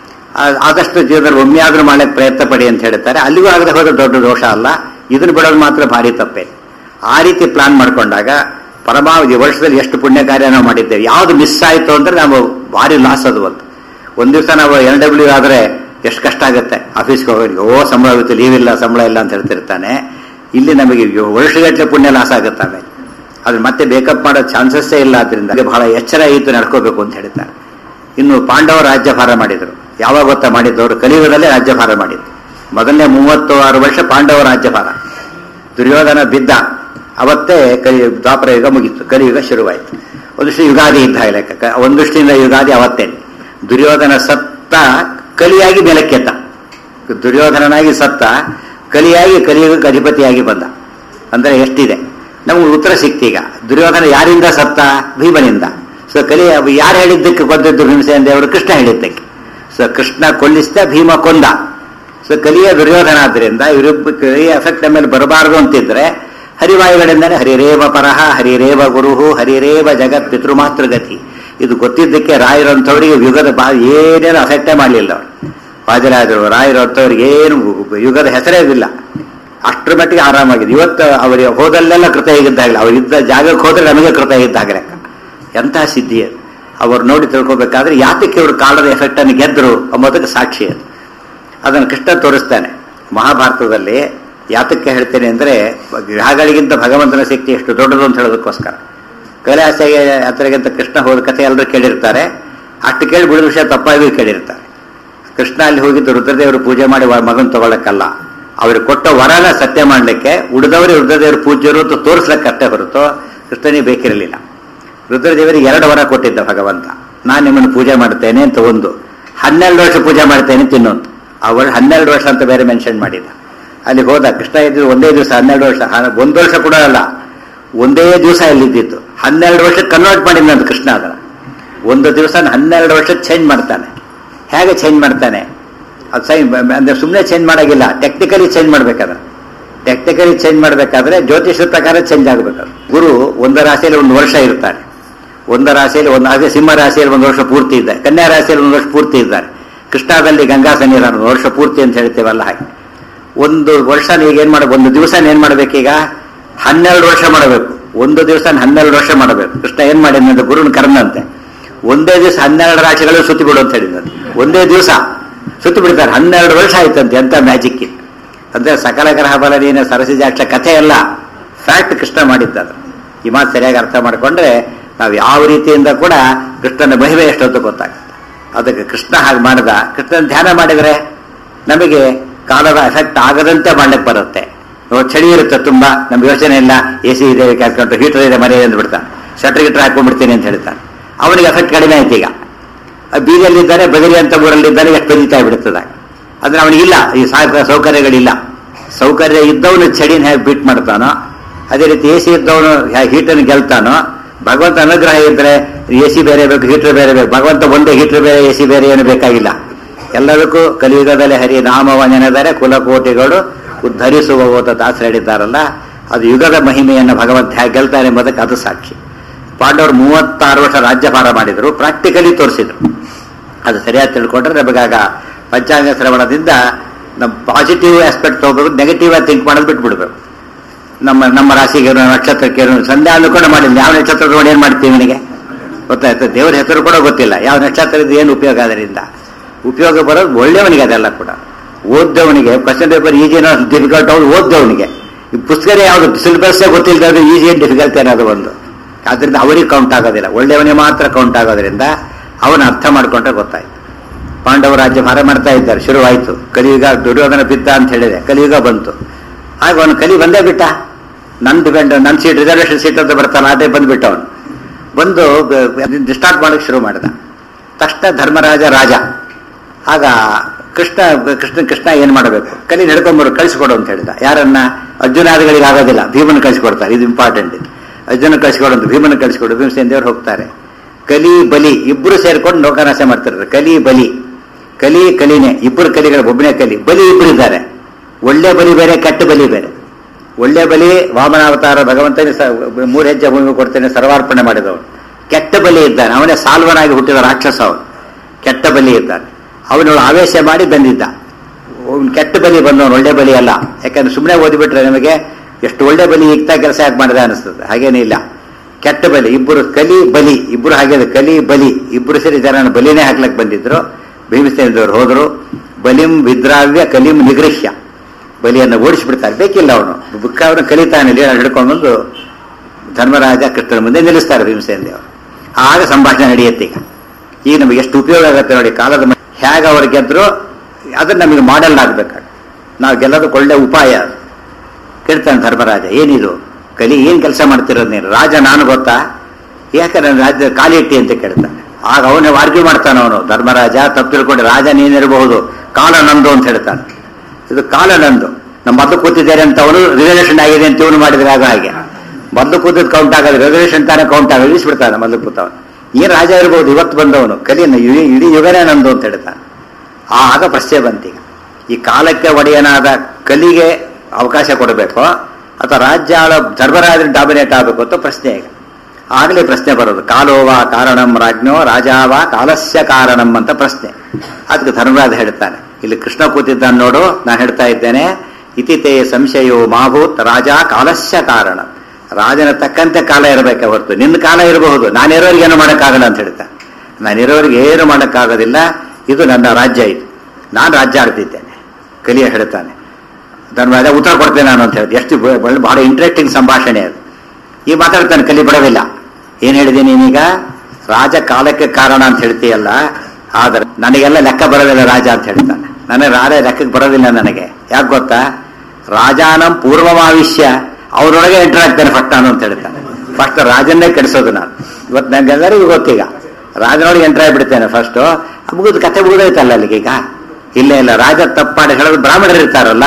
ಆ- ಆದಷ್ಟು ಜೀವನದಲ್ಲಿ ಒಮ್ಮೆ ಆದ್ರೂ ಮಾಡಕ್ಕೆ ಪ್ರಯತ್ನ ಪಡಿ ಅಂತ ಹೇಳ್ತಾರೆ ಅಲ್ಲಿಗೂ ಆಗದೆ ಹೋದ್ರೆ ದೊಡ್ಡ ದೋಷ ಅಲ್ಲ ಇದನ್ನು ಬಿಡೋದು ಮಾತ್ರ ಭಾರಿ ತಪ್ಪೇ ಆ ರೀತಿ ಪ್ಲಾನ್ ಮಾಡ್ಕೊಂಡಾಗ ಪರಮಾವಧಿ ವರ್ಷದಲ್ಲಿ ಎಷ್ಟು ಪುಣ್ಯ ಕಾರ್ಯ ನಾವು ಮಾಡಿದ್ದೇವೆ ಯಾವ್ದು ಮಿಸ್ ಆಯ್ತು ಅಂದ್ರೆ ನಾವು ಭಾರಿ ಲಾಸ್ ಅದು ಒಂದು ಒಂದ್ ದಿವಸ ನಾವು ಎನ್ ಡಬ್ಲ್ಯೂ ಆದ್ರೆ ಎಷ್ಟು ಕಷ್ಟ ಆಗುತ್ತೆ ಆಫೀಸ್ಗೆ ಹೋಗೋರಿಗೆ ಓ ಸಂಬಳ ಆಗುತ್ತೆ ಲೀವ್ ಇಲ್ಲ ಸಂಬಳ ಇಲ್ಲ ಅಂತ ಹೇಳ್ತಿರ್ತಾನೆ ಇಲ್ಲಿ ನಮಗೆ ವರ್ಷಗಟ್ಟಲೆ ಪುಣ್ಯ ಲಾಸ್ ಆಗುತ್ತೆ ಆಮೇಲೆ ಅದ್ರ ಮತ್ತೆ ಬೇಕಪ್ ಮಾಡೋ ಚಾನ್ಸಸ್ಸೇ ಇಲ್ಲ ಅದರಿಂದ ಬಹಳ ಎಚ್ಚರ ಇದ್ದು ನಡ್ಕೋಬೇಕು ಅಂತ ಹೇಳ್ತಾರೆ ಇನ್ನು ಪಾಂಡವ ರಾಜ್ಯಭಾರ ಮಾಡಿದರು ಯಾವಾಗ ಗೊತ್ತಾ ಮಾಡಿದ್ದವರು ಕಲಿಯುಗದಲ್ಲೇ ರಾಜ್ಯಭಾರ ಮಾಡಿದ್ರು ಮೊದಲನೇ ಮೂವತ್ತು ಆರು ವರ್ಷ ಪಾಂಡವ ರಾಜ್ಯಭಾರ ದುರ್ಯೋಧನ ಬಿದ್ದ ಅವತ್ತೇ ಕಲಿ ದ್ವಾಪರ ಯುಗ ಮುಗೀತು ಕಲಿಯುಗ ಶುರುವಾಯಿತು ಒಂದಷ್ಟು ಯುಗಾದಿ ಇದ್ದ ಲೆಕ್ಕ ಒಂದಷ್ಟಿಂದ ಯುಗಾದಿ ಅವತ್ತೇ ದುರ್ಯೋಧನ ಸತ್ತ ಕಲಿಯಾಗಿ ಮೇಲಕ್ಕೆತ್ತ ದುರ್ಯೋಧನನಾಗಿ ಸತ್ತ ಕಲಿಯಾಗಿ ಕಲಿಯುಗಕ್ಕೆ ಅಧಿಪತಿಯಾಗಿ ಬಂದ ಅಂದ್ರೆ ಎಷ್ಟಿದೆ ನಮ್ಗೆ ಉತ್ತರ ಸಿಕ್ತೀಗ ದುರ್ಯೋಧನ ಯಾರಿಂದ ಸತ್ತ ಭೀಮನಿಂದ ಸೊ ಕಲಿ ಯಾರು ಹೇಳಿದ್ದಕ್ಕೆ ಕೊಂದದ್ದು ಭೀಮಸೇನ ದೇವರು ಕೃಷ್ಣ ಹೇಳಿದ್ದಕ್ಕೆ ಸೊ ಕೃಷ್ಣ ಕೊಲ್ಲಿಸಿದ ಭೀಮ ಕೊಂದ ಸೊ ಕಲಿಯ ದುರ್ಯೋಧನ ಆದ್ರಿಂದ ಇವರಿಬ್ಬ ಕಲಿಯ ಎಫೆಕ್ಟ್ ಮೇಲೆ ಬರಬಾರದು ಅಂತಿದ್ರೆ ಹರಿವಾಯುಗಳಿಂದಾನೆ ಹರಿರೇವ ಪರಹ ಹರಿರೇವ ಗುರುಹು ಹರಿರೇವ ಜಗತ್ ಪಿತೃಮಾತೃಗತಿ ಇದು ಗೊತ್ತಿದ್ದಕ್ಕೆ ರಾಯರಂಥವರಿಗೆ ಯುಗದ ಬಾ ಏನೇನು ಅಫೆಕ್ಟೇ ಮಾಡಲಿಲ್ಲ ಅವರು ವಾದಿರಾಜರು ರಾಯರಂಥವ್ರಿಗೆ ಏನು ಯುಗದ ಹೆಸರೇ ಇಲ್ಲ ಅಷ್ಟರ ಮಟ್ಟಿಗೆ ಆರಾಮಾಗಿದೆ ಇವತ್ತು ಅವರಿಗೆ ಹೋದಲ್ಲೆಲ್ಲ ಕೃತ ಇದ್ದಾಗಲೇ ಅವ್ರು ಇದ್ದ ಜಾಗಕ್ಕೆ ಹೋದ್ರೆ ನಮಗೆ ಕೃತ ಇದ್ದಾಗ ಲೆಕ್ಕ ಎಂತಹ ಸಿದ್ಧಿ ಅದು ಅವ್ರು ನೋಡಿ ತಿಳ್ಕೊಬೇಕಾದ್ರೆ ಯಾತಕ್ಕೆ ಇವರು ಕಾಲದ ಎಫೆಕ್ಟ್ ಅನ್ನು ಗೆದ್ರು ಎಂಬುದಕ್ಕೆ ಸಾಕ್ಷಿ ಅದು ಅದನ್ನು ಕೃಷ್ಣ ತೋರಿಸ್ತಾನೆ ಮಹಾಭಾರತದಲ್ಲಿ ಯಾತಕ್ಕೆ ಹೇಳ್ತೇನೆ ಅಂದ್ರೆ ಗ್ರಹಗಳಿಗಿಂತ ಭಗವಂತನ ಶಕ್ತಿ ಎಷ್ಟು ದೊಡ್ಡದು ಅಂತ ಹೇಳೋದಕ್ಕೋಸ್ಕರ ಕೈಲಾಸ ಯಾತ್ರೆಗಿಂತ ಕೃಷ್ಣ ಹೋದ ಕಥೆ ಎಲ್ಲರೂ ಕೇಳಿರ್ತಾರೆ ಅಷ್ಟು ಕೇಳಿ ಬಿಡಿದ ವಿಷಯ ತಪ್ಪಾಗಿ ಕೇಳಿರ್ತಾರೆ ಕೃಷ್ಣ ಅಲ್ಲಿ ಹೋಗಿದ್ದು ರುದ್ರದೇವರು ಪೂಜೆ ಮಾಡಿ ಮಗನ್ ತಗೊಳ್ಳಕ್ಕಲ್ಲ ಅವ್ರಿಗೆ ಕೊಟ್ಟ ವರನ ಸತ್ಯ ಮಾಡಲಿಕ್ಕೆ ಉಳಿದವರು ರುದ್ರದೇವರು ಪೂಜ್ಯರು ಅಂತ ತೋರಿಸ್ಲಿಕ್ಕಷ್ಟೇ ಹೊರತು ಕೃಷ್ಣನಿಗೆ ಬೇಕಿರಲಿಲ್ಲ ರುದ್ರದೇವರಿಗೆ ಎರಡು ವರ ಕೊಟ್ಟಿದ್ದ ಭಗವಂತ ನಾನು ನಿಮ್ಮನ್ನು ಪೂಜೆ ಮಾಡ್ತೇನೆ ಅಂತ ಒಂದು ಹನ್ನೆರಡು ವರ್ಷ ಪೂಜೆ ಮಾಡ್ತೇನೆ ಅಂತ ಇನ್ನೊಂದು ಅವಳು ಹನ್ನೆರಡು ವರ್ಷ ಅಂತ ಬೇರೆ ಮೆನ್ಷನ್ ಮಾಡಿದ ಅಲ್ಲಿ ಹೋದ ಕೃಷ್ಣ ಇದ್ದಿದ್ದು ಒಂದೇ ದಿವಸ ಹನ್ನೆರಡು ವರ್ಷ ಹ- ಒಂದು ವರ್ಷ ಕೂಡ ಅಲ್ಲ ಒಂದೇ ದಿವಸ ಅಲ್ಲಿದ್ದಿತ್ತು ಹನ್ನೆರಡು ವರ್ಷ ಕನ್ವರ್ಟ್ ಮಾಡಿದ್ನಂತ ಕೃಷ್ಣ ಅದನ್ನ ಒಂದು ದಿವಸ ಹನ್ನೆರಡು ವರ್ಷ ಚೇಂಜ್ ಮಾಡ್ತಾನೆ ಹೇಗೆ ಚೇಂಜ್ ಮಾಡ್ತಾನೆ ಅದು ಸೈ ಅಂದ್ರೆ ಸುಮ್ಮನೆ ಚೇಂಜ್ ಮಾಡಾಗಿಲ್ಲ ಟೆಕ್ನಿಕಲಿ ಚೇಂಜ್ ಮಾಡ್ಬೇಕಾದ್ರೆ ಟೆಕ್ನಿಕಲಿ ಚೇಂಜ್ ಮಾಡಬೇಕಾದ್ರೆ ಜ್ಯೋತಿಷದ ಪ್ರಕಾರ ಚೇಂಜ್ ಆಗಬೇಕು ಗುರು ಒಂದು ರಾಶಿಯಲ್ಲಿ ಒಂದು ವರ್ಷ ಇರ್ತಾರೆ ಒಂದು ರಾಶಿಯಲ್ಲಿ ಒಂದು ಹಾಗೆ ಸಿಂಹ ರಾಶಿಯಲ್ಲಿ ಒಂದು ವರ್ಷ ಪೂರ್ತಿ ಇದ್ದಾರೆ ಕನ್ಯಾ ರಾಶಿಯಲ್ಲಿ ಒಂದು ವರ್ಷ ಪೂರ್ತಿ ಇದ್ದಾರೆ ಕೃಷ್ಣಾದಲ್ಲಿ ಗಂಗಾ ಸನ್ನಿಧಾನ ಒಂದು ವರ್ಷ ಪೂರ್ತಿ ಅಂತ ಹೇಳ್ತೇವಲ್ಲ ಹಾಗೆ ಒಂದು ವರ್ಷ ಈಗ ಏನ್ ಮಾಡಬೇಕು ಒಂದು ದಿವಸ ಏನ್ ಮಾಡ್ಬೇಕೀಗ ಹನ್ನೆರಡು ವರ್ಷ ಮಾಡಬೇಕು ಒಂದು ದಿವಸ ಹನ್ನೆರಡು ವರ್ಷ ಮಾಡಬೇಕು ಕೃಷ್ಣ ಏನ್ ಮಾಡಿದಂತೆ ಗುರುನ ಕರ್ನಂತೆ ಒಂದೇ ದಿವಸ ಹನ್ನೆರಡು ರಾಶಿಗಳು ಸುತ್ತಿ ಬಿಡು ಅಂತ ಹೇಳಿದಂತೆ ಒಂದೇ ದಿವಸ ಸುತ್ತಿ ಬಿಡ್ತಾರೆ ಹನ್ನೆರಡು ವರ್ಷ ಆಯ್ತಂತೆ ಎಂತ ಮ್ಯಾಜಿಕ್ ಇದು ಅಂದ್ರೆ ಸಕಲ ಗ್ರಹ ಬಲ ನೀನ ಸರಸಿಜಾಕ್ಷ ಕಥೆ ಅಲ್ಲ ಫ್ಯಾಕ್ಟ್ ಕೃಷ್ಣ ಮಾಡಿದ್ದದು ಈ ಮಾತು ಸರಿಯಾಗಿ ಅರ್ಥ ಮಾಡಿಕೊಂಡ್ರೆ ನಾವು ಯಾವ ರೀತಿಯಿಂದ ಕೂಡ ಕೃಷ್ಣನ ಮಹಿಮೆ ಎಷ್ಟೊತ್ತು ಗೊತ್ತಾಗುತ್ತೆ ಅದಕ್ಕೆ ಕೃಷ್ಣ ಹಾಗೆ ಮಾಡಿದ ಕೃಷ್ಣನ ಧ್ಯಾನ ಮಾಡಿದ್ರೆ ನಮಗೆ ಕಾಲದ ಎಫೆಕ್ಟ್ ಆಗದಂತೆ ಮಾಡ್ಲಿಕ್ಕೆ ಬರುತ್ತೆ ನೋಡಿ, ಚಳಿ ಇರುತ್ತೆ ತುಂಬಾ ನಮ್ಗೆ ಯೋಚನೆ ಇಲ್ಲ ಎ ಸಿ ಇದೆ ಹಾಕೊಂಡು ಹೀಟರ್ ಇದೆ ಮನೆ ಎಂದು ಬಿಡ್ತಾನೆ ಶಟರ್ ಗಿಟ್ರ್ ಹಾಕೊಂಡ್ಬಿಡ್ತೀನಿ ಅಂತ ಹೇಳ್ತಾನೆ ಅವನಿಗೆ ಎಫೆಕ್ಟ್ ಕಡಿಮೆ ಆಯ್ತು ಈಗ ಆ ಬೀದಿಯಲ್ಲಿದ್ದಾನೆ ಬದರಿ ಅಂತ ಊರಲ್ಲಿದ್ದಾನೆ ಎಷ್ಟು ಬೆದೀತಾ ಬಿಡುತ್ತದೆ ಅಂದ್ರೆ ಅವನಿಗಿಲ್ಲ ಈ ಸಾ- ಸೌಕರ್ಯಗಳಿಲ್ಲ ಸೌಕರ್ಯ ಇದ್ದವನು ಚಳಿನ ಹೇಗೆ ಬಿಟ್ ಮಾಡ್ತಾನೋ ಅದೇ ರೀತಿ ಎ ಸಿ ಇದ್ದವನು ಹೀಟನ್ನು ಗೆಲ್ತಾನೋ ಭಗವಂತ ಅನುಗ್ರಹ ಇದ್ರೆ ಎ ಸಿ ಬೇರೆ ಬೇಕು ಹೀಟರ್ ಬೇರೆ ಬೇಕು ಭಗವಂತ ಒಂದೇ ಹೀಟರ್ ಬೇರೆ ಎ ಸಿ ಬೇರೆ ಏನು ಬೇಕಾಗಿಲ್ಲ ಎಲ್ಲದಕ್ಕೂ ಕಲಿಯುಗದಲ್ಲಿ ಹರಿ ನಾಮವ ನೆನೆದರೆ ಕುಲಕೋಟಿಗಳು ಉದ್ಧರಿಸುವ ಓತ ದಾಸರು ಹೇಳಿದ್ದಾರಲ್ಲ ಅದು ಯುಗದ ಮಹಿಮೆಯನ್ನು ಭಗವಂತ ಹೇಗೆ ಗೆಲ್ತಾನೆ ಎಂಬುದಕ್ಕೆ ಅದು ಸಾಕ್ಷಿ ಪಾಂಡವರು ಮೂವತ್ತಾರು ವರ್ಷ ರಾಜ್ಯಭಾರ ಮಾಡಿದ್ರು ಪ್ರಾಕ್ಟಿಕಲಿ ತೋರಿಸಿದ್ರು ಅದು ಸರಿಯಾಗಿ ತಿಳ್ಕೊಂಡ್ರೆ ನಮಗಾಗ ಪಂಚಾಂಗ ಶ್ರವಣದಿಂದ ನಮ್ಮ ಪಾಸಿಟಿವ್ ಆಸ್ಪೆಕ್ಟ್ ತಗೋಬೇಕು ನೆಗೆಟಿವ್ ಆಗಿ ಥಿಂಕ್ ಮಾಡೋದು ಬಿಟ್ಬಿಡ್ಬೇಕು ನಮ್ಮ ನಮ್ಮ ರಾಶಿಗೆ ಏನು, ನಕ್ಷತ್ರಕ್ಕೆ ಏನು, ಸಂಧ್ಯಾ ಅನುಕೊಂಡು ಮಾಡಿಲ್ಲ ಯಾವ ನಕ್ಷತ್ರ ನೋಡಿ ಏನು ಮಾಡ್ತೀವಿ ನಿನಗೆ ಗೊತ್ತಾಯ್ತು ದೇವರ ಹೆಸರು ಕೂಡ ಗೊತ್ತಿಲ್ಲ ಯಾವ ನಕ್ಷತ್ರದ ಏನು ಉಪಯೋಗ ಅದರಿಂದ ಉಪಯೋಗ ಬರೋದು ಒಳ್ಳೆಯವನಿಗೆ ಅದೆಲ್ಲ ಕೂಡ ಓದ್ದವನಿಗೆ ಕ್ವಶನ್ ಪೇಪರ್ ಈಜಿನೋ ಡಿಫಿಕಲ್ಟ್ ಅವ್ರು ಓದ್ದವನಿಗೆ ಈ ಪುಸ್ತಕನೇ ಯಾವುದು ಸಿಲೆಬಸ್ಸೇ ಗೊತ್ತಿಲ್ಲದೆ ಈಸಿ ಏನು ಡಿಫಿಕಲ್ಟ್ ಅನ್ನೋದು ಒಂದು ಆದ್ರಿಂದ ಅವರಿಗೆ ಕೌಂಟ್ ಆಗೋದಿಲ್ಲ ಒಳ್ಳೆಯವನಿಗೆ ಮಾತ್ರ ಕೌಂಟ್ ಆಗೋದ್ರಿಂದ ಅವನ ಅರ್ಥ ಮಾಡ್ಕೊಂಡ್ರೆ ಗೊತ್ತಾಯ್ತು ಪಾಂಡವ ರಾಜ್ಯ ಭಾರ ಮಾಡ್ತಾ ಇದ್ದಾರೆ ಶುರುವಾಯಿತು ಕಲಿಯುಗ ದುರ್ಯೋಧನ ಬಿದ್ದ ಅಂತ ಹೇಳಿದೆ ಕಲಿಯುಗ ಬಂತು ಆಗ ಅವನು ಕಲಿ ಬಂದೇ ಬಿಟ್ಟ ನನ್ನ ಡಿಪೆಂಡ್ ನನ್ನ ಸೀಟ್ ರಿಸರ್ವೇಷನ್ ಸೀಟ್ ಅಂತ ಬರ್ತಾನೆ ಅದೇ ಬಂದ್ಬಿಟ್ಟ ಅವನು ಬಂದು ಡಿಸ್ಟಾರ್ಟ್ ಮಾಡಕ್ಕೆ ಶುರು ಮಾಡಿದ ತಕ್ಷಣ ಧರ್ಮರಾಜ ರಾಜ ಆಗ ಕೃಷ್ಣ ಕೃಷ್ಣ ಕೃಷ್ಣ ಏನ್ ಮಾಡಬೇಕು ಕಲಿ ನಡ್ಕೊಂಬರು ಕಳಿಸ್ಕೊಡು ಅಂತ ಹೇಳಿದ ಯಾರನ್ನ ಅರ್ಜುನಾದಿಗಳಿಗೆ ಆಗೋದಿಲ್ಲ ಭೀಮನ ಕಳಿಸ್ಕೊಡ್ತಾರೆ ಇದು ಇಂಪಾರ್ಟೆಂಟ್ ಅರ್ಜುನ ಕಳಿಸ್ಕೊಡು ಅಂತ ಭೀಮನ ಕಳಿಸ್ಕೊಡು ಭೀಮಸೇನ ದೇವ್ರು ಹೋಗ್ತಾರೆ ಕಲಿ ಬಲಿ ಇಬ್ಬರು ಸೇರ್ಕೊಂಡು ಲೋಕನಾಶ ಮಾಡ್ತಿರ್ತಾರೆ ಕಲಿ ಬಲಿ ಕಲಿ ಕಲಿನೇ ಇಬ್ಬರು ಕಲಿಗಳು ಒಬ್ಬನೇ ಕಲಿ ಬಲಿ ಇಬ್ಬರು ಇದ್ದಾರೆ ಒಳ್ಳೆ ಬಲಿ ಬೇರೆ ಕೆಟ್ಟ ಬಲಿ ಬೇರೆ ಒಳ್ಳೆ ಬಲಿ ವಾಮನಾವತಾರ ಭಗವಂತನೇ ಸ- ಮೂರು ಹೆಜ್ಜೆ ಭೂಮಿ ಕೊಡ್ತೇನೆ ಸರ್ವಾರ್ಪಣೆ ಮಾಡಿದವನು ಕೆಟ್ಟ ಬಲಿ ಇದ್ದಾನೆ ಅವನೇ ಸಾಲ್ವನಾಗಿ ಹುಟ್ಟಿದ ರಾಕ್ಷಸ ಅವನು ಕೆಟ್ಟ ಬಲಿ ಇದ್ದಾನೆ ಅವನವಳು ಆವೇಶ ಮಾಡಿ ಬಂದಿದ್ದ ಅವ್ನು ಕೆಟ್ಟ ಬಲಿ ಬಂದವನು ಒಳ್ಳೆ ಬಲಿ ಅಲ್ಲ ಯಾಕಂದ್ರೆ ಸುಮ್ಮನೆ ಓದಿಬಿಟ್ರೆ ನಿಮಗೆ ಎಷ್ಟು ಒಳ್ಳೆ ಬಲಿ ಇಕ್ತಾ ಕೆಲಸ ಯಾಕೆ ಮಾಡಿದೆ ಅನಿಸ್ತದೆ ಹಾಗೇನೇ ಇಲ್ಲ ಕೆಟ್ಟ ಬಲಿ ಇಬ್ಬರು ಕಲಿ ಬಲಿ ಇಬ್ಬರು ಹಾಗೆ ಕಲಿ ಬಲಿ ಇಬ್ಬರು ಸೇರಿ ಜನನ ಬಲಿನೇ ಹಾಕ್ಲಕ್ ಬಂದಿದ್ರು ಭೀಮಸೇನದವ್ರು ಹೋದ್ರು ಬಲಿಂ ವಿದ್ರಾವ್ಯ ಕಲಿಂ ನಿಗೃಹ್ಯ ಬಲಿಯನ್ನು ಓಡಿಸ್ಬಿಡ್ತಾರೆ ಬೇಕಿಲ್ಲ ಅವನು ಬುಕ್ಕ ಅವನು ಕಲಿತಾನೆ ಲೀಡ ಹಿಡ್ಕೊಂಡು ಬಂದು ಧರ್ಮರಾಜ ಕೃಷ್ಣನ ಮುಂದೆ ನಿಲ್ಲಿಸ್ತಾರೆ ಭೀಮಸೇನ ದೇವರು ಆಗ ಸಂಭಾಷಣೆ ನಡೆಯುತ್ತೆ ಈಗ ಈಗ ನಮಗೆ ಎಷ್ಟು ಉಪಯೋಗ ಆಗುತ್ತೆ ನೋಡಿ ಕಾಲದ ಮ- ಹೇಗೆ ಅವ್ರು ಗೆದ್ರು ಅದನ್ನ ನಮಗೆ ಮಾಡೆಲ್ ಆಗ್ಬೇಕಾಗ ನಾವು ಗೆಲ್ಲೋದಕ್ಕೆ ಒಳ್ಳೆ ಉಪಾಯ ಅದು ಕೇಳ್ತಾನೆ ಧರ್ಮರಾಜ ಏನಿದು ಕಲಿ ಏನ್ ಕೆಲಸ ಮಾಡ್ತಿರೋದು ನೀನು ರಾಜ ನಾನು ಗೊತ್ತಾ ಯಾಕೆ ನನ್ನ ರಾಜ್ಯ ಕಾಲಿ ಇಟ್ಟಿ ಅಂತ ಕೇಳ್ತಾನೆ ಆಗ ಅವನೇ ಆರ್ಗ್ಯೂ ಮಾಡ್ತಾನೆ ಅವನು ಧರ್ಮರಾಜ ತಪ್ಪು ತಿಳ್ಕೊಂಡು ರಾಜ ನೀನಿರಬಹುದು ಕಾಲ ನಂದು ಅಂತ ಹೇಳ್ತಾನೆ ಇದು ಕಾಲ ನಂದು ನಮ್ಮ ಮೊದಲು ಕೂತಿದ್ದಾರೆ ಅಂತ ಅವನು ರಿಸರ್ವೇಷನ್ ಆಗಿದೆ ಅಂತ ಇವನು ಮಾಡಿದ್ರೆ ಆಗ ಹಾಗೆ ಮೊದಲು ಕೂತದ್ ಕೌಂಟ್ ಆಗೋದು ರಿಸರ್ವೇಷನ್ ತಾನೇ ಕೌಂಟ್ ಆಗೋದು ಇಳಿಸ್ಬಿಡ್ತಾನೆ ಮೊದಲು ಕೂತವನು ಏನ್ ರಾಜ ಇರ್ಬೋದು ಇವತ್ತು ಬಂದವನು ಕಲಿಯನ್ನು ಇಡೀ ಇಡೀ ಯುಗನೇ ನಂದು ಅಂತ ಹೇಳ್ತಾನೆ ಆ ಆಗ ಪ್ರಶ್ನೆ ಬಂತೀಗ ಈ ಕಾಲಕ್ಕೆ ಒಡೆಯನಾದ ಕಲಿಗೆ ಅವಕಾಶ ಕೊಡಬೇಕು ಅಥವಾ ರಾಜ್ಯ ಆಳ ಧರ್ಮರಾಜ ಡಾಮಿನೇಟ್ ಆಗಬೇಕು ಅಂತ ಪ್ರಶ್ನೆ ಈಗ ಆಗಲೇ ಪ್ರಶ್ನೆ ಬರೋದು ಕಾಲೋವ ಕಾರಣಂ ರಾಜ್ಞೋ ರಾಜಾವ ಕಾಲಸ್ಯ ಕಾರಣಂ ಅಂತ ಪ್ರಶ್ನೆ ಅದಕ್ಕೆ ಧರ್ಮರಾಜ ಹೇಳ್ತಾನೆ ಇಲ್ಲಿ ಕೃಷ್ಣ ಕೂತಿದ್ದಾನೆ ನೋಡು ನಾನು ಹೇಳ್ತಾ ಇದ್ದೇನೆ ಇತಿತೇ ಸಂಶಯೋ ಮಾಭೂತ್ ರಾಜ ಕಾಲಸ್ಯ ಕಾರಣ ರಾಜನ ತಕ್ಕಂತೆ ಕಾಲ ಇರಬೇಕೆ ಹೊರತು ನಿನ್ನ ಕಾಲ ಇರಬಹುದು ನಾನಿರೋರಿಗೆ ಏನು ಮಾಡೋಕ್ಕಾಗಲ್ಲ ಅಂತ ಹೇಳ್ತಾನೆ ನಾನಿರೋರಿಗೆ ಏನು ಮಾಡೋಕ್ಕಾಗೋದಿಲ್ಲ ಇದು ನನ್ನ ರಾಜ್ಯ ಇದು ನಾನು ರಾಜ್ಯ ಆಡ್ತಿದ್ದೇನೆ ಕಲಿಯ ಹೇಳ್ತಾನೆ ಧರ್ಮರಾಜ ಉತ್ತರ ಕೊಡ್ತೇನೆ ನಾನು ಅಂತ ಹೇಳಿದೆ ಎಷ್ಟು ಬ- ಬ- ಬಹಳ ಇಂಟ್ರೆಸ್ಟಿಂಗ್ ಸಂಭಾಷಣೆ ಅದು ಈ ಮಾತಾಡ್ತಾನೆ ಕಲಿ ಬಿಡವಿಲ್ಲ ಏನ್ ಹೇಳಿದ್ದೀನಿ ನೀನೀಗ ರಾಜ ಕಾಲಕ್ಕೆ ಕಾರಣ ಅಂತ ಹೇಳ್ತೀಯಲ್ಲ ಆದ್ರೆ ನನಗೆಲ್ಲ ಲೆಕ್ಕ ಬರೋದಿಲ್ಲ ರಾಜ ಅಂತ ಹೇಳ್ತಾನೆ ನನಗೆ ರಾಜ ಲೆಕ್ಕಕ್ಕೆ ಬರೋದಿಲ್ಲ ನನಗೆ ಯಾಕೆ ಗೊತ್ತಾ ರಾಜಾನಂ ಪೂರ್ವಮಾವಿಷ್ಯ ಅವರೊಳಗೆ ಎಂಟರ್ ಆಗ್ತಾನೆ ಫಸ್ಟ್ ನಾನು ಅಂತ ಹೇಳ್ತಾನೆ ಫಸ್ಟ್ ರಾಜನ್ನೇ ಕೆಡಿಸೋದು ನಾನು ಇವತ್ತು ನನಗೆಲ್ಲರಿಗೂ ಗೊತ್ತೀಗ ರಾಜನೊಳಗೆ ಎಂಟರ್ ಆಗಿಬಿಡ್ತೇನೆ ಫಸ್ಟ್ ಮುಗಿದು ಕತೆ ಮುಗಿದೈತಲ್ಲ ಅಲ್ಲಿಗೆ ಈಗ ಇಲ್ಲ ಇಲ್ಲ ರಾಜ ತಪ್ಪಾಡಿ ಹೇಳೋದು ಬ್ರಾಹ್ಮಣರು ಇರ್ತಾರಲ್ಲ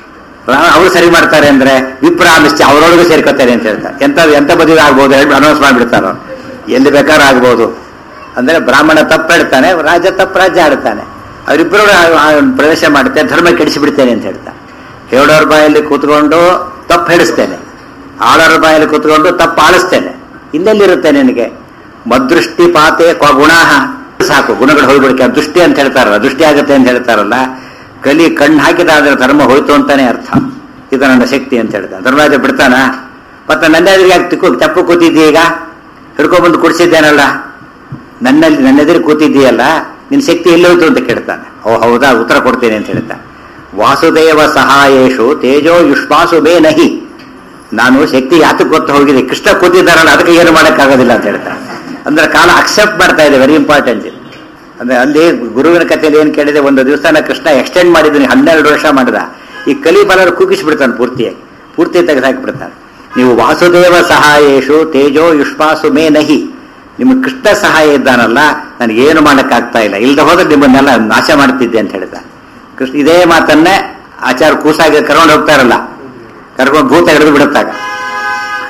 ಅವರು ಸರಿ ಮಾಡ್ತಾರೆ ಅಂದ್ರೆ ವಿಪ್ರಾಮಿಸ್ತಿ ಅವರೊಳಗೆ ಸೇರ್ಕೊತಾರೆ ಅಂತ ಹೇಳ್ತಾರೆ ಎಂತ ಎಂತ ಬದಿಗೆ ಆಗ್ಬೋದು ಹೇಳಿ ಅನೌನ್ಸ್ ಮಾಡಿಬಿಡ್ತಾರ ಎಲ್ಲಿ ಬೇಕಾದ್ರೂ ಆಗ್ಬೋದು ಅಂದ್ರೆ ಬ್ರಾಹ್ಮಣ ತಪ್ಪು ಹೇಳ್ತಾನೆ ರಾಜ ತಪ್ಪು ರಾಜ್ಯ ಆಡ್ತಾನೆ ಅವರಿಬ್ಬರು ಪ್ರವೇಶ ಮಾಡುತ್ತೆ ಧರ್ಮ ಕೆಡಿಸಿಬಿಡ್ತೇನೆ ಅಂತ ಹೇಳ್ತಾನೆ ಹೇಳೋರ ಬಾಯಲ್ಲಿ ಕೂತ್ಕೊಂಡು ತಪ್ಪು ಹೇಳಿಸ್ತೇನೆ ಆಳೋರ ಬಾಯಲ್ಲಿ ಕೂತ್ಕೊಂಡು ತಪ್ಪು ಆಳಿಸ್ತೇನೆ ಇನ್ನೆಲ್ಲಿರುತ್ತೆ ನಿನಗೆ ಮದೃಷ್ಟಿ ಪಾತೆ ಕ್ವ ಗುಣಾಹ ಸಾಕು ಗುಣಗಳು ಹೋಗ್ಬಿಡ್ಕೆ ದೃಷ್ಟಿ ಅಂತ ಹೇಳ್ತಾರಲ್ಲ ದೃಷ್ಟಿ ಆಗುತ್ತೆ ಅಂತ ಹೇಳ್ತಾರಲ್ಲ ಕಲಿ ಕಣ್ಣು ಹಾಕಿದಾದ್ರೆ ಧರ್ಮ ಹೋಯ್ತು ಅಂತಾನೆ ಅರ್ಥ ಇದು ನನ್ನ ಶಕ್ತಿ ಅಂತ ಹೇಳ್ತಾನೆ ಧರ್ಮರಾಜ ಬಿಡ್ತಾನ ಮತ್ತೆ ನನ್ನೆದುರಿಗೆ ಯಾಕೆ ತಿಕ್ಕು ತಪ್ಪು ಕೂತಿದ್ದೀ ಈಗ ಹಿಡ್ಕೊಂಡ್ಬಂದು ಕುಡಿಸಿದ್ದೇನಲ್ಲ ನನ್ನಲ್ಲಿ ನನ್ನೆದುರು ಕೂತಿದ್ದೀಯಲ್ಲ ನಿನ್ ಶಕ್ತಿ ಎಲ್ಲೋಯ್ತು ಅಂತ ಕೇಳ್ತಾನೆ ಓ ಹೌದಾ ಉತ್ತರ ಕೊಡ್ತೇನೆ ಅಂತ ಹೇಳ್ತಾನೆ ವಾಸುದೇವ ಸಹಾಯೇಶು ತೇಜೋ ಯುಷ್ಮಾಸು ಬೇ ನಹಿ ನಾನು ಶಕ್ತಿ ಯಾತಕ್ಕೆ ಗೊತ್ತು ಹೋಗಿದೆ ಕೃಷ್ಣ ಕೂತಿದ್ದಾರಲ್ಲ ಅದಕ್ಕೆ ಏನು ಮಾಡೋಕ್ಕಾಗೋದಿಲ್ಲ ಅಂತ ಹೇಳ್ತಾನೆ ಅಂದ್ರೆ ಕಾಲ ಅಕ್ಸೆಪ್ಟ್ ಮಾಡ್ತಾ ಇದೆ ವೆರಿ ಇಂಪಾರ್ಟೆಂಟ್ ಇದು ಅಂದ್ರೆ ಅಲ್ಲಿ ಗುರುವಿನ ಕಥೆಯಲ್ಲಿ ಏನ್ ಕೇಳಿದೆ ಒಂದು ದಿವಸನ ಕೃಷ್ಣ ಎಕ್ಸ್ಟೆಂಡ್ ಮಾಡಿದ್ದೀನಿ ಹನ್ನೆರಡು ವರ್ಷ ಮಾಡಿದ ಈ ಕಲಿಬಲರು ಕುಗ್ಗಿಸ್ಬಿಡ್ತಾನೆ ಪೂರ್ತಿಯಾಗಿ ಪೂರ್ತಿ ತೆಗೆದಾಕ್ಬಿಡ್ತಾನೆ ನೀವು ವಾಸುದೇವ ಸಹಾಯೇಶು ತೇಜೋ ಯುಷ್ಮಾಸು ಮೇ ನಹಿ ನಿಮ್ಗೆ ಕೃಷ್ಣ ಸಹಾಯ ಇದ್ದಾನಲ್ಲ ನನಗೇನು ಮಾಡೋಕ್ಕಾಗ್ತಾ ಇಲ್ಲ ಇಲ್ಲದೆ ಹೋದ್ರೆ ನಿಮ್ಮನ್ನೆಲ್ಲ ನಾಶ ಮಾಡ್ತಿದ್ದೆ ಅಂತ ಹೇಳಿದ ಕೃಷ್ಣ ಇದೇ ಮಾತನ್ನೇ ಆಚಾರ ಕೂಸಾಗಿ ಕರ್ಕೊಂಡು ಹೋಗ್ತಾರಲ್ಲ ಕರ್ಕೊಂಡು ಭೂತ ಹಿಡಿದು ಬಿಡುತ್ತಾಗ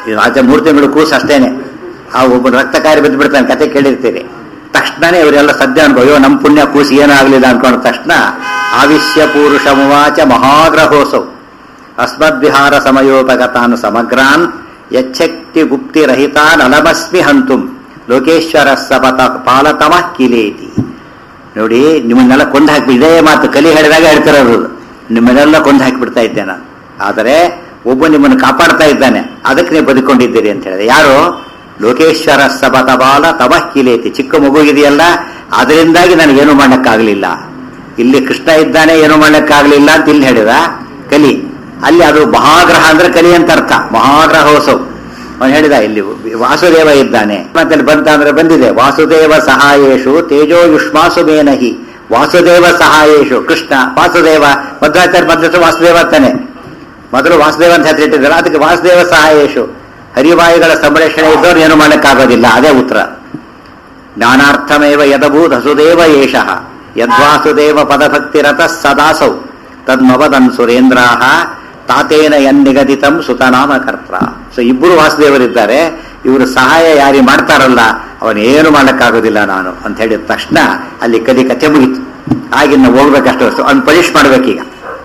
ಇದು ಆಚೆ ಮೂರು ತಿಂಗಳು ಕೂಸು ಅಷ್ಟೇನೆ ಆ ಒಬ್ಬ ರಕ್ತಕಾರಿ ಬಿದ್ದು ಬಿಡ್ತಾನೆ ಕತೆ ಕೇಳಿರ್ತೀರಿ ತಕ್ಷಣನೇ ಇವರೆಲ್ಲ ಸದ್ಯ ಅನ್ಕೋ ಅಯ್ಯೋ ನಮ್ಮ ಪುಣ್ಯ ಕೂಸು ಏನಾಗಲಿಲ್ಲ ಅನ್ಕೊಂಡ ತಕ್ಷಣ ಆವಿಶ್ಯ ಪುರುಷ ಮುವಾಚ ಮಹಾಗ್ರಹೋಸೌ ಅಸ್ಮದ್ವಿಹಾರ ಸಮಯೋಪಗತಾನ್ ಸಮಗ್ರಾನ್ ಯಚ್ಛಕ್ತಿ ಗುಪ್ತಿರಹಿತಾನ್ ಅಲಮಸ್ಮಿ ಹಂತುಂ ಲೋಕೇಶ್ವರ ಸಪತ ಪಾಲತಮ ಕಿಲೇತಿ ನೋಡಿ ನಿಮ್ಮನ್ನೆಲ್ಲ ಕೊಂದು ಹಾಕಿ ಇದೇ ಮಾತು ಕಲಿ ಹೇಳಿದಾಗ ಹೇಳ್ತಿರೋದು ನಿಮ್ಮನ್ನೆಲ್ಲ ಕೊಂದು ಹಾಕಿಬಿಡ್ತಾ ಇದ್ದೆ ನಾನು ಆದರೆ ಒಬ್ಬ ನಿಮ್ಮನ್ನು ಕಾಪಾಡ್ತಾ ಇದ್ದಾನೆ ಅದಕ್ಕೆ ನೀವು ಬದುಕೊಂಡಿದ್ದೀರಿ ಅಂತ ಹೇಳಿದೆ ಯಾರು ಲೋಕೇಶ್ವರ ಸಬತ ಬಾಲ ತಮ ಕಿಲೇತಿ ಚಿಕ್ಕ ಮಗು ಇದೆಯಲ್ಲ ಅದರಿಂದಾಗಿ ನನಗೇನು ಮಾಡಕ್ಕಾಗಲಿಲ್ಲ ಇಲ್ಲಿ ಕೃಷ್ಣ ಇದ್ದಾನೆ ಏನು ಮಾಡಕ್ಕಾಗಲಿಲ್ಲ ಅಂತ ಇಲ್ಲಿ ಹೇಳಿದ ಕಲಿ ಅಲ್ಲಿ ಅದು ಮಹಾಗ್ರಹ ಅಂದ್ರೆ ಕಲಿ ಅಂತ ಅರ್ಥ ಮಹಾಗ್ರಹೋತ್ಸವ ಅವನು ಹೇಳಿದ ಇಲ್ಲಿ ವಾಸುದೇವ ಇದ್ದಾನೆ ಮತ್ತೆ ಅಲ್ಲಿ ಬಂತ ಅಂದ್ರೆ ಬಂದಿದೆ ವಾಸುದೇವ ಸಹಾಯೇಶು ತೇಜೋ ಯುಷ್ಮಾಸು ಮೇನಹಿ ವಾಸುದೇವ ಸಹಾಯೇಶು ಕೃಷ್ಣ ವಾಸುದೇವ ಮಧ್ವಾಚಾರ್ಯ ಮೊದಲು ವಾಸುದೇವ ತಾನೆ ಮೊದಲು ವಾಸುದೇವ ಅಂತ ಹೆಸರು ಇಟ್ಟಿದ್ದಾರೆ ಅದಕ್ಕೆ ವಾಸುದೇವ ಸಹಾಯೇಶು ಹರಿವಾಯುಗಳ ಸಂರಕ್ಷಣೆ ಇದ್ದವ್ರು ಏನು ಮಾಡಕ್ಕಾಗೋದಿಲ್ಲ ಅದೇ ಉತ್ತರ ಜ್ಞಾನಾರ್ಥಮೇವ ಯದಭೂತ್ ಹಸುದೇವ ಏಷಃ ಯದ್ವಾಸುದೇವ ಪದಭಕ್ತಿರತ ಸದಾಸೌ ತದ್ಮವದನ್ ಸುರೇಂದ್ರಾಹ ತಾತೇನ ಯನ್ನಿಗದಿತಂ ಸುತನಾಮಕರ್ತ ಸೊ ಇಬ್ಬರು ವಾಸುದೇವರಿದ್ದಾರೆ ಇವರು ಸಹಾಯ ಯಾರಿ ಮಾಡ್ತಾರಲ್ಲ ಅವನೇನು ಮಾಡಕ್ಕಾಗೋದಿಲ್ಲ ನಾನು ಅಂತ ಹೇಳಿದ ತಕ್ಷಣ ಅಲ್ಲಿ ಕಲಿ ಕಥೆ ಮುಗಿತು ಆಗಿನ ಹೋಗ್ಬೇಕಷ್ಟು ಅವ್ನು ಪರೀಕ್ಷೆ ಮಾಡ್ಬೇಕೀಗ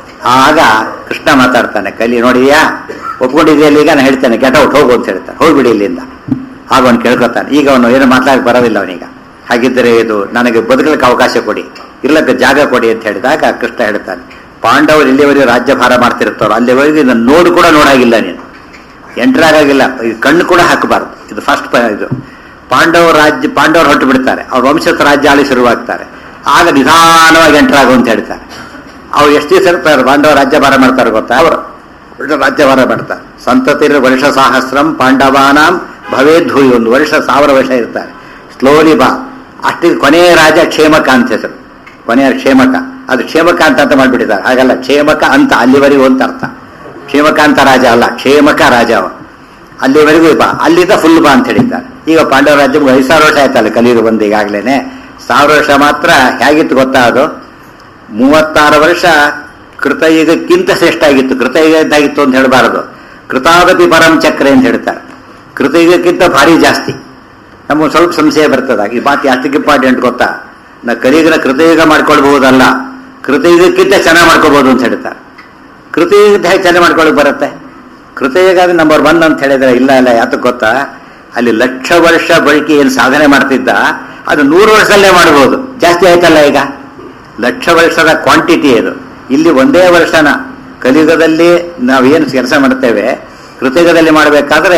ಆಗ ಕೃಷ್ಣ ಮಾತಾಡ್ತಾನೆ ಕಲಿ ನೋಡಿದ್ಯಾ ಒಪ್ಕೊಂಡಿದೆಯಲ್ಲ ಈಗ ನಾನು ಹೇಳ್ತೇನೆ ಗೆಟ್ ಔಟ್ ಹೋಗು ಅಂತ ಹೇಳ್ತಾನೆ ಹೋಗ್ಬಿಡಿ ಇಲ್ಲಿಂದ ಆಗ ಅವನು ಕೇಳ್ಕೊತಾನೆ ಈಗ ಅವನು ಏನು ಮಾತಾಡಕ್ಕೆ ಬರೋದಿಲ್ಲ ಅವನೀಗ ಹಾಗಿದ್ದರೆ ಇದು ನನಗೆ ಬದುಕಲಿಕ್ಕೆ ಅವಕಾಶ ಕೊಡಿ ಇರ್ಲಕ್ಕೆ ಜಾಗ ಕೊಡಿ ಅಂತ ಹೇಳಿದಾಗ ಕೃಷ್ಣ ಹೇಳ್ತಾನೆ ಪಾಂಡವರು ಇಲ್ಲಿವರೆಗೂ ರಾಜ್ಯಭಾರ ಮಾಡ್ತಿರ್ತಾರೋ ಅಲ್ಲಿವರೆಗೂ ಇದನ್ನು ನೋಡು ಕೂಡ ನೋಡಾಗಿಲ್ಲ ನೀನು ಎಂಟರ್ ಆಗಾಗಿಲ್ಲ ಇದು ಕಣ್ಣು ಕೂಡ ಹಾಕಬಾರ್ದು ಇದು ಫಸ್ಟ್ ಇದು ಪಾಂಡವ ರಾಜ್ಯ ಪಾಂಡವರು ಹೊರಟು ಬಿಡ್ತಾರೆ ಅವ್ರ ವಂಶಸ್ಥ ರಾಜ್ಯ ಆಳಿ ಶುರುವಾಗ್ತಾರೆ ಆಗ ನಿಧಾನವಾಗಿ ಎಂಟರ್ ಆಗು ಅಂತ ಹೇಳ್ತಾರೆ ಅವ್ರು ಎಷ್ಟು ದಿವಸ ಇರ್ತಾರೆ ಪಾಂಡವ ರಾಜ್ಯಭಾರ ಮಾಡ್ತಾರೆ ಗೊತ್ತಾ ಅವರು ರಾಜ್ಯಭಾರ ಮಾಡ್ತಾರೆ ಸಂತತಿರ್ ವರ್ಷ ಸಹಸ್ರಂ ಪಾಂಡವಾನಾಂ ಭವೇದ್ಭೂಯಿ ಒಂದು ವರ್ಷ ಸಾವಿರ ವರ್ಷ ಇರ್ತಾರೆ ಸ್ಲೋಲಿ ಬಾ ಅಷ್ಟಿಗೆ ಕೊನೆಯ ರಾಜ ಕ್ಷೇಮಕ ಅಂತ ಹೆಸರು ಕೊನೆಯ ಕ್ಷೇಮಕ ಅದು ಕ್ಷೇಮಕ ಅಂತ ಅಂತ ಮಾಡ್ಬಿಟ್ಟಿದ್ದಾರೆ ಹಾಗಲ್ಲ ಕ್ಷೇಮಕ ಅಂತ ಅಲ್ಲಿವರೆಗೂ ಅಂತ ಅರ್ಥ ಕ್ಷೇಮಕಾಂತ ರಾಜ ಅಲ್ಲ ಕ್ಷೇಮಕ ರಾಜ ಅವ ಅಲ್ಲಿವರೆಗೂ ಬಾ ಅಲ್ಲಿಂದ ಫುಲ್ ಬಾ ಅಂತ ಹೇಳಿದ್ದಾರೆ ಈಗ ಪಾಂಡವ ರಾಜ್ಯ ಐದು ಸಾವಿರ ವರ್ಷ ಆಯ್ತಲ್ಲ ಕಲಿಯುಗ ಬಂದು ಈಗಾಗಲೇ ಸಾವಿರ ವರ್ಷ ಮಾತ್ರ ಹೇಗಿತ್ತು ಗೊತ್ತಾ ಅದು ಮೂವತ್ತಾರು ವರ್ಷ ಕೃತಯುಗಕ್ಕಿಂತ ಶ್ರೇಷ್ಠ ಆಗಿತ್ತು ಕೃತಯುಗ ಇದ್ದಾಗಿತ್ತು ಅಂತ ಹೇಳಬಾರದು ಕೃತಾದಪಿ ಪರಂ ಚಕ್ರ ಅಂತ ಹೇಳ್ತಾರೆ ಕೃತಯುಗಕ್ಕಿಂತ ಭಾರಿ ಜಾಸ್ತಿ ನಮಗೆ ಸ್ವಲ್ಪ ಸಂಶಯ ಬರ್ತದ ಈ ಮಾತು ಯಾತಕ್ಕೆ ಇಂಪಾರ್ಟೆಂಟ್ ಗೊತ್ತಾ ನಾ ಕಲಿಯುಗನ ಕೃತಯುಗ ಮಾಡ್ಕೊಳ್ಬಹುದಲ್ಲ ಕೃತಯುಗಕ್ಕಿಂತ ಚೆನ್ನಾಗಿ ಮಾಡ್ಕೋಬಹುದು ಅಂತ ಹೇಳ್ತಾರೆ ಕೃತಯುಗದ ಹೇಗೆ ಚೆನ್ನಾಗಿ ಮಾಡ್ಕೊಳಕ್ ಬರುತ್ತೆ ಕೃತಯುಗ ನಂಬರ್ ಒನ್ ಅಂತ ಹೇಳಿದ್ರೆ ಇಲ್ಲ ಇಲ್ಲ ಯಾತಕ್ಕೆ ಗೊತ್ತಾ ಅಲ್ಲಿ ಲಕ್ಷ ವರ್ಷ ಬಳಿಕೆ ಏನು ಸಾಧನೆ ಮಾಡ್ತಿದ್ದ ಅದು ನೂರು ವರ್ಷದಲ್ಲೇ ಮಾಡಬಹುದು ಜಾಸ್ತಿ ಆಯ್ತಲ್ಲ ಈಗ ಲಕ್ಷ ವರ್ಷದ ಕ್ವಾಂಟಿಟಿ ಅದು ಇಲ್ಲಿ ಒಂದೇ ವರ್ಷನ ಕಲಿಯುಗದಲ್ಲಿ ನಾವೇನು ಕೆಲಸ ಮಾಡ್ತೇವೆ ಕೃತಯುಗದಲ್ಲಿ ಮಾಡಬೇಕಾದ್ರೆ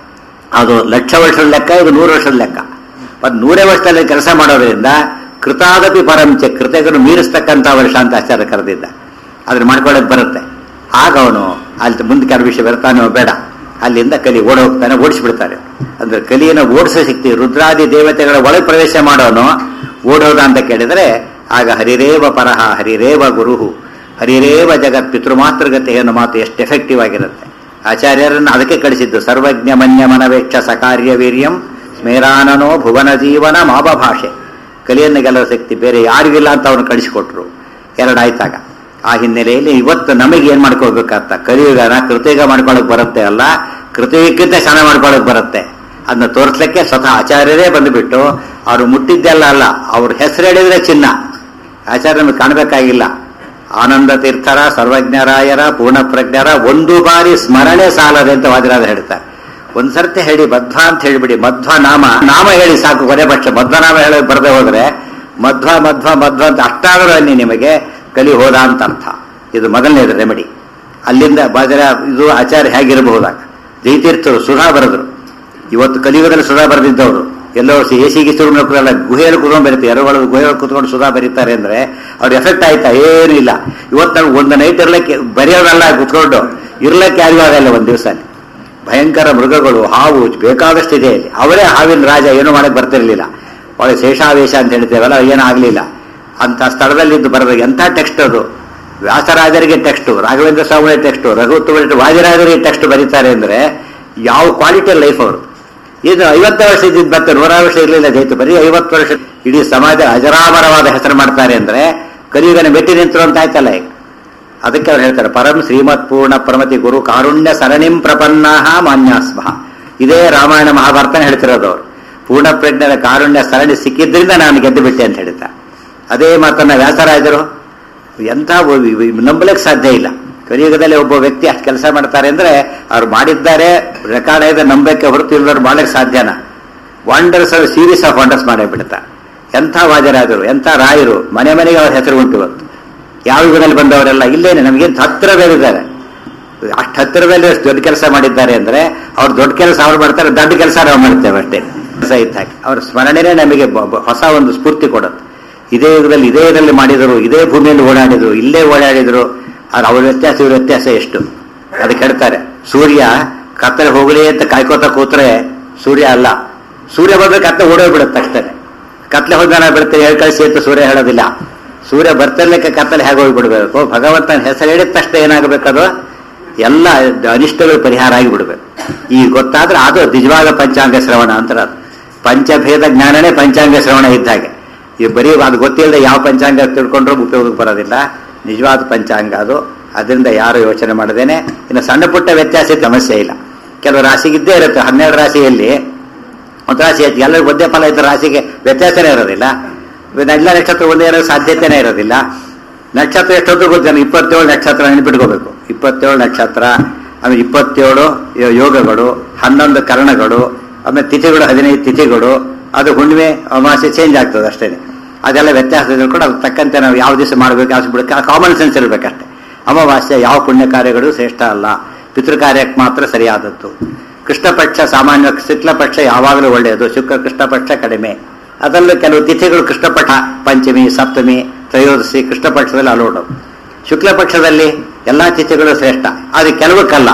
ಅದು ಲಕ್ಷ ವರ್ಷದ ಲೆಕ್ಕ ಇದು ನೂರು ವರ್ಷದ ಲೆಕ್ಕ ಮತ್ತು ನೂರೇ ವರ್ಷದಲ್ಲಿ ಕೆಲಸ ಮಾಡೋದ್ರಿಂದ ಕೃತಾದಪಿ ಪರಂಚೆ ಕೃತಜ್ಞರು ಮೀರಿಸ್ತಕ್ಕಂಥ ವರ್ಷ ಅಂತ ಆಚಾರ್ಯ ಕರೆದಿದ್ದ ಅದನ್ನ ಮಾಡ್ಕೊಳ್ಳೋಕೆ ಬರುತ್ತೆ ಆಗ ಅವನು ಅಲ್ಲಿ ಮುಂದೆ ಕೆಲವು ವಿಷಯ ಬರ್ತಾನೋ ಬೇಡ ಅಲ್ಲಿಂದ ಕಲಿ ಓಡ ಹೋಗ್ತಾನೆ ಓಡಿಸ್ಬಿಡ್ತಾರೆ ಅಂದ್ರೆ ಕಲಿಯನ್ನು ಓಡಿಸೋ ಶಕ್ತಿ ರುದ್ರಾದಿ ದೇವತೆಗಳ ಒಳಗೆ ಪ್ರವೇಶ ಮಾಡೋನು ಓಡೋದ ಅಂತ ಕೇಳಿದರೆ ಆಗ ಹರಿರೇವ ಪರಹ ಹರಿರೇವ ಗುರುಹು ಹರಿರೇವ ಜಗತ್ ಪಿತೃಮಾತೃಗತೆ ಅನ್ನೋ ಮಾತು ಎಷ್ಟು ಎಫೆಕ್ಟಿವ್ ಆಗಿರುತ್ತೆ ಆಚಾರ್ಯರನ್ನು ಅದಕ್ಕೆ ಕಳಿಸಿದ್ದು ಸರ್ವಜ್ಞ ಮನ್ಯ ಮನವೇಕ್ಷ ಸಕಾರ್ಯ ವೀರ್ಯಂ ಸ್ಮೇರಾನನೋ ಭುವನ ಜೀವನ ಮಾವ ಭಾಷೆ ಕಲಿಯನ್ನು ಗೆಲ್ಲೋ ಶಕ್ತಿ ಬೇರೆ ಯಾರಿಗಿಲ್ಲ ಅಂತ ಅವನು ಕಳಿಸಿಕೊಟ್ರು ಎರಡಾಯ್ತಾಗ ಆ ಹಿನ್ನೆಲೆಯಲ್ಲಿ ಇವತ್ತು ನಮಗೆ ಏನ್ ಮಾಡ್ಕೊಳ್ಬೇಕಂತ ಕಲಿಯುಗನ ಕೃತಯುಗ ಮಾಡ್ಕೊಳಕ್ ಬರುತ್ತೆ ಅಲ್ಲ ಕೃತಯುಗಕ್ಕಿಂತ ಚೆನ್ನಾಗಿ ಮಾಡ್ಕೊಳಕ್ ಬರುತ್ತೆ ಅದನ್ನ ತೋರಿಸ್ಲಿಕ್ಕೆ ಸ್ವತಃ ಆಚಾರ್ಯರೇ ಬಂದುಬಿಟ್ಟು ಅವರು ಮುಟ್ಟಿದ್ದೆಲ್ಲ ಅಲ್ಲ ಅವ್ರ ಹೆಸರು ಹೇಳಿದ್ರೆ ಚಿನ್ನ ಆಚಾರ್ಯ ನಮಗೆ ಕಾಣಬೇಕಾಗಿಲ್ಲ ಆನಂದ ತೀರ್ಥರ ಸರ್ವಜ್ಞರಾಯರ ಪೂರ್ಣಪ್ರಜ್ಞರ ಒಂದು ಬಾರಿ ಸ್ಮರಣೆ ಸಾಲದೆ ಅಂತ ವಾದಿರಾದ ಹೇಳ್ತಾರೆ ಒಂದ್ಸರ್ತಿ ಹೇಳಿ ಮಧ್ವ ಅಂತ ಹೇಳಿಬಿಡಿ ಮಧ್ವ ನಾಮ ನಾಮ ಹೇಳಿ ಸಾಕು ಕೊನೆ ಪಕ್ಷ ಮಧ್ವ ನಾಮ ಹೇಳೋಕೆ ಬರದೆ ಹೋದ್ರೆ ಮಧ್ವ ಮಧ್ವ ಮಧ್ವ ಅಂತ ಅಷ್ಟಾದರೂ ಅಲ್ಲಿ ನಿಮಗೆ ಕಲಿ ಹೋದ ಅಂತ ಅರ್ಥ ಇದು ಮೊದಲನೇದು ರೆಮಿಡಿ ಅಲ್ಲಿಂದ ಬಾಜರ ಇದು ಆಚಾರ್ಯ ಹೇಗಿರಬಹುದಾಗ ಜೈತೀರ್ಥರು ಸುಧಾ ಬರೆದ್ರು ಇವತ್ತು ಕಲಿಯುಗದಲ್ಲಿ ಸುಧಾ ಬರೆದಿದ್ದವರು ಎಲ್ಲೋ ಎಸಿಗೆ ಸುರು ಕೂರಲ್ಲ ಗುಹೆಯಲ್ಲಿ ಕೂತ್ಕೊಂಡು ಬರೀತಾರೆ ಎರವಳ ಗುಹೆಯಲ್ಲಿ ಕೂತ್ಕೊಂಡು ಸುಧಾ ಬರೀತಾರೆ ಅಂದ್ರೆ ಅವ್ರ ಎಫೆಕ್ಟ್ ಆಯ್ತಾ ಏನೂ ಇಲ್ಲ ಇವತ್ತು ನಾವು ಒಂದು ನೈಟ್ ಇರ್ಲಿಕ್ಕೆ ಬರೆಯೋದಲ್ಲ ಕೂತ್ಕೊಂಡು ಇರ್ಲಿಕ್ಕೆ ಯಾರಿಗೂ ಆಗಲ್ಲ ಒಂದು ದಿವಸ ಭಯಂಕರ ಮೃಗಗಳು ಹಾವು ಬೇಕಾದಷ್ಟಿದೆ ಇಲ್ಲಿ ಅವರೇ ಹಾವಿನ ರಾಜ ಏನು ಮಾಡಕ್ ಬರ್ತಿರ್ಲಿಲ್ಲ ಒಳ್ಳೆ ಶೇಷಾವೇಶ ಅಂತ ಹೇಳ್ತೇವಲ್ಲ ಏನಾಗ್ಲಿಲ್ಲ ಅಂತ ಸ್ಥಳದಲ್ಲಿದ್ದು ಬರೋದು ಎಂಥ ಟೆಕ್ಸ್ಟ್ ಅದು ವ್ಯಾಸರಾಜರಿಗೆ ಟೆಕ್ಸ್ಟ್ ರಾಘವೇಂದ್ರ ಸ್ವಾಮಿ ಟೆಕ್ಸ್ಟ್ ರಘುತ್ವ ವಾದಿರಾಜರಿಗೆ ಟೆಕ್ಸ್ಟ್ ಬರೀತಾರೆ ಅಂದ್ರೆ ಯಾವ ಕ್ವಾಲಿಟಿ ಲೈಫ್ ಅವರು ಇದು ಐವತ್ತು ವರ್ಷ ಇದ್ದಿದ್ದು ಮತ್ತೆ ನೂರಾರು ವರ್ಷ ಇರಲಿಲ್ಲ ಜೈತು ಬರೀ ಐವತ್ತು ವರ್ಷ ಇಡೀ ಸಮಾಜ ಅಜರಾಮರವಾದ ಹೆಸರು ಮಾಡ್ತಾರೆ ಅಂದ್ರೆ ಕಲಿಯುಗನ ಮೆಟ್ಟಿ ನಿಂತರು ಅಂತ ಆಯ್ತಲ್ಲ ಈಗ ಅದಕ್ಕೆ ಅವ್ರು ಹೇಳ್ತಾರೆ ಪರಂ ಶ್ರೀಮತ್ ಪೂರ್ಣ ಪ್ರಮತಿ ಗುರು ಕಾರುಣ್ಯ ಸರಣಿಂ ಪ್ರಪನ್ನಾಹ ಮಾನ್ಯಾಸ್ಮ ಇದೇ ರಾಮಾಯಣ ಮಹಾಭಾರತನ ಹೇಳ್ತಿರೋದು ಅವರು ಪೂರ್ಣ ಪ್ರಜ್ಞರ ಕಾರುಣ್ಯ ಸರಣಿ ಸಿಕ್ಕಿದ್ರಿಂದ ನಾನು ಗೆದ್ದು ಬಿಟ್ಟೆ ಅಂತ ಹೇಳ್ತಾ ಅದೇ ಮಾತನ್ನ ವ್ಯಾಸರಾಜರು ಎಂಥ ನಂಬಲಿಕ್ಕೆ ಸಾಧ್ಯ ಇಲ್ಲ ಕಲಿಯುಗದಲ್ಲಿ ಒಬ್ಬ ವ್ಯಕ್ತಿ ಅಷ್ಟು ಕೆಲಸ ಮಾಡ್ತಾರೆ ಅಂದ್ರೆ ಅವ್ರು ಮಾಡಿದ್ದಾರೆ ರೆಕಾರ್ಡ್ ಆಯ್ದ ನಂಬಕ್ಕೆ ಹೊರತು ಇಲ್ಲದವ್ರು ಮಾಡಕ್ಕೆ ಸಾಧ್ಯನಾ ವಂಡರ್ಸ್ ಸೀರೀಸ್ ಆಫ್ ವಂಡರ್ಸ್ ಮಾಡೇ ಬಿಡ್ತಾ ಎಂಥ ವಾಜರಾಜರು ಎಂಥ ರಾಯರು ಮನೆ ಮನೆಗೆ ಅವ್ರ ಹೆಸರು ಉಂಟು ಇವತ್ತು ಯಾವ ಯುಗದಲ್ಲಿ ಬಂದವರೆಲ್ಲ ಇಲ್ಲೇನೆ ನಮಗೆ ಹತ್ತಿರದಲ್ಲಿದ್ದಾರೆ ಅಷ್ಟು ಹತ್ತಿರದಲ್ಲಿ ಅಷ್ಟು ದೊಡ್ಡ ಕೆಲಸ ಮಾಡಿದ್ದಾರೆ ಅಂದ್ರೆ ಅವ್ರು ದೊಡ್ಡ ಕೆಲಸ ಅವ್ರು ಮಾಡ್ತಾರೆ ದೊಡ್ಡ ಕೆಲಸ ನಾವು ಮಾಡ್ತೇವೆ ಅಷ್ಟೇ ಕೆಲಸ ಇದ್ದಾಗ ಅವ್ರ ಸ್ಮರಣೆನೇ ನಮಗೆ ಬ- ಬ- ಹೊಸ ಒಂದು ಸ್ಫೂರ್ತಿ ಕೊಡುತ್ತೆ ಇದೇ ಯುಗದಲ್ಲಿ ಇದೇ ಇದರಲ್ಲಿ ಮಾಡಿದರು ಇದೇ ಭೂಮಿಯಲ್ಲಿ ಓಡಾಡಿದ್ರು ಇಲ್ಲೇ ಓಡಾಡಿದ್ರು ಆದ್ರೆ ಅವ್ರ ವ್ಯತ್ಯಾಸ ಇವ್ರ ವ್ಯತ್ಯಾಸ ಎಷ್ಟು ಅದಕ್ಕೆ ಹೇಳ್ತಾರೆ ಸೂರ್ಯ ಕತ್ತಲೆ ಹೋಗಲಿ ಅಂತ ಕಾಯ್ಕೋತ ಕೂತ್ರೆ ಸೂರ್ಯ ಅಲ್ಲ ಸೂರ್ಯ ಬಂದ್ರೆ ಕತ್ತಲೆ ಓಡೋಗ್ಬಿಡುತ್ತೆ ತಕ್ಷಣ ಕತ್ಲೆ ಹೋದ್ಮೇಲೆ ಬಿಡ್ತೇನೆ ಹೇಳಿ ಕಳಿಸಿ ಅಂತ ಸೂರ್ಯ ಹೇಳೋದಿಲ್ಲ ಸೂರ್ಯ ಬರ್ತಿರ್ಲಿಕ್ಕೆ ಕತ್ತಲೆ ಹೇಗೆ ಹೋಗ್ಬಿಡ್ಬೇಕು ಭಗವಂತನ ಹೆಸರು ಹೇಳಿದ ತಕ್ಷಣ ಏನಾಗಬೇಕದು ಎಲ್ಲ ಅನಿಷ್ಟಗಳು ಪರಿಹಾರ ಆಗಿಬಿಡ್ಬೇಕು ಈಗ ಗೊತ್ತಾದ್ರೆ ಅದು ನಿಜವಾದ ಪಂಚಾಂಗ ಶ್ರವಣ ಅಂತ ಅದು ಪಂಚಭೇದ ಜ್ಞಾನನೇ ಪಂಚಾಂಗ ಶ್ರವಣ ಇದ್ದಾಗೆ ಈ ಬರೀ ಅದು ಗೊತ್ತಿಲ್ಲದೆ ಯಾವ ಪಂಚಾಂಗ ತಿಳ್ಕೊಂಡ್ರೂ ಉಪಯೋಗಕ್ಕೆ ಬರೋದಿಲ್ಲ ನಿಜವಾದ ಪಂಚಾಂಗ ಅದು ಅದರಿಂದ ಯಾರು ಯೋಚನೆ ಮಾಡದೇನೆ ಇನ್ನು ಸಣ್ಣ ಪುಟ್ಟ ವ್ಯತ್ಯಾಸ ಸಮಸ್ಯೆ ಇಲ್ಲ ಕೆಲವು ರಾಶಿಗಿದ್ದೇ ಇರುತ್ತೆ ಹನ್ನೆರಡು ರಾಶಿಯಲ್ಲಿ ಒಂದು ರಾಶಿ ಐತಿ ಎಲ್ಲರಿಗೂ ಒಂದೇ ಫಲ ಇದ್ದ ರಾಶಿಗೆ ವ್ಯತ್ಯಾಸನೇ ಇರೋದಿಲ್ಲ ಎಲ್ಲ ನಕ್ಷತ್ರ ಒಂದೇ ಇರೋ ಸಾಧ್ಯತೆನೇ ಇರೋದಿಲ್ಲ ನಕ್ಷತ್ರ ಎಷ್ಟೊತ್ತು ಗೊತ್ತೇನೆ ಇಪ್ಪತ್ತೇಳು ನಕ್ಷತ್ರ ನೆನಪಿಟ್ಕೋಬೇಕು ಇಪ್ಪತ್ತೇಳು ನಕ್ಷತ್ರ ಆಮೇಲೆ ಇಪ್ಪತ್ತೇಳು ಯೋ- ಯೋಗಗಳು ಹನ್ನೊಂದು ಕರ್ಣಗಳು ಆಮೇಲೆ ತಿಥಿಗಳು ಹದಿನೈದು ತಿಥಿಗಳು ಅದು ಹುಣ್ಣಿಮೆ ಅಮಾವಾಸ್ಯೆ ಚೇಂಜ್ ಆಗ್ತದೆ ಅಷ್ಟೇ ಅದೆಲ್ಲ ವ್ಯತ್ಯಾಸ ಇದ್ರೂ ಕೂಡ ಅದು ತಕ್ಕಂತೆ ನಾವು ಯಾವ ದಿವಸ ಮಾಡಬೇಕು ಯಾವ ಬಿಡಕ್ಕೆ ಕಾಮನ್ ಸೆನ್ಸ್ ಇರಬೇಕಷ್ಟೇ ಅಮಾವಾಸ್ಯೆ ಯಾವ ಪುಣ್ಯ ಕಾರ್ಯಗಳು ಶ್ರೇಷ್ಠ ಅಲ್ಲ ಪಿತೃ ಕಾರ್ಯಕ್ಕೆ ಮಾತ್ರ ಸರಿಯಾದದ್ದು ಕೃಷ್ಣ ಪಕ್ಷ ಸಾಮಾನ್ಯ ಶುಕ್ಲ ಪಕ್ಷ ಯಾವಾಗಲೂ ಒಳ್ಳೆಯದು ಶುಕ್ರ ಕೃಷ್ಣ ಪಕ್ಷ ಕಡಿಮೆ ಅದರಲ್ಲೂ ಕೆಲವು ತಿಥಿಗಳು ಕೃಷ್ಣ ಪಕ್ಷ ಪಂಚಮಿ ಸಪ್ತಮಿ ತ್ರಯೋದಶಿ ಕೃಷ್ಣ ಪಕ್ಷದಲ್ಲಿ ಅಲೋಡು ಶುಕ್ಲ ಪಕ್ಷದಲ್ಲಿ ಎಲ್ಲಾ ತಿಥಿಗಳು ಶ್ರೇಷ್ಠ ಆದರೆ ಕೆಲವಕ್ಕಲ್ಲ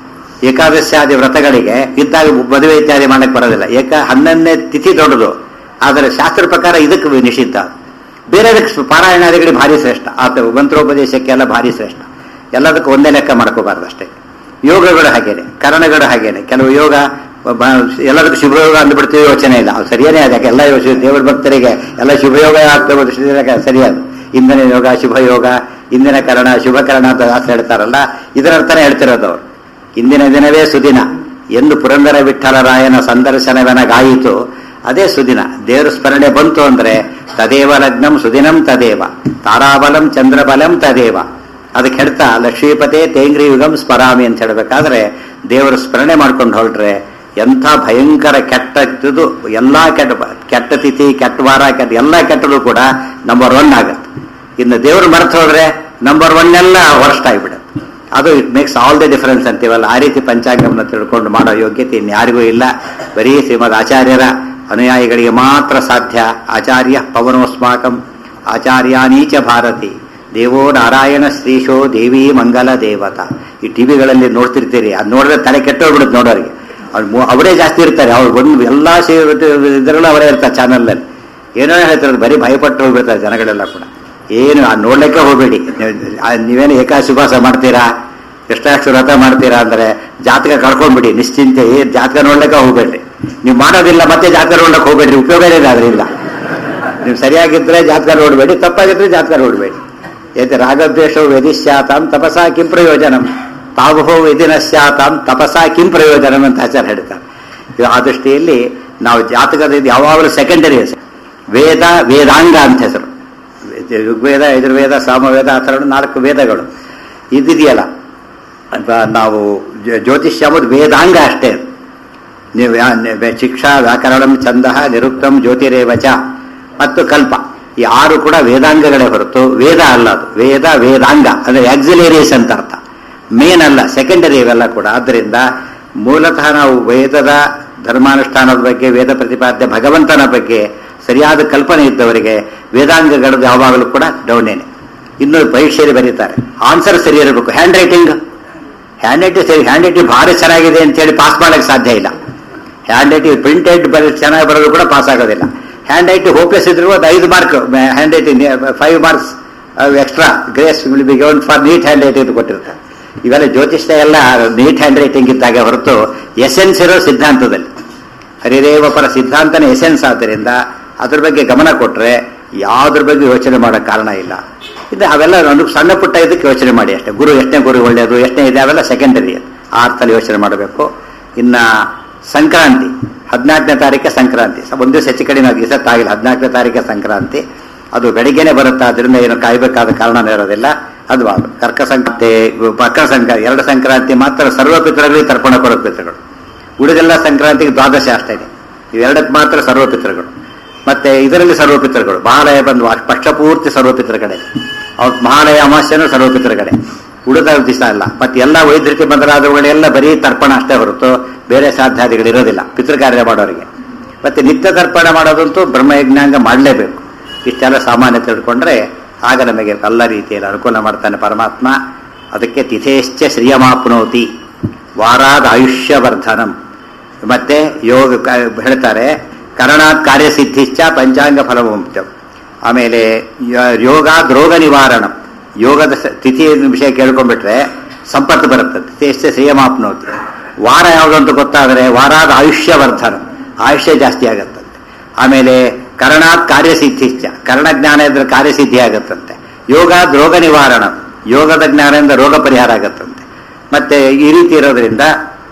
ಏಕಾದಶಾದಿ ವ್ರತಗಳಿಗೆ ಇದ್ದಾಗ ಮದುವೆ ಇತ್ಯಾದಿ ಮಾಡಕ್ಕೆ ಬರೋದಿಲ್ಲ ಏಕ ಹನ್ನೊಂದನೇ ತಿಥಿ ದೊಡ್ಡದು ಆದರೆ ಶಾಸ್ತ್ರ ಪ್ರಕಾರ ಇದಕ್ಕೆ ನಿಷಿದ್ಧ ಬೇರೆದಕ್ಕೆ ಪಾರಾಯಣಾದಿಗಳಿಗೆ ಭಾರಿ ಶ್ರೇಷ್ಠ ಆತ ಮಂತ್ರೋಪದೇಶಕ್ಕೆಲ್ಲ ಭಾರಿ ಶ್ರೇಷ್ಠ ಎಲ್ಲದಕ್ಕೂ ಒಂದೇ ಲೆಕ್ಕ ಮಾಡ್ಕೋಬಾರ್ದು ಅಷ್ಟೇ ಯೋಗಗಳು ಹಾಗೇನೆ ಕರಣಗಳು ಹಾಗೇನೆ ಕೆಲವು ಯೋಗ ಬ- ಎಲ್ಲದಕ್ಕೂ ಶುಭಯೋಗ ಅಂದ್ಬಿಡ್ತೀವಿ ಯೋಚನೆ ಇಲ್ಲ ಅದು ಸರಿಯೇ ಅದಕ್ಕೆ ಎಲ್ಲ ಯೋಚನೆ ದೇವರ ಭಕ್ತರಿಗೆ ಎಲ್ಲ ಶುಭಯೋಗ ಆಗ್ತದೆ ಸರಿಯಾದ ಇಂದಿನ ಯೋಗ ಶುಭ ಯೋಗ ಇಂದಿನ ಕರಣ ಶುಭ ಕರಣ ಅಂತ ದಾಸ ಹೇಳ್ತಾರಲ್ಲ ಇದರ ಅರ್ಥನೇ ಹೇಳ್ತಿರೋದು ಅವರು ಇಂದಿನ ದಿನವೇ ಸುದಿನ ಎಂದು ಪುರಂದರ ವಿಠಲರಾಯನ ಸಂದರ್ಶನವೆನಗಾಯಿತು ಅದೇ ಸುದಿನ ದೇವರ ಸ್ಮರಣೆ ಬಂತು ಅಂದ್ರೆ ತದೇವ ಲಗ್ನಂ ಸುದಿನಂ ತದೇವ ತಾರಾಬಲಂ ಚಂದ್ರಬಲಂ ತದೇವ ಅದಕ್ಕೆ ಹೇಳ್ತಾ ಲಕ್ಷ್ಮೀಪತೆ ತೇಂಗ್ರಿ ಯುಗಂ ಸ್ಮರಾಮಿ ಅಂತ ಹೇಳ್ಬೇಕಾದ್ರೆ ದೇವರ ಸ್ಮರಣೆ ಮಾಡ್ಕೊಂಡು ಹೊರಟ್ರೆ ಎಂಥ ಭಯಂಕರ ಕೆಟ್ಟದ್ದು ಎಲ್ಲಾ ಕೆಟ್ಟ ಕೆಟ್ಟ ತಿಥಿ ಕೆಟ್ಟ ವಾರ ಕೆಟ್ಟ ಎಲ್ಲ ಕೆಟ್ಟದು ಕೂಡ ನಂಬರ್ ಒನ್ ಆಗುತ್ತೆ ಇನ್ನು ದೇವರು ಮರೆತು ಹೋದ್ರೆ ನಂಬರ್ ಒನ್ ಎಲ್ಲ ವರ್ಸ್ಟ್ ಆಗಿಬಿಡುತ್ತೆ ಅದು it makes all the difference ಅಂತೀವಲ್ಲ ಆ ರೀತಿ ಪಂಚಾಂಗವನ್ನು ತಿಳ್ಕೊಂಡು ಮಾಡೋ ಯೋಗ್ಯತೆ ಇನ್ಯಾರಿಗೂ ಇಲ್ಲ ಬರೀ ಶ್ರೀಮದ್ ಆಚಾರ್ಯರ ಅನುಯಾಯಿಗಳಿಗೆ ಮಾತ್ರ ಸಾಧ್ಯ ಆಚಾರ್ಯ ಪವನೋಸ್ಮಾಕಂ ಆಚಾರ್ಯಾನೀಚ ಭಾರತಿ ದೇವೋ ನಾರಾಯಣ ಶ್ರೀಶೋ ದೇವಿ ಮಂಗಲ ದೇವತಾ ಈ ಟಿವಿಗಳಲ್ಲಿ ನೋಡ್ತಿರ್ತೀರಿ ಅದು ನೋಡಿದ್ರೆ ತಲೆ ಕೆಟ್ಟೋಗ್ಬಿಡುತ್ತೆ ನೋಡೋರಿಗೆ ಅವ್ರು ಮು- ಅವರೇ ಜಾಸ್ತಿ ಇರ್ತಾರೆ ಅವ್ರು ಒಂದು ಎಲ್ಲಾ ಇದರಲ್ಲೂ ಅವರೇ ಇರ್ತಾರೆ ಚಾನಲ್ನಲ್ಲಿ ಏನೋ ಹೇಳ್ತಾರೆ ಬರೀ ಭಯಪಟ್ಟು ಹೋಗ್ಬಿಡ್ತಾರೆ ಜನಗಳೆಲ್ಲ ಕೂಡ ಏನು ಆ ನೋಡ್ಲಿಕ್ಕೆ ಹೋಗ್ಬೇಡಿ ನೀವು- ಆ ನೀವೇನು ಏಕಾಶುಭಾಸ ಮಾಡ್ತೀರಾ ಎಷ್ಟಾಕ್ಷು ವ್ರತ ಮಾಡ್ತೀರಾ ಅಂದ್ರೆ ಜಾತಕ ಕಳ್ಕೊಂಡ್ಬಿಡಿ ನಿಶ್ಚಿಂತೆ ಏನ್ ಜಾತಕ ನೋಡ್ಲಿಕ್ಕೆ ಹೋಗ್ಬೇಡ್ರಿ ನೀವು ಮಾಡೋದಿಲ್ಲ ಮತ್ತೆ ಜಾತಕ ನೋಡ್ಲಿಕ್ಕೆ ಹೋಗ್ಬೇಡ್ರಿ ಉಪಯೋಗ ಇಲ್ಲ ಅದರಿಂದ ನೀವು ಸರಿಯಾಗಿದ್ರೆ ಜಾತಕ ನೋಡ್ಬೇಡಿ ತಪ್ಪಾಗಿದ್ರೆ ಜಾತಕ ನೋಡ್ಬೇಡಿ ಏತೆ ರಾಗದ್ವೇಷವು ವ್ಯಧಿಶ್ಯಾತಾಂ ತಪಸಾ ಕಿಂ ಪ್ರಯೋಜನಂ ತಾವಹೋ ವ್ಯಧಿನಶ್ಯಾತಾಂ ತಪಸಾ ಕಿಂ ಪ್ರಯೋಜನಂ ಅಂತ ಆಚಾರ ಹೇಳ್ತಾರೆ ಇದು ಆ ದೃಷ್ಟಿಯಲ್ಲಿ ನಾವು ಜಾತಕದ ಇದು ಯಾವಾಗಲೂ ಸೆಕೆಂಡರಿ ಹೆಸರು ವೇದ ವೇದಾಂಗ ಅಂತ ಹೆಸರು ಋಗ್ವೇದ ಯಜುರ್ವೇದ ಸಾಮವೇದ ಆ ಥರ ನಾಲ್ಕು ವೇದಗಳು ಇದಿದೆಯಲ್ಲ ಅಥವಾ ನಾವು ಜ್ಯೋ- ಜ್ಯೋತಿಷ್ಯ ಎಂಬುದು ವೇದಾಂಗ ಅಷ್ಟೇ ನೀವು ಯಾ- ನೆ- ಶಿಕ್ಷಾ ವ್ಯಾಕರಣಂ ಛಂದ ನಿರುಕ್ತಂ ಜ್ಯೋತಿರೇವಚ ಮತ್ತು ಕಲ್ಪ ಈ ಆರು ಕೂಡ ವೇದಾಂಗಗಳೇ ಹೊರತು ವೇದ ಅಲ್ಲ ಅದು ವೇದ ವೇದಾಂಗ ಅಂದ್ರೆ ಆಕ್ಸಿಲೇರಿಯಸ್ ಅಂತ ಅರ್ಥ ಮೇನ್ ಅಲ್ಲ ಸೆಕೆಂಡರಿ ಇವೆಲ್ಲ ಕೂಡ ಆದ್ದರಿಂದ ಮೂಲತಃ ನಾವು ವೇದದ ಧರ್ಮಾನುಷ್ಠಾನದ ಬಗ್ಗೆ ವೇದ ಪ್ರತಿಪಾದ್ಯ ಭಗವಂತನ ಬಗ್ಗೆ ಸರಿಯಾದ ಕಲ್ಪನೆ ಇದ್ದವರಿಗೆ ವೇದಾಂಗಗಳದ್ದು ಯಾವಾಗಲೂ ಕೂಡ ಡೌನೇನೆ ಇನ್ನು ಪರೀಕ್ಷೆಯಲ್ಲಿ ಬರೀತಾರೆ ಆನ್ಸರ್ ಸರಿ ಇರಬೇಕು ಹ್ಯಾಂಡ್ ರೈಟಿಂಗ್ ಹ್ಯಾಂಡ್ ರೈಟಿಂಗ್ ಸರಿ ಹ್ಯಾಂಡ್ ರೈಟಿಂಗ್ ಭಾರಿ ಚೆನ್ನಾಗಿದೆ ಅಂತ ಹೇಳಿ ಪಾಸ್ ಮಾಡಕ್ಕೆ ಸಾಧ್ಯ ಇಲ್ಲ ಹ್ಯಾಂಡ್ ರೈಟಿಂಗ್ ಪ್ರಿಂಟೆಡ್ ಬರೀ ಚೆನ್ನಾಗಿ ಬರೋದು ಕೂಡ ಪಾಸ್ ಆಗೋದಿಲ್ಲ ಹ್ಯಾಂಡ್ ರೈಟಿಂಗ್ ಹೋಪ್ಲೆಸ್ ಇದ್ರು ಅದು ಐದು mark handwriting five marks extra grace will be given for neat handwriting ಕೊಟ್ಟಿರ್ತಾರೆ ಇವೆಲ್ಲ ಜ್ಯೋತಿಷ್ಯ ಎಲ್ಲ ನೀಟ್ ಹ್ಯಾಂಡ್ ರೈಟಿಂಗ್ ಇದ್ದಾಗ ಹೊರತು ಎಸೆನ್ಸ್ ಇರೋ ಸಿದ್ಧಾಂತದಲ್ಲಿ ಹರಿದೇವ ಪರ ಸಿದ್ಧಾಂತನೇ ಎಸೆನ್ಸ್ ಆದ್ದರಿಂದ ಅದ್ರ ಬಗ್ಗೆ ಗಮನ ಕೊಟ್ರೆ ಯಾವ್ದ್ರ ಬಗ್ಗೆ ಯೋಚನೆ ಮಾಡೋ ಕಾರಣ ಇಲ್ಲ ಇದು ಅವೆಲ್ಲ ನನಗೆ ಸಣ್ಣ ಪುಟ್ಟ ಇದಕ್ಕೆ ಯೋಚನೆ ಮಾಡಿ ಅಷ್ಟೇ ಗುರು ಎಷ್ಟನೇ ಗುರು ಒಳ್ಳೆಯದು ಎಷ್ಟನೇ ಇದೆ ಅವೆಲ್ಲ ಸೆಕೆಂಡರಿ ಆ ಅರ್ಥದಲ್ಲಿ ಯೋಚನೆ ಮಾಡಬೇಕು ಇನ್ನ ಸಂಕ್ರಾಂತಿ ಹದಿನಾಲ್ಕನೇ ತಾರೀಕೆ ಸಂಕ್ರಾಂತಿ ಸ- ಒಂದು ದಿವಸ ಹೆಚ್ಚು ಕಡಿಮೆ ಆಗಿ ಆಗಿಲ್ಲ ಹದಿನಾಲ್ಕನೇ ತಾರೀಕೆ ಸಂಕ್ರಾಂತಿ ಅದು ಬೆಳಿಗ್ಗೆನೆ ಬರುತ್ತೆ ಅದರಿಂದ ಏನು ಕಾಯಬೇಕಾದ ಕಾರಣನೇ ಇರೋದಿಲ್ಲ ಅದು ಅದು ಕರ್ಕ ಸಂಕ್ರಾಂತಿ ಮಕರ ಸಂಕ್ರಾಂತಿ ಎರಡು ಸಂಕ್ರಾಂತಿ ಮಾತ್ರ ಸರ್ವ ಪಿತೃಗಳಿಗೆ ತರ್ಪಣ ಕೊಡೋ ಪಿತೃಗಳು ಉಳಿದೆಲ್ಲ ಸಂಕ್ರಾಂತಿಗೆ ದ್ವಾದಶ ಅಷ್ಟೇ ಇದೆ ಇವೆರಡಕ್ಕೆ ಮಾತ್ರ ಸರ್ವ ಪಿತೃಗಳು ಮತ್ತೆ ಇದರಲ್ಲಿ ಸರ್ವ ಪಿತೃಗಳು ಮಹಾಲಯ ಬಂದು ಪಕ್ಷ ಪೂರ್ತಿ ಸರ್ವ ಪಿತೃಗಡೆ ಅವತ್ತು ಮಹಾಲಯ ಅಮಾಸ್ಯನೂ ಸರ್ವ ಪಿತೃಗಡೆ ಉಳಿದ ದಿವಸ ಅಲ್ಲ ಮತ್ತೆ ಎಲ್ಲ ವೈದ್ಯರಿಗೆ ಬಂದರಾದವುಗಳೆಲ್ಲ ಬರೀ ತರ್ಪಣ ಅಷ್ಟೇ ಹೊರತು ಬೇರೆ ಸಾಧ್ಯಾದಿಗಳು ಇರೋದಿಲ್ಲ ಪಿತೃಕಾರ್ಯ ಮಾಡೋರಿಗೆ ಮತ್ತೆ ನಿತ್ಯ ತರ್ಪಣ ಮಾಡೋದಂತೂ ಬ್ರಹ್ಮಯಜ್ಞಾಂಗ ಮಾಡಲೇಬೇಕು ಇಷ್ಟೆಲ್ಲ ಸಾಮಾನ್ಯ ತಿಳ್ಕೊಂಡ್ರೆ ಆಗ ನಮಗೆ ಎಲ್ಲ ರೀತಿಯಲ್ಲಿ ಅನುಕೂಲ ಮಾಡ್ತಾನೆ ಪರಮಾತ್ಮ ಅದಕ್ಕೆ ತಿಥೇಶ್ಚ ಶ್ರಿಯಮಾಪ್ನೋತಿ ವಾರಾದ ಆಯುಷ್ಯವರ್ಧನಂ ಮತ್ತೆ ಯೋಗ ಕ- ಹೇಳ್ತಾರೆ ಕರಣಾತ್ ಕಾರ್ಯಸಿದ್ಧಿಶ್ಚ ಪಂಚಾಂಗ ಫಲವಂಶ ಆಮೇಲೆ ಯ- ಯೋಗಾದ್ ರೋಗ ನಿವಾರಣ ಯೋಗದ ಸ- ತಿಥಿ ವಿಷಯ ಕೇಳ್ಕೊಂಡ್ಬಿಟ್ರೆ ಸಂಪತ್ತು ಬರುತ್ತೆ ತಿಥಿಶ್ಚ ಶ್ರಿಯಮಾಪ್ನೋತಿ ವಾರ ಯಾವುದು ಅಂತ ಗೊತ್ತಾದರೆ ವಾರಾದ ಆಯುಷ್ಯವರ್ಧನ ಆಯುಷ್ಯ ಜಾಸ್ತಿ ಆಗತ್ತಂತೆ ಆಮೇಲೆ ಕರಣಾತ್ ಕಾರ್ಯಸಿದ್ಧಿಶ್ಚ ಕರ್ಣಜ್ಞಾನ ಇದ್ರೆ ಕಾರ್ಯಸಿದ್ಧಿ ಆಗತ್ತಂತೆ ಯೋಗಾದ್ ರೋಗ ನಿವಾರಣ ಯೋಗದ ಜ್ಞಾನದಿಂದ ರೋಗ ಪರಿಹಾರ ಆಗತ್ತಂತೆ ಮತ್ತೆ ಈ ರೀತಿ ಇರೋದ್ರಿಂದ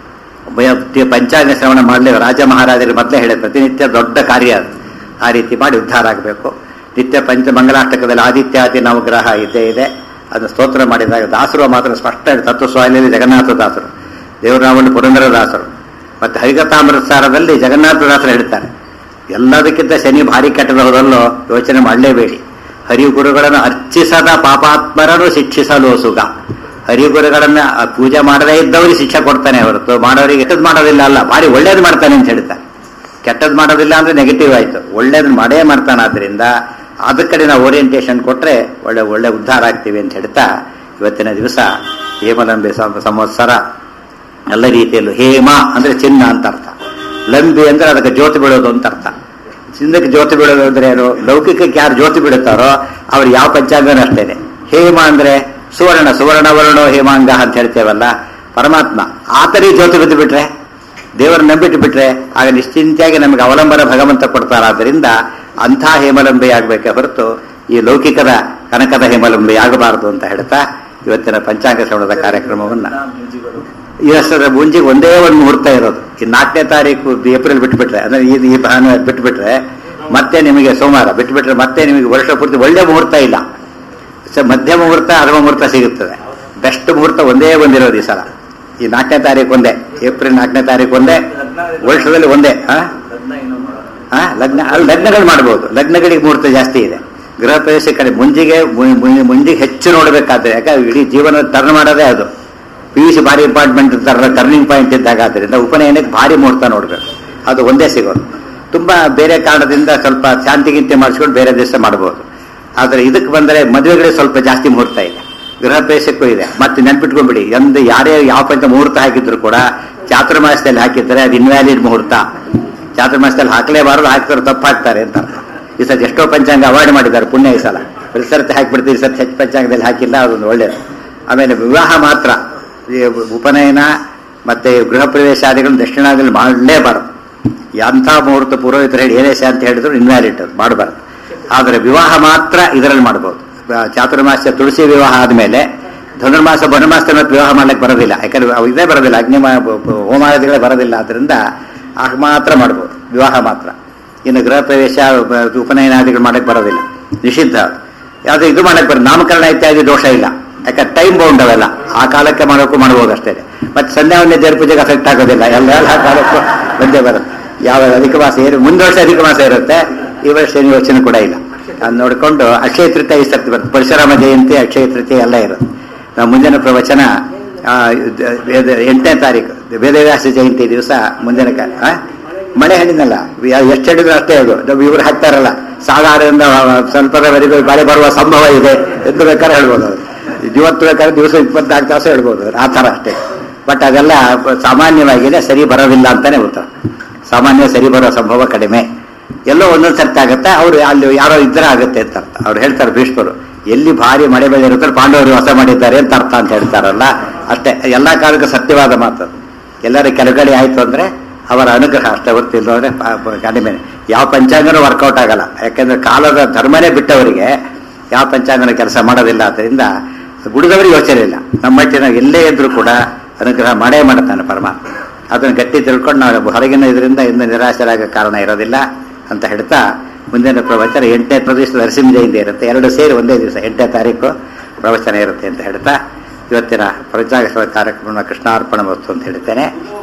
ಭಯ- ಪಂಚಾಂಗ ಶ್ರವಣ ಮಾಡಲಿ ರಾಜ ಮಹಾರಾಜರು ಮೊದಲೇ ಹೇಳಿದ ಪ್ರತಿನಿತ್ಯ ದೊಡ್ಡ ಕಾರ್ಯ ಅದು ಆ ರೀತಿ ಮಾಡಿ ಉದ್ಧಾರ ಆಗಬೇಕು ನಿತ್ಯ ಪಂಚ ಮಂಗಲಾಷ್ಟಕದಲ್ಲಿ ಆದಿತ್ಯಾದಿ ನವಗ್ರಹ ಇದ್ದೇ ಇದೆ ಅದನ್ನು ಸ್ತೋತ್ರ ಮಾಡಿದಾಗ ದಾಸರು ಮಾತ್ರ ಸ್ಪಷ್ಟ ಹೇಳಿ ತತ್ವ ಸ್ವಾಮಿಯಲ್ಲಿ ಜಗನ್ನಾಥ ದಾಸರು ದೇವರಾಮಲ್ಲಿ ಪುರಂದರ ದಾಸರು ಮತ್ತೆ ಹರಿಗತಾಮೃತಸಾರದಲ್ಲಿ ಜಗನ್ನಾಥ ದಾಸರು ಹೇಳ್ತಾರೆ ಎಲ್ಲದಕ್ಕಿಂತ ಶನಿ ಭಾರಿ ಕೆಟ್ಟದವರಲ್ಲೋ ಯೋಚನೆ ಮಾಡಲೇಬೇಡಿ ಹರಿಗುರುಗಳನ್ನು ಅರ್ಚಿಸದ ಪಾಪಾತ್ಮರನ್ನು ಶಿಕ್ಷಿಸಲು ಸುಗ ಹರಿಗುರುಗಳನ್ನ ಆ ಪೂಜೆ ಮಾಡದೇ ಇದ್ದವರಿಗೆ ಶಿಕ್ಷೆ ಕೊಡ್ತಾನೆ ಹೊರತು ಮಾಡೋರಿಗೆ ಕೆಟ್ಟದ್ದು ಮಾಡೋದಿಲ್ಲ ಅಲ್ಲ ಭಾರಿ ಒಳ್ಳೇದು ಮಾಡ್ತಾನೆ ಅಂತ ಹೇಳ್ತಾರೆ ಕೆಟ್ಟದ್ದು ಮಾಡೋದಿಲ್ಲ ಅಂದ್ರೆ ನೆಗೆಟಿವ್ ಆಯ್ತು ಒಳ್ಳೇದು ಮಾಡೇ ಮಾಡ್ತಾನೆ ಆದ್ರಿಂದ ಅದ್ರ ಕಡೆ ನಾವು ಓರಿಯಂಟೇಷನ್ ಕೊಟ್ರೆ ಒಳ್ಳೆ ಒಳ್ಳೆ ಉದ್ಧಾರ ಆಗ್ತೀವಿ ಅಂತ ಹೇಳ್ತಾ ಇವತ್ತಿನ ದಿವಸ ಹೇಮಲಂಬಿ ಸಂ- ಸಂವತ್ಸರ ಎಲ್ಲ ರೀತಿಯಲ್ಲೂ ಹೇಮ ಅಂದ್ರೆ ಚಿನ್ನ ಅಂತ ಅರ್ಥ ಲಂಬಿ ಅಂದ್ರೆ ಅದಕ್ಕೆ ಜ್ಯೋತಿ ಬೀಳೋದು ಅಂತ ಅರ್ಥ ಚಿನ್ನಕ್ಕೆ ಜ್ಯೋತಿ ಬೀಳೋದು ಅಂದ್ರೆ ಏನು ಲೌಕಿಕಕ್ಕೆ ಯಾರು ಜ್ಯೋತಿ ಬೀಳುತ್ತಾರೋ ಅವ್ರು ಯಾವ ಪಂಚಾಂಗನೂ ಅಷ್ಟೇನೆ ಹೇಮ ಅಂದ್ರೆ ಸುವರ್ಣ ಸುವರ್ಣ ವರ್ಣೋ ಹೇಮಾಂಗ ಅಂತ ಹೇಳ್ತೇವಲ್ಲ ಪರಮಾತ್ಮ ಆತರಿಗೆ ಜ್ಯೋತಿ ಬಿದ್ದು ಬಿಟ್ರೆ ದೇವರ ನಂಬಿಟ್ಟು ಬಿಟ್ರೆ ಆಗ ನಿಶ್ಚಿಂತೆಯಾಗಿ ನಮಗೆ ಅವಲಂಬನ ಭಗವಂತ ಕೊಡ್ತಾರಾದ್ರಿಂದ ಅಂಥ ಹೇಮಲಂಬಿ ಆಗ್ಬೇಕೆ ಹೊರತು ಈ ಲೌಕಿಕದ ಕನಕದ ಹೇಮಲಂಬಿ ಆಗಬಾರದು ಅಂತ ಹೇಳ್ತಾ ಇವತ್ತಿನ ಪಂಚಾಂಗ ಶ್ರವಣದ ಕಾರ್ಯಕ್ರಮವನ್ನ ಈ ವರ್ಷದ ಮುಂಜಿಗೆ ಒಂದೇ ಒಂದು ಮುಹೂರ್ತ ಇರೋದು ಈ ನಾಲ್ಕನೇ ತಾರೀಕು ಏಪ್ರಿಲ್ ಬಿಟ್ಬಿಟ್ರೆ ಅಂದ್ರೆ ಈ ಈ ಭಾನುವಾರ ಬಿಟ್ಬಿಟ್ರೆ ಮತ್ತೆ ನಿಮಗೆ ಸೋಮವಾರ ಬಿಟ್ಬಿಟ್ರೆ ಮತ್ತೆ ನಿಮಗೆ ವರ್ಷ ಪೂರ್ತಿ ಒಳ್ಳೆ ಮುಹೂರ್ತ ಇಲ್ಲ ಸೊ ಮಧ್ಯ ಮುಹೂರ್ತ ಅರ್ಧ ಮುಹೂರ್ತ ಸಿಗುತ್ತದೆ ಬೆಸ್ಟ್ ಮುಹೂರ್ತ ಒಂದೇ ಒಂದಿರೋದು ಈ ಸಲ ಈ ನಾಲ್ಕನೇ ತಾರೀಕು ಒಂದೇ ಏಪ್ರಿಲ್ ನಾಲ್ಕನೇ ತಾರೀಕು ಒಂದೇ ವರ್ಷದಲ್ಲಿ ಒಂದೇ ಆ? ಆ, ಲಗ್ನ ಅಲ್ಲಿ ಲಗ್ನಗಳು ಮಾಡ್ಬೋದು ಲಗ್ನಗಳಿಗೆ ಮುಹೂರ್ತ ಜಾಸ್ತಿ ಇದೆ ಗೃಹ ಪ್ರವೇಶ ಕಡೆ ಮುಂಜಿಗೆ ಮು- ಮು- ಮುಂಜಿಗೆ ಹೆಚ್ಚು ನೋಡಬೇಕಾದ್ರೆ ಯಾಕಂದ್ರೆ ಇಡೀ ಜೀವನ ಟರ್ನ್ ಮಾಡೋದೇ ಅದು ಪಿ ಯು ಸಿ ಭಾರಿ ಇಂಪಾರ್ಟ್ಮೆಂಟ್ ಟರ್ನಿಂಗ್ ಪಾಯಿಂಟ್ ಇದ್ದಾಗ ಆದ್ದರಿಂದ ಉಪನಯನಕ್ಕೆ ಭಾರಿ ಮುಹೂರ್ತ ನೋಡಬೇಕು ಅದು ಒಂದೇ ಸಿಗೋದು ತುಂಬಾ ಬೇರೆ ಕಾರಣದಿಂದ ಸ್ವಲ್ಪ ಶಾಂತಿಗಿಂತೆ ಮಾಡಿಸ್ಕೊಂಡು ಬೇರೆ ದಿವಸ ಮಾಡ್ಬೋದು ಆದರೆ ಇದಕ್ಕೆ ಬಂದರೆ ಮದುವೆಗಳಿಗೆ ಸ್ವಲ್ಪ ಜಾಸ್ತಿ ಮುಹೂರ್ತ ಇದೆ ಗೃಹ ಪ್ರವೇಶಕ್ಕೂ ಇದೆ ಮತ್ತೆ ನೆನ್ಪಿಟ್ಕೊಂಡ್ಬಿಡಿ ಎಂದು ಯಾರೇ ಯಾವ ಪಂಚ ಮುಹೂರ್ತ ಹಾಕಿದ್ರು ಕೂಡ ಚಾತುರ್ಮಾಸದಲ್ಲಿ ಹಾಕಿದ್ರೆ ಅದು ಇನ್ವ್ಯಾಲಿಡ್ ಮುಹೂರ್ತ ಚಾತುರ್ಮಾಸದಲ್ಲಿ ಹಾಕಲೇಬಾರದು ಹಾಕಿದ್ರೆ ತಪ್ಪು ಹಾಕ್ತಾರೆ ಅಂತ ಅರ್ಥ ಈ ಸತಿ ಎಷ್ಟೋ ಪಂಚಾಂಗ ಅವಾಯ್ಡ್ ಮಾಡಿದ್ದಾರೆ ಪುಣ್ಯ ಈ ಸಲ ಪ್ರತಿ ಸರ್ತಿ ಹಾಕಿಬಿಡ್ತೀವಿ ಈ ಸರ್ತಿ ಹೆಚ್ಚು ಪಂಚಾಂಗದಲ್ಲಿ ಹಾಕಿಲ್ಲ ಅದೊಂದು ಒಳ್ಳೇದು ಆಮೇಲೆ ವಿವಾಹ ಮಾತ್ರ ಈ ಉಪನಯನ ಮತ್ತೆ ಗೃಹ ಪ್ರವೇಶಾದಿಗಳನ್ನು ದಕ್ಷಿಣಾದಿಗಳು ಮಾಡಲೇಬಾರದು ಎಂಥ ಮುಹೂರ್ತ ಪುರೋಹಿತರು ಹೇಳಿ ಏನೇ ಅಂತ ಹೇಳಿದ್ರು ಇನ್ವ್ಯಾಲಿಡ್ ಅದು ಮಾಡಬಾರ್ದು ಆದರೆ ವಿವಾಹ ಮಾತ್ರ ಇದರಲ್ಲಿ ಮಾಡ್ಬೋದು ಆ, ಚಾತುರ್ಮಾಸ್ಯ ತುಳಸಿ ವಿವಾಹ ಆದಮೇಲೆ ಧನುರ್ಮಾಸ ಬನಮಾಸ ವಿವಾಹ ಮಾಡ್ಲಿಕ್ಕೆ ಬರೋದಿಲ್ಲ ಯಾಕಂದ್ರೆ ಅವು ಇದೇ ಬರೋದಿಲ್ಲ ಅಗ್ನಿ ಹೋಮಾದಿಗಳೇ ಬರೋದಿಲ್ಲ ಆದ್ರಿಂದ ಆಗ ಮಾತ್ರ ಮಾಡ್ಬೋದು ವಿವಾಹ ಮಾತ್ರ ಇನ್ನು ಗೃಹ ಪ್ರವೇಶ ಬ- ಉಪನಯನಾದಿಗಳು ಮಾಡಕ್ಕೆ ಬರೋದಿಲ್ಲ ನಿಷಿದ್ಧ ಯಾವುದು ಇದು ಮಾಡಕ್ಕೆ ಬರೋದು ನಾಮಕರಣ ಇತ್ಯಾದಿ ದೋಷ ಇಲ್ಲ ಯಾಕಂದ್ರೆ ಟೈಮ್ ಬೌಂಡ್ ಅವೆಲ್ಲ ಆ ಕಾಲಕ್ಕೆ ಮಾಡೋಕ್ಕೂ ಮಾಡ್ಬೋದು ಅಷ್ಟೇ ಮತ್ತೆ ಸಂಧ್ಯಾ ಒಂದೇ ದೇವ್ರ ಪೂಜೆಗೆ ಅಫೆಕ್ಟ್ ಆಗೋದಿಲ್ಲ ಎಲ್ಲ ಎಲ್ಲ ಕಾಲಕ್ಕೂ ಒಂದೇ ಬರುತ್ತೆ ಯಾವ ಅಧಿಕ ಮಾಸ ಏನು ಮುಂದೆ ವರ್ಷ ಅಧಿಕ ಮಾಸ ಇರುತ್ತೆ ಈ ವರ್ಷ ಏನು ಯೋಚನೆ ಕೂಡ ಇಲ್ಲ ಅದು ನೋಡಿಕೊಂಡು ಅಕ್ಷಯ ತೃತೀಯ ಈ ಸರ್ತಿ ಬರುತ್ತೆ ಪರಶುರಾಮ ಜಯಂತಿ ಅಕ್ಷಯ ತೃತೀಯ ಎಲ್ಲ ಇರುತ್ತೆ ನಾವು ಮುಂದಿನ ಪ್ರವಚನ ಆ, ದ- ವೇದ ಎಂಟನೇ ತಾರೀಕು ವೇದವ್ಯಾಸ ಜಯಂತಿ ದಿವಸ ಮುಂದಿನ ಕ ಆ? ಮಳೆ ಹಣ್ಣಿನಲ್ಲ ಎಷ್ಟು ಹೇಳಿದ್ರು ಅಷ್ಟೇ ಅದು ನಾವು ಇವ್ರು ಹಾಕ್ತಾರಲ್ಲ ಸಾಧಾರಣದಿಂದ ಸ್ವಲ್ಪದವರೆಗೂ ಮಳೆ ಬರುವ ಸಂಭವ ಇದೆ ಎಂದು ಬೇಕಾದ್ರೆ ಹೇಳ್ಬೋದು ಅದು ಇವತ್ತು ಬೇಕಾದ್ರೆ ದಿವಸ ಇಪ್ಪತ್ನಾಲ್ಕು ತಾಸು ಹೇಳ್ಬೋದು ಆ ಥರ ಅಷ್ಟೇ ಬಟ್ ಅದೆಲ್ಲ ಸಾಮಾನ್ಯವಾಗಿದೆ ಸರಿ ಬರೋದಿಲ್ಲ ಅಂತಾನೆ ಉತ್ತರ ಸಾಮಾನ್ಯ ಸರಿ ಬರೋ ಸಂಭವ ಕಡಿಮೆ ಎಲ್ಲೋ ಒಂದೊಂದು ಸರ್ತಿ ಆಗುತ್ತೆ ಅವ್ರು ಅಲ್ಲಿ ಯಾರೋ ಇದ್ರೆ ಆಗುತ್ತೆ ಅಂತ ಅರ್ಥ ಅವ್ರು ಹೇಳ್ತಾರೆ ಭೀಷ್ಮರು ಎಲ್ಲಿ ಭಾರಿ ಮಳೆ ಬೆಳೆ ಇರುತ್ತೆ ಪಾಂಡವರು ವಾಸ ಮಾಡಿದ್ದಾರೆ ಅಂತ ಅರ್ಥ ಅಂತ ಹೇಳ್ತಾರಲ್ಲ ಅಷ್ಟೇ ಎಲ್ಲಾ ಕಾಲಕ್ಕೂ ಸತ್ಯವಾದ ಮಾತು ಅದು. ಎಲ್ಲರ ಕೆಳಗಡೆ ಆಯ್ತು ಅಂದ್ರೆ ಅವರ ಅನುಗ್ರಹ ಅಷ್ಟೇ ಹೊರ್ತಿಲ್ಲ ಅಂದ್ರೆ ಪ- ಪ- ಕಡಿಮೆ ಯಾವ ಪಂಚಾಂಗನೂ ವರ್ಕೌಟ್ ಆಗಲ್ಲ ಯಾಕೆಂದ್ರೆ ಕಾಲದ ಧರ್ಮನೇ ಬಿಟ್ಟವರಿಗೆ ಯಾವ ಪಂಚಾಂಗನ ಕೆಲಸ ಮಾಡೋದಿಲ್ಲ ಅದರಿಂದ ಗುಡಿದವರಿಗೆ ಯೋಚನೆ ಇಲ್ಲ ನಮ್ಮ ಮಟ್ಟಿನ ಎಲ್ಲೇ ಇದ್ರೂ ಕೂಡ ಅನುಗ್ರಹ ಮಾಡೇ ಮಾಡ್ತಾನೆ ಪರಮಾತ್ಮ ಅದನ್ನು ಗಟ್ಟಿ ತಿಳ್ಕೊಂಡು ನಾವು ಹೊರಗಿನ ಇದರಿಂದ ಇಂದು ನಿರಾಶರಾಗ ಕಾರಣ ಇರೋದಿಲ್ಲ ಅಂತ ಹೇಳ್ತಾ ಮುಂದಿನ ಪ್ರವಚನ ಎಂಟನೇ ಪ್ರದೇಶ ನರಸಿಂಹ ಜಯಂತಿ ಇರುತ್ತೆ ಎರಡು ಸೇರಿ ಒಂದೇ ದಿವಸ ಎಂಟನೇ ತಾರೀಕು ಪ್ರವಚನ ಇರುತ್ತೆ ಅಂತ ಹೇಳ್ತಾ ಇವತ್ತಿನ ಪ್ರಜಾಗತ ಕಾರ್ಯಕ್ರಮ ಕೃಷ್ಣಾರ್ಪಣ ವಸ್ತು ಅಂತ ಹೇಳ್ತೇನೆ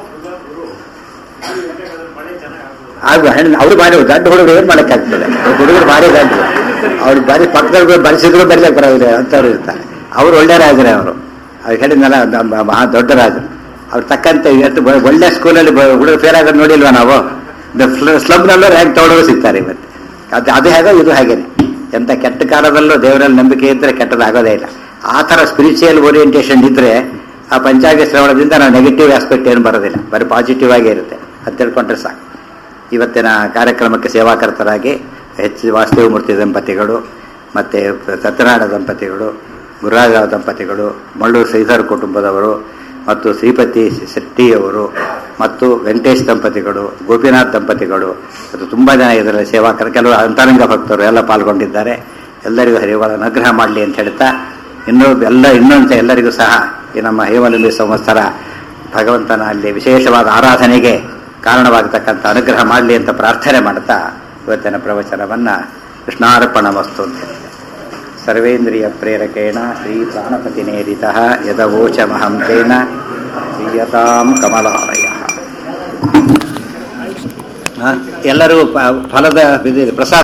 ಆಗ ಹೆಣ್ಣು ಅವ್ರು ಬಾರಿ ಗಂಡು ಹುಡುಗರು ಏನ್ ಮಾಡಕ್ಕಾಗ್ತದೆ ಹುಡುಗರು ಭಾರಿ ಗಂಡು ಅವ್ರು ಬಾರಿ ಪಕ್ಕದಲ್ಲಿ ಬರೆಸಿದ್ರು ಬರ್ಲಿಕ್ಕೆ ಬರೋದಿಲ್ಲ ಅಂತವ್ರು ಇರ್ತಾರೆ ಅವ್ರು ಒಳ್ಳೆ ರಾಜರೇ ಅವರು ಅವ್ರು ಹೇಳಿದ್ನಲ್ಲ ನಮ್ಮ ಮಹಾ ದೊಡ್ಡ ರಾಜರು ಅವ್ರು ತಕ್ಕಂತೆ ಇವತ್ತು ಬ- ಒಳ್ಳೆ ಸ್ಕೂಲಲ್ಲಿ ಹುಡುಗರು ಫೇಲ್ ಆಗೋದು ನೋಡಿಲ್ವಾ ನಾವು ಸ್ಲಬ್ನಲ್ಲೂ ರ್ಯಾಂಕ್ ತಗೊಳ್ಳೋರು ಸಿಗ್ತಾರೆ ಇವತ್ತು ಅದು ಅದು ಹೇಗೋ ಇದು ಹಾಗೇನೆ ಎಂತ ಕೆಟ್ಟ ಕಾಲದಲ್ಲೂ ದೇವರಲ್ಲಿ ನಂಬಿಕೆ ಇದ್ರೆ ಕೆಟ್ಟದಾಗೋದೇ ಇಲ್ಲ ಆ ಥರ ಸ್ಪಿರಿಚುವಲ್ ಓರಿಯಂಟೇಷನ್ ಇದ್ರೆ ಆ ಪಂಚಾಂಗ ಶ್ರವಣದಿಂದ ನಾವು ನೆಗೆಟಿವ್ ಆಸ್ಪೆಕ್ಟ್ ಏನು ಬರೋದಿಲ್ಲ ಬರೀ ಪಾಸಿಟಿವ್ ಆಗೇ ಇರುತ್ತೆ ಅದು ತಿಳ್ಕೊಂಡ್ರೆ ಸಾಕು ಇವತ್ತಿನ ಕಾರ್ಯಕ್ರಮಕ್ಕೆ ಸೇವಾಕರ್ತರಾಗಿ ಎಚ್ ವಾಸುದೇವಮೂರ್ತಿ ದಂಪತಿಗಳು ಮತ್ತು ಸತ್ಯನಾರಾಯಣ ದಂಪತಿಗಳು ಗುರುರಾಜರಾವ್ ದಂಪತಿಗಳು ಮಳ್ಳೂರು ಶ್ರೀಧರ್ ಕುಟುಂಬದವರು ಮತ್ತು ಶ್ರೀಪತಿ ಶೆಟ್ಟಿಯವರು ಮತ್ತು ವೆಂಕಟೇಶ್ ದಂಪತಿಗಳು ಗೋಪಿನಾಥ್ ದಂಪತಿಗಳು ಮತ್ತು ತುಂಬ ಜನ ಇದರಲ್ಲಿ ಸೇವಾಕರು ಕೆಲವರು ಅಂತರಂಗ ಭಕ್ತರು ಎಲ್ಲ ಪಾಲ್ಗೊಂಡಿದ್ದಾರೆ ಎಲ್ಲರಿಗೂ ಹರಿಗಳ ಅನುಗ್ರಹ ಮಾಡಲಿ ಅಂತ ಹೇಳ್ತಾ ಇನ್ನೂ ಎಲ್ಲ ಇನ್ನೊಂದು ಎಲ್ಲರಿಗೂ ಸಹ ಈ ನಮ್ಮ ಹೇಮಲಿಂಬಿ ಸಂವತ್ಸರ ಭಗವಂತನ ಅಲ್ಲಿ ವಿಶೇಷವಾದ ಆರಾಧನೆಗೆ ಕಾರಣವಾಗತಕ್ಕಂಥ ಅನುಗ್ರಹ ಮಾಡಲಿ ಅಂತ ಪ್ರಾರ್ಥನೆ ಮಾಡ್ತಾ ಇವತ್ತಿನ ಪ್ರವಚನವನ್ನ ಕೃಷ್ಣಾರ್ಪಣ ವಸ್ತು ಅಂತ ಹೇಳಿದೆ ಸರ್ವೇಂದ್ರಿಯ ಪ್ರೇರಕೇಣ ಶ್ರೀ ಪ್ರಾಣಪತಿನೇರಿತ ಯದವೋಚಮಹಂ ತೇನ ಪ್ರಿಯತಾಂ ಕಮಲಾಲಯ ಹ? ಎಲ್ಲರೂ ಪ- ಫಲದ ಇದು ಪ್ರಸಾದ